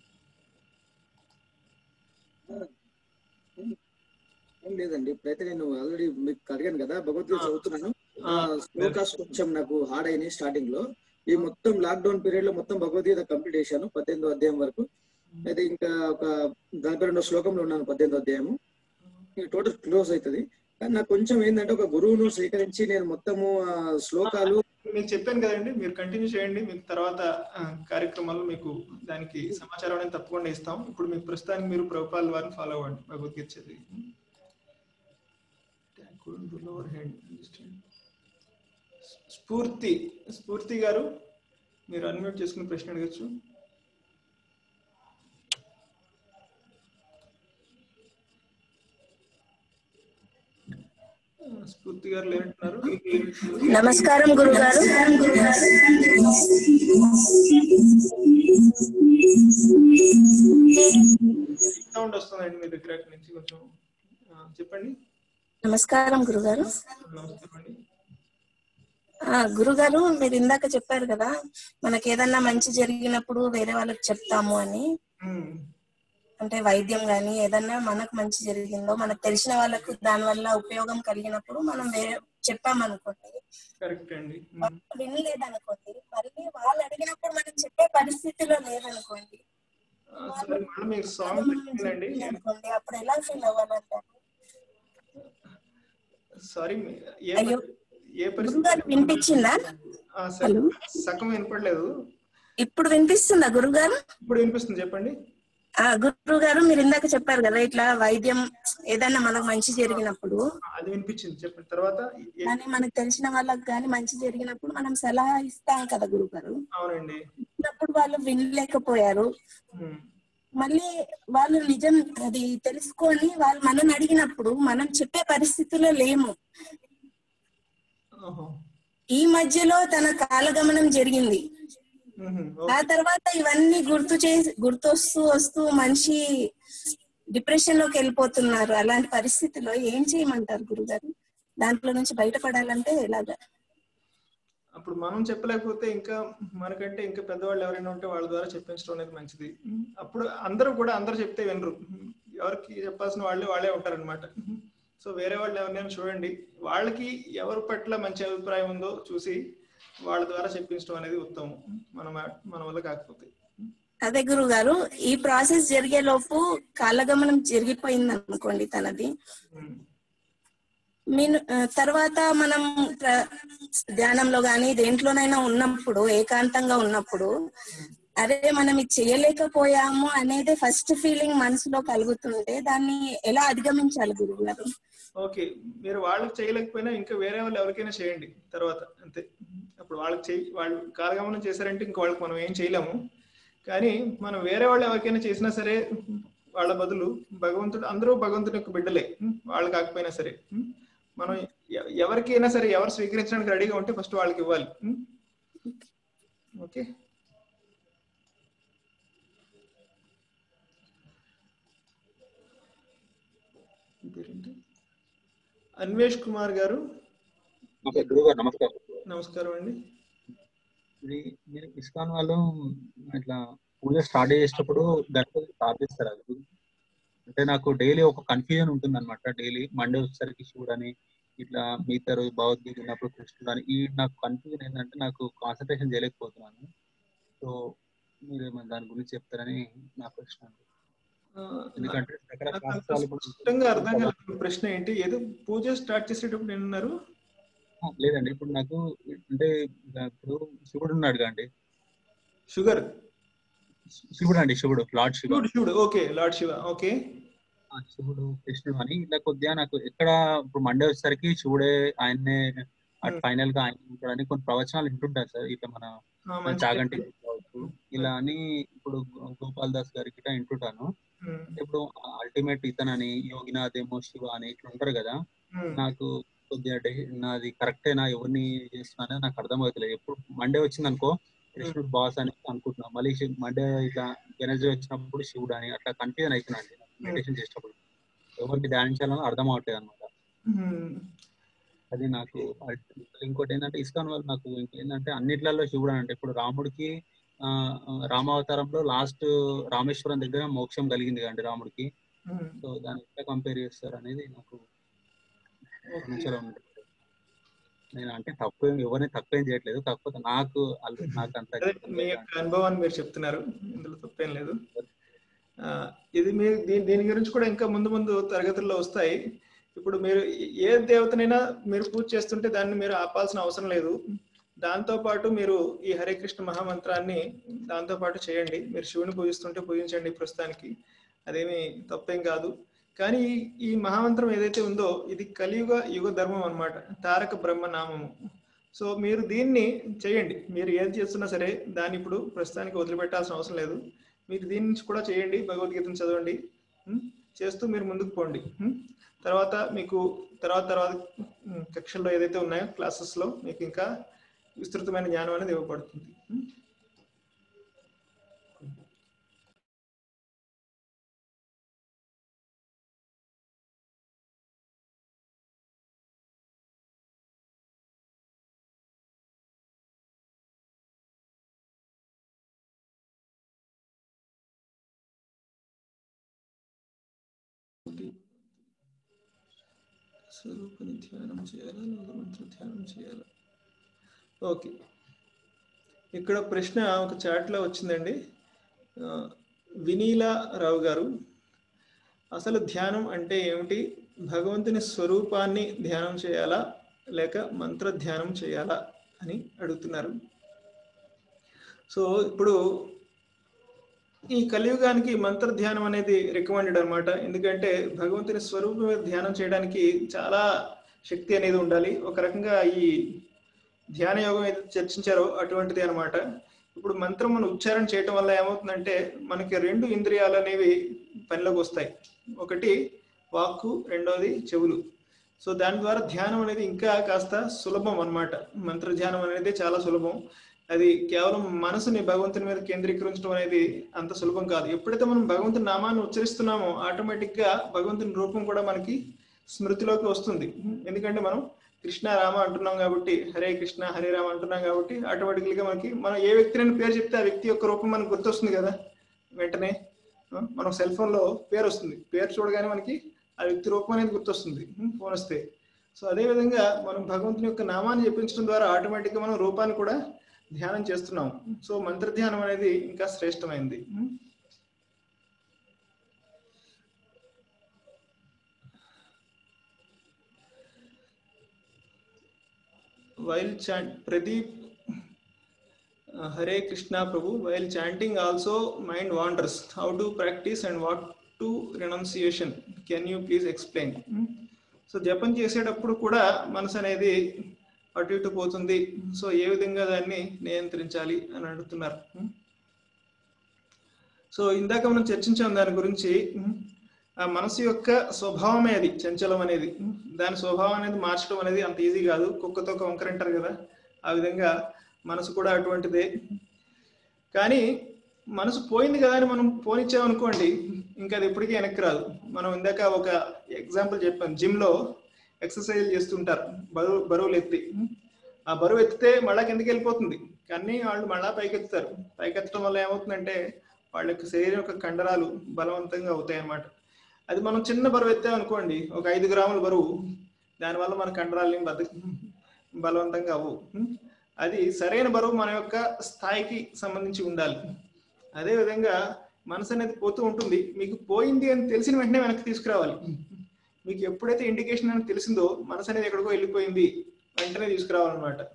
ఏం లేదండి ఇప్పుడైతే నేను ఆల్రెడీ మీకు అడిగాను కదా భగవద్గీత చదువుతున్నాను ఆ శ్లోకాస్ కొంచెం నాకు హార్డ్ అయినాయి స్టార్టింగ్ లో ఈ మొత్తం లాక్డౌన్ పీరియడ్ లో మొత్తం భగవద్గీత కంప్లీట్ చేశాను పద్దెనిమిదో అధ్యాయం వరకు అయితే ఇంకా ఒక నలభై రెండో శ్లోకంలో ఉన్నాను పద్దెనిమిదో అధ్యాయము టోటల్ క్లోజ్ అవుతుంది కానీ నాకు కొంచెం ఏంటంటే ఒక గురువును స్వీకరించి నేను మొత్తము ఆ శ్లోకాలు మీకు చెప్పాను కదండి మీరు కంటిన్యూ చేయండి మీకు తర్వాత ఆ, కార్యక్రమాల్లో మీకు దానికి సమాచారం అనేది తప్పకుండా ఇస్తాం ఇప్పుడు మీకు ప్రస్తుతానికి మీరు ప్రభుపాల వారిని ఫాలో అవ్వండి భగవద్గీత చదివి స్ఫూర్తి స్ఫూర్తి గారు మీరు అన్మ్యూట్ చేసుకుని ప్రశ్న అడగచ్చు స్ఫూర్తి గారు లేనంటున్నారు నమస్కారం గురుగారు సౌండ్ వస్తుందండి మీ దగ్గర అక్కడి నుంచి కొంచెం ఆ, చెప్పండి నమస్కారం గురుగారు నమస్కారం అండి ఆ గురుగారు మీరు ఇందాక చెప్పారు కదా మనకి ఏదన్నా మంచి జరిగినప్పుడు వేరే వాళ్ళకి చెప్తాము అని ఉమ్, అంటే వైద్యం గాని ఏదన్నా మనకు మంచి జరిగిందో మనకు తెలిసిన వాళ్ళకు దాని వల్ల ఉపయోగం కలిగినప్పుడు మనం వేరే చెప్పామనుకోండి కరెక్ట్ అండి ఉమ్, వాళ్ళు వినలేదనుకోండి మళ్ళీ వాళ్ళు అడిగినప్పుడు మనం చెప్పే పరిస్థితిలో లేదనుకోండి ఆ, సరే మళ్ళీ మీకు సాంగ్ పెట్టిందండి అనుకోండి అప్పుడు ఎలా ఫీల్ అవ్వాలంటారు సారీ ఏ అయ్యో. పరి- ఏ గురుగారు పరిస్థితి వినిపించిందా ఆ, సరే. సగం వినపడలేదు ఇప్పుడు వినిపిస్తుందా గురుగారు ఇప్పుడు వినిపిస్తుంది చెప్పండి ఆ గురువు గారు మీరు ఇందాక చెప్పారు కదా ఇట్లా వైద్యం ఏదన్నా మనకు మంచి జరిగినప్పుడు అది వినిపించింది చెప్పండి తర్వాత ఏ- కానీ మనకు తెలిసిన వాళ్ళకి కానీ మంచి జరిగినప్పుడు మనం సలహా ఇస్తాం కదా గురువు గారు అవునండి ఇచ్చినప్పుడు వాళ్ళు వినలేకపోయారు ఉమ్, మళ్ళీ వాళ్ళు నిజం అది తెలుసుకొని వాళ్ళు మనం అడిగినప్పుడు మనం చెప్పే పరిస్థితిలో లేము ఓహో. ఈ మధ్యలో తన కాలగమనం జరిగింది ఉహుం, ఆ తర్వాత ఇవన్నీ గుర్తు చేసి గుర్తొస్తూ వస్తూ మనిషి డిప్రెషన్ లోకి వెళ్ళిపోతున్నారు అలాంటి పరిస్థితిలో ఏం చేయమంటారు గురుగారు దాంట్లో నుంచి బయటపడాలంటే ఎలాగా అప్పుడు మనం చెప్పలేకపోతే ఇంకా మనకంటే ఇంకా పెద్దవాళ్ళు ఎవరైనా ఉంటే వాళ్ళ ద్వారా చెప్పించడం అనేది మంచిది ఉమ్, అప్పుడు అందరూ కూడా అందరూ చెప్తే వినరు ఉమ్, ఎవరికి చెప్పాల్సిన వాళ్ళే వాళ్ళే ఉంటారన్నమాట సో వేరే వాళ్ళు ఎవరినైనా చూడండి వాళ్ళకి ఎవరి పట్ల మంచి అభిప్రాయం ఉందో చూసి వాళ్ళ ద్వారా చెప్పించడం అనేది ఉత్తమం మన మా- మన వల్ల కాకపోతే అదే గురువు గారు ఈ ప్రాసెస్ జరిగే లోపు కాలగమనం జరిగిపోయింది అనుకోండి తనది ఉమ్, మీను ఆ, తర్వాత మనం ప్ర- ధ్యానంలో గాని దేంట్లోనైనా ఉన్నప్పుడు ఏకాంతంగా ఉన్నప్పుడు అరే మనం ఇది చేయలేకపోయాము అనేది ఫస్ట్ ఫీలింగ్ మనసులో కలుగుతుంటే దాన్ని ఎలా అధిగమించాలి గురువు గారు ఓకే మీరు వాళ్ళకి చేయలేకపోయినా ఇంకా వేరే వాళ్ళు ఎవరికైనా చేయండి తర్వాత అంతే అప్పుడు వాళ్ళకి చేయి వాళ్ళు కాలగమనం చేశారంటే ఇంకా వాళ్ళకి మనం ఏం చేయలేము కానీ మనం వేరే వాళ్ళు ఎవరికైనా చేసినా సరే వాళ్ళ బదులు భగవంతుడు అందరూ భగవంతుడి యొక్క బిడ్డలే వాళ్ళు కాకపోయినా సరే మనం ఎ- ఎవరికైనా సరే ఎవరు స్వీకరించడానికి రెడీగా ఉంటే ఫస్ట్ వాళ్ళకి ఇవ్వాలి ఓకే మీ పేరేంటి అన్వేష్ కుమార్ గారు ఓకే గురుగారు నమస్కారం నమస్కారం అండి ఇది మీరు ఇస్కాన్ వాళ్ళు ఇట్లా పూజ స్టార్ట్ చేసేటప్పుడు గణపతి ప్రార్థిస్తారు అది అంటే నాకు డైలీ ఒక కన్ఫ్యూజన్ ఉంటుంది అనమాట డైలీ మండే వచ్చేసరికి శివుడు అని ఇట్లా మిగతా రోజు భగవద్గీత ఉన్నప్పుడు కృష్ణుడు అని ఈ నాకు కన్ఫ్యూజన్ ఏంటంటే నాకు కాన్సన్ట్రేషన్ చేయలేకపోతున్నాను సో మీరు ఏమైనా దాని గురించి చెప్తారని నా ప్రశ్న అండి. ఆ, ఎందుకంటే నాకు రకరకాల అంత రాష్ట్రాలు ఇప్పుడు స్పష్టంగా అర్థం కాలేదు మీ ప్రశ్న ఏంటి ఏదో పూజ స్టార్ట్ చేసేటప్పుడు ఏమన్నారు ఆ, లేదండి ఇప్పుడు నాకు అంటే ఇప్పుడు శివుడు ఉన్నాడు అండి షుగర్ శివుడు అండి శివుడు లార్డ్ శివ శివుడు శివుడు ఓకే లార్డ్ శివ ఓకే ఆ, శివుడు కృష్ణుడు అని ఇలా కొద్దిగా నాకు ఎక్కడ ఇప్పుడు మండే వచ్చేసరికి శివుడే ఆయన్నే Hmm. ఫైనల్ గా ఆయన ఉంటాడని కొన్ని ప్రవచనాలు వింటుంటారు సార్ ఇట్లా మన ఆ, మంచి చాగంటి కావచ్చు ఇలా అని ఇప్పుడు గో- గోపాల్ దాస్ గారికి ఇట్లా వింటుంటాను ఉమ్, ఇప్పుడు అల్టిమేట్ ఇతనని యోగినాథ్ ఏమో శివ అని ఇట్లా ఉంటారు కదా ఉమ్, నాకు కొద్దిగా డె- నాది కరెక్టేనా ఎవరిని చేస్తున్నా నాకు అర్థమవుతలేదు ఎప్పుడు మండే వచ్చింది అనుకో కృష్ణుడు బాస్ అని అనుకుంటున్నా మళ్ళీ శివ్- మండే ఇట్లా ఎనర్జీ వచ్చినప్పుడు శివుడు అని అట్లా కన్ఫ్యూజన్ అవుతున్నా అండి మెడిటేషన్ చేసినప్పుడు ఎవరికి ధ్యానించాలని అర్థం అవట్లేదు అనమాట ఉమ్, అది నాకు అల్టి- ఇంకోటి ఏంటంటే ఇస్కాన్ వాళ్ళు నాకు ఏంటంటే అన్నిట్లలో శివుడు అని అంటే ఇప్పుడు రాముడికి ఆ ఆ, రామావతారంలో లాస్ట్ రామేశ్వరం దగ్గర మోక్షం కలిగింది కదండి రాముడికి ఉమ్. సో దాన్ని ఎట్లా కంపేర్ చేస్తారు అనేది నాకు కొంచెం నేను అంటే తప్పు ఏం- ఎవరిని తప్పేం చేయట్లేదు కాకపోతే నాకు అల్- నాకు అంత అదే మీ యొక్క అనుభవాన్ని మీరు చెప్తున్నారు ఇందులో తప్పేం లేదు ఆ, ఇది మీరు దీని దీని గురించి కూడా ఇంకా ముందు ముందు తరగతుల్లో వస్తాయి ఇప్పుడు మీరు ఏ దేవతనైనా మీరు పూజ చేస్తుంటే దాన్ని మీరు ఆపాల్సిన అవసరం లేదు దాంతో పాటు మీరు ఈ హరే కృష్ణ మహామంత్రాన్ని దాంతో పాటు చేయండి మీరు శివుని పూజిస్తుంటే పూజించండి ప్రస్తుతానికి అదేమి తప్పేం కాదు కానీ ఈ- ఈ మహామంత్రం ఏదైతే ఉందో ఇది కలియుగ యుగ ధర్మం అన్నమాట తారక బ్రహ్మ నామము సో మీరు దీన్ని చేయండి మీరు ఏది చేస్తున్నా సరే దాన్ని ఇప్పుడు ప్రస్తుతానికి వదిలిపెట్టాల్సిన అవసరం లేదు మీరు దీని నుంచి కూడా చేయండి భగవద్గీతను చదవండి ఉం? చేస్తూ మీరు ముందుకు పోండి ఉం? తర్వాత మీకు తర్వాత తర్వాత ఉం, కక్షల్లో ఏదైతే ఉన్నాయో క్లాసెస్లో మీకు ఇంకా విస్తృతమైన జ్ఞానం అనేది ఇవ్వబడుతుంది ఉం? స్వరూపని ధ్యానం చేయాలా లేదా మంత్ర ధ్యానం చేయాలా ఓకే ఇక్కడ ప్రశ్న ఒక చాట్లో వచ్చిందండి ఆ, వినీలా రావు గారు అసలు ధ్యానం అంటే ఏమిటి భగవంతుని స్వరూపాన్ని ధ్యానం చేయాలా లేక మంత్ర ధ్యానం చేయాలా అని అడుగుతున్నారు సో ఇప్పుడు ఈ కలియుగానికి మంత్ర ధ్యానం అనేది రికమెండెడ్ అన్నమాట ఎందుకంటే భగవంతుని స్వరూపం మీద ధ్యానం చేయడానికి చాలా శక్తి అనేది ఉండాలి ఒక రకంగా ఈ ధ్యాన యోగం ఏదైతే చర్చించారో అటువంటిది అన్నమాట ఇప్పుడు మంత్రం మనం ఉచ్చారణ చేయటం వల్ల ఏమవుతుందంటే మనకి రెండు ఇంద్రియాలు అనేవి పనిలోకి వస్తాయి ఒకటి వాక్కు రెండోది చెవులు సో దాని ద్వారా ధ్యానం అనేది ఇంకా కాస్త సులభం అన్నమాట మంత్ర ధ్యానం అనేది చాలా సులభం అది కేవలం మనసుని భగవంతుని మీద కేంద్రీకరించడం అనేది అంత సులభం కాదు ఎప్పుడైతే మనం భగవంతుని నామాన్ని ఉచ్చరిస్తున్నామో ఆటోమేటిక్ గా భగవంతుని రూపం కూడా మనకి స్మృతిలోకి వస్తుంది ఎందుకంటే మనం కృష్ణ రామ అంటున్నాం కాబట్టి హరే కృష్ణ హరే రామ అంటున్నాం కాబట్టి ఆటోమేటికల్ గా మనకి మనం ఏ వ్యక్తిని పేరు చెప్తే ఆ వ్యక్తి యొక్క రూపం మనకు గుర్తొస్తుంది కదా వెంటనే ఆ, మనం సెల్ ఫోన్ లో పేరు వస్తుంది పేరు చూడగానే మనకి ఆ వ్యక్తి రూపం అనేది గుర్తొస్తుంది ఫోన్ వస్తే సో అదే విధంగా మనం భగవంతుని యొక్క నామాన్ని జపించడం ద్వారా ఆటోమేటిక్ గా మనం రూపాన్ని కూడా ధ్యానం చేస్తున్నాం సో మంత్ర ధ్యానం అనేది ఇంకా శ్రేష్టమైంది while chant Pradeep Hare Krishna Prabhu while chanting also mind wanders how to practice and what to renunciation can you please explain so జపం చేసేటప్పుడు కూడా మనసు అనేది అటు ఇటు పోతుంది సో ఏ విధంగా దాన్ని నియంత్రించాలి అని అడుగుతున్నారు సో ఇందాక మనం చర్చించాం దాని గురించి ఆ మనసు యొక్క స్వభావమే అది చంచలం అనేది దాని స్వభావం అనేది మార్చడం అనేది అంత ఈజీ కాదు కుక్కతో వంకర అంటారు కదా ఆ విధంగా మనసు కూడా అటువంటిదే కానీ మనసు పోయింది కదా అని మనం పోనిచ్చామనుకోండి ఇంకా అది ఎప్పటికీ వెనక్కి రాదు మనం ఇందాక ఒక ఎగ్జాంపుల్ చెప్పాను జిమ్ లో ఎక్సర్సైజ్ చేస్తుంటారు బరువు బరువులు ఎత్తి ఆ బరువు ఎత్తితే మళ్ళా కిందకి వెళ్ళిపోతుంది కానీ వాళ్ళు మళ్ళా పైకెత్తుతారు పైకెత్తడం వల్ల ఏమవుతుందంటే వాళ్ళ యొక్క శరీరం యొక్క కండరాలు బలవంతంగా అవుతాయి అన్నమాట అది మనం చిన్న బరువు ఎత్తాం అనుకోండి ఒక ఐదు గ్రాముల బరువు దానివల్ల మన కండరాలు బద్ద బలవంతంగా అవ్వు అది సరైన బరువు మన యొక్క స్థాయికి సంబంధించి ఉండాలి అదే విధంగా మనసు అనేది పోతూ ఉంటుంది మీకు పోయింది అని తెలిసిన వెంటనే వెనక్కి తీసుకురావాలి మీకు ఎప్పుడైతే ఇండికేషన్ అని తెలిసిందో మనసు అనేది ఎక్కడికో వెళ్ళిపోయింది వెంటనే తీసుకురావాలన్నమాట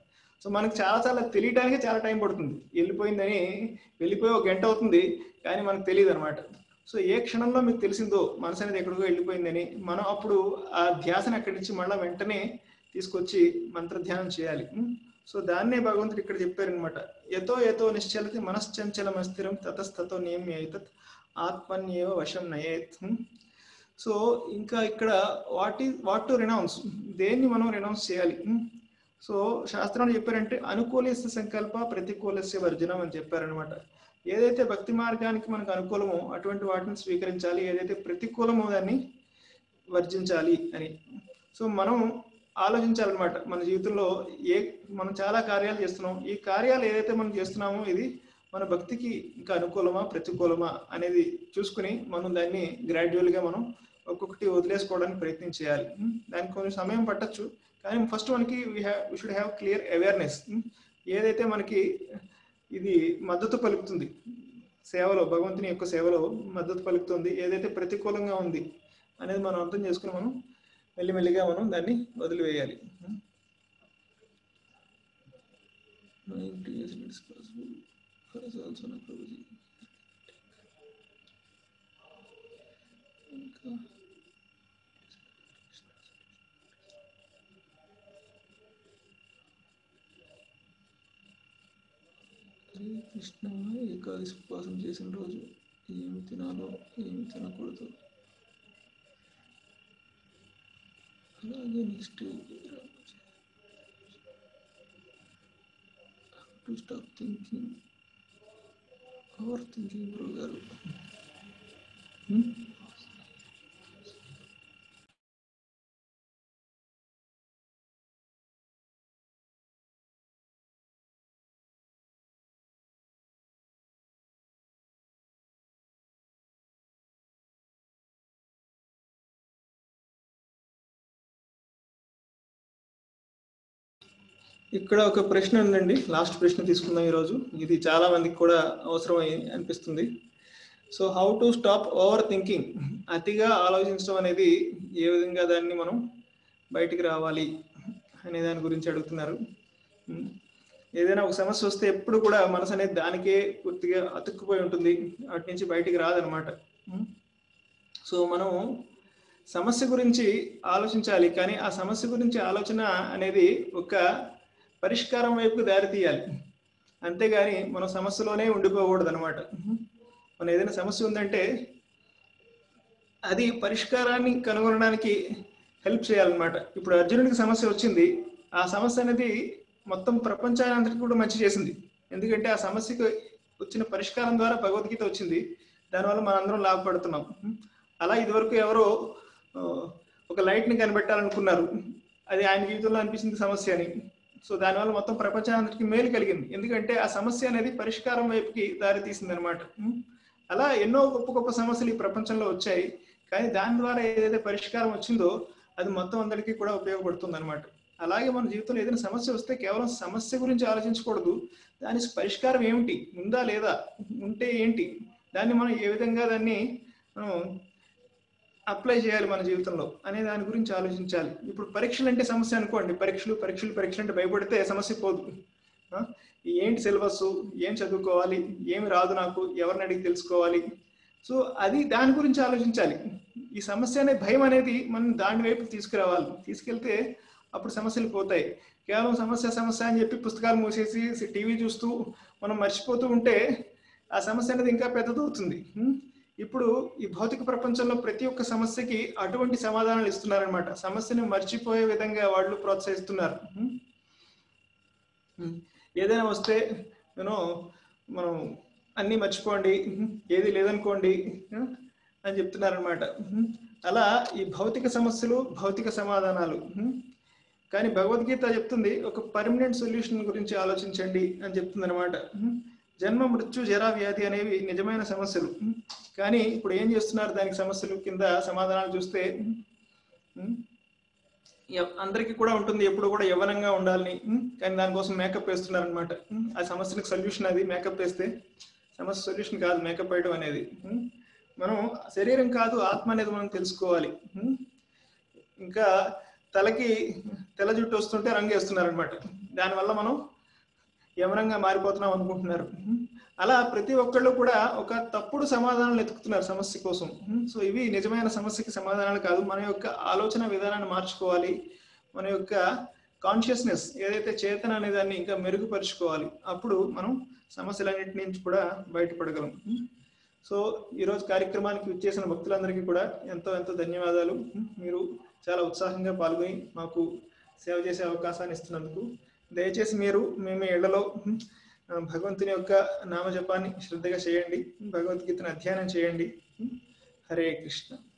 సో మనకు చాలా చాలా తెలియటానికి చాలా టైం పడుతుంది వెళ్ళిపోయిందని వెళ్ళిపోయి ఒక గంట అవుతుంది కానీ మనకు తెలియదు అనమాట సో ఏ క్షణంలో మీకు తెలిసిందో మనసు అనేది ఎక్కడికో వెళ్ళిపోయిందని మనం అప్పుడు ఆ ధ్యాసను అక్కడి నుంచి మళ్ళీ వెంటనే తీసుకొచ్చి మంత్ర ధ్యానం చేయాలి ఉం? సో దాన్నే భగవంతుడు ఇక్కడ చెప్పారనమాట ఎతో ఎతో నిశ్చలతి మనశ్చంచలం అస్థిరం తతస్తతో నియమ్య అయితత్ ఆత్మన్యేవ వశం నయేత్ ఉం? సో ఇంకా ఇక్కడ వాట్ ఈ వాట్ టు రినౌన్స్ దేన్ని మనం రినౌన్స్ చేయాలి ఉం? సో శాస్త్రంలో చెప్పారంటే అనుకూలస్య సంకల్ప ప్రతికూలస్య వర్జనం అని చెప్పారనమాట ఏదైతే భక్తి మార్గానికి మనకు అనుకూలమో అటువంటి వాటిని స్వీకరించాలి ఏదైతే ప్రతికూలమో దాన్ని వర్జించాలి అని సో మనం ఆలోచించాలన్నమాట మన జీవితంలో ఏ మనం చాలా కార్యాలు చేస్తున్నాం ఈ కార్యాలు ఏదైతే మనం చేస్తున్నామో ఇది మన భక్తికి ఇంకా అనుకూలమా ప్రతికూలమా అనేది చూసుకుని మనం దాన్ని గ్రాడ్యువల్గా మనం ఒక్కొక్కటి వదిలేసుకోవడానికి ప్రయత్నం చేయాలి ఉం? దానికి కొంచెం సమయం పట్టొచ్చు కానీ ఫస్ట్ మనకి we have we should have clear awareness ఏదైతే మనకి ఇది మద్దతు పలుకుతుంది సేవలో భగవంతుని యొక్క సేవలో మద్దతు పలుకుతుంది ఏదైతే ప్రతికూలంగా ఉంది అనేది మనం అర్థం చేసుకుని మనం మెల్లిమెల్లిగా మనం దాన్ని వదిలివేయాలి ఇంకా హరే కృష్ణ ఏకాదశి ఉపవాసం చేసిన రోజు ఏమి తినాలో ఏమి తినకూడదు అలాగే next to stop thinking over thinking గురువు గారు Hmm? ఇక్కడ ఒక ప్రశ్న ఉందండి లాస్ట్ ప్రశ్న తీసుకుందాం ఈరోజు ఇది చాలా మందికి కూడా అవసరమై అనిపిస్తుంది so how to stop over thinking అతిగా ఆలోచించడం అనేది ఏ విధంగా దాన్ని మనం బయటికి రావాలి అనే దాని గురించి అడుగుతున్నారు ఉమ్. ఏదైనా ఒక సమస్య వస్తే ఎప్పుడు కూడా మనసు అనేది దానికే పూర్తిగా అతుక్కుపోయి ఉంటుంది వాటి నుంచి బయటికి రాదనమాట ఉమ్. సో మనం సమస్య గురించి ఆలోచించాలి కానీ ఆ సమస్య గురించి ఆలోచన అనేది ఒక పరిష్కారం వైపుకు దారి తీయాలి అంతేగాని మనం సమస్యలోనే ఉండిపోకూడదు అనమాట మన ఏదైనా సమస్య ఉందంటే అది పరిష్కారాన్ని కనుగొనడానికి హెల్ప్ చేయాలన్నమాట ఇప్పుడు అర్జునుడికి సమస్య వచ్చింది ఆ సమస్య అనేది మొత్తం ప్రపంచానంతటికి కూడా మంచి చేసింది ఎందుకంటే ఆ సమస్యకు వచ్చిన పరిష్కారం ద్వారా భగవద్గీత వచ్చింది దానివల్ల మనందరం లాభపడుతున్నాం అలా ఇదివరకు ఎవరో ఆ, ఒక లైట్ ని కనిపెట్టాలనుకున్నారు అది ఆయన జీవితంలో అనిపించింది సమస్య అని సో దానివల్ల మొత్తం ప్రపంచానికి మేలు కలిగింది ఎందుకంటే ఆ సమస్య అనేది పరిష్కారం వైపుకి దారి తీసింది అనమాట అలా ఎన్నో గొప్ప గొప్ప సమస్యలు ఈ ప్రపంచంలో వచ్చాయి కానీ దాని ద్వారా ఏదైతే పరిష్కారం వచ్చిందో అది మొత్తం అందరికీ కూడా ఉపయోగపడుతుంది అనమాట అలాగే మన జీవితంలో ఏదైనా సమస్య వస్తే కేవలం సమస్య గురించి ఆలోచించకూడదు దాని పరిష్కారం ఏమిటి ఉందా లేదా ఉంటే ఏంటి దాన్ని మనం ఏ విధంగా దాన్ని మనం అప్లై చేయాలి మన జీవితంలో అనే దాని గురించి ఆలోచించాలి ఇప్పుడు పరీక్షలు అంటే సమస్య అనుకోండి పరీక్షలు పరీక్షలు పరీక్షలు అంటే భయపడితే సమస్య పోదు ఆ? ఏంటి సిలబస్ ఏం చదువుకోవాలి ఏమి రాదు నాకు ఎవరిని అడిగి తెలుసుకోవాలి సో అది దాని గురించి ఆలోచించాలి ఈ సమస్య అనే భయం అనేది మనం దాని వైపు తీసుకురావాలి తీసుకెళ్తే అప్పుడు సమస్యలు పోతాయి కేవలం సమస్య సమస్య అని చెప్పి పుస్తకాలు మూసేసి టీవీ చూస్తూ మనం మర్చిపోతూ ఉంటే ఆ సమస్య అనేది ఇంకా పెద్దదవుతుంది ఉం? ఇప్పుడు ఈ భౌతిక ప్రపంచంలో ప్రతి ఒక్క సమస్యకి అటువంటి సమాధానాలు ఇస్తున్నారనమాట సమస్యను మర్చిపోయే విధంగా వాళ్ళు ప్రోత్సహిస్తున్నారు ఉం? ఉం. ఏదైనా వస్తే నేను మనం అన్నీ మర్చిపోండి ఉం, ఏది లేదనుకోండి ఉం, అని చెప్తున్నారనమాట అలా ఈ భౌతిక సమస్యలు భౌతిక సమాధానాలు ఉం. కానీ భగవద్గీత చెప్తుంది ఒక పర్మనెంట్ సొల్యూషన్ గురించి ఆలోచించండి అని చెప్తుంది అనమాట జన్మ మృత్యు జరా వ్యాధి అనేవి నిజమైన సమస్యలు ఉం. కానీ ఇప్పుడు ఏం చేస్తున్నారు దానికి సమస్యలు కింద సమాధానాలు చూస్తే ఉం, ఎవ్- అందరికీ కూడా ఉంటుంది ఎప్పుడు కూడా యవ్వనంగా ఉండాలని ఉం, కానీ దానికోసం మేకప్ వేస్తున్నారు అనమాట ఆ సమస్యలకు సొల్యూషన్ అది మేకప్ వేస్తే సమస్య సొల్యూషన్ కాదు మేకప్ వేయడం అనేది ఉం. మనం శరీరం కాదు ఆత్మ అనేది మనం తెలుసుకోవాలి ఉం. ఇంకా తలకి తెల్ల జుట్టు వస్తుంటే రంగు వేస్తున్నారు అనమాట దానివల్ల మనం యవనంగా మారిపోతున్నాం అనుకుంటున్నారు అలా ప్రతి ఒక్కళ్ళు కూడా ఒక తప్పుడు సమాధానాలు ఎతుకుతున్నారు సమస్య కోసం సో ఇవి నిజమైన సమస్యకి సమాధానాలు కాదు మన యొక్క ఆలోచన విధానాన్ని మార్చుకోవాలి మన యొక్క కాన్షియస్నెస్ ఏదైతే చేతన అనే దాన్ని ఇంకా మెరుగుపరుచుకోవాలి అప్పుడు మనం సమస్యలన్నింటి నుంచి కూడా బయటపడగలం సో ఈరోజు కార్యక్రమానికి విచ్చేసిన భక్తులందరికీ కూడా ఎంతో ఎంతో ధన్యవాదాలు మీరు చాలా ఉత్సాహంగా పాల్గొని మాకు సేవ చేసే అవకాశాన్ని ఇస్తున్నందుకు దయచేసి మీరు మీ మీ ఇళ్లలో ఆ, భగవంతుని యొక్క నామజపాన్ని శ్రద్ధగా చేయండి భగవద్గీతను అధ్యయనం చేయండి హరే కృష్ణ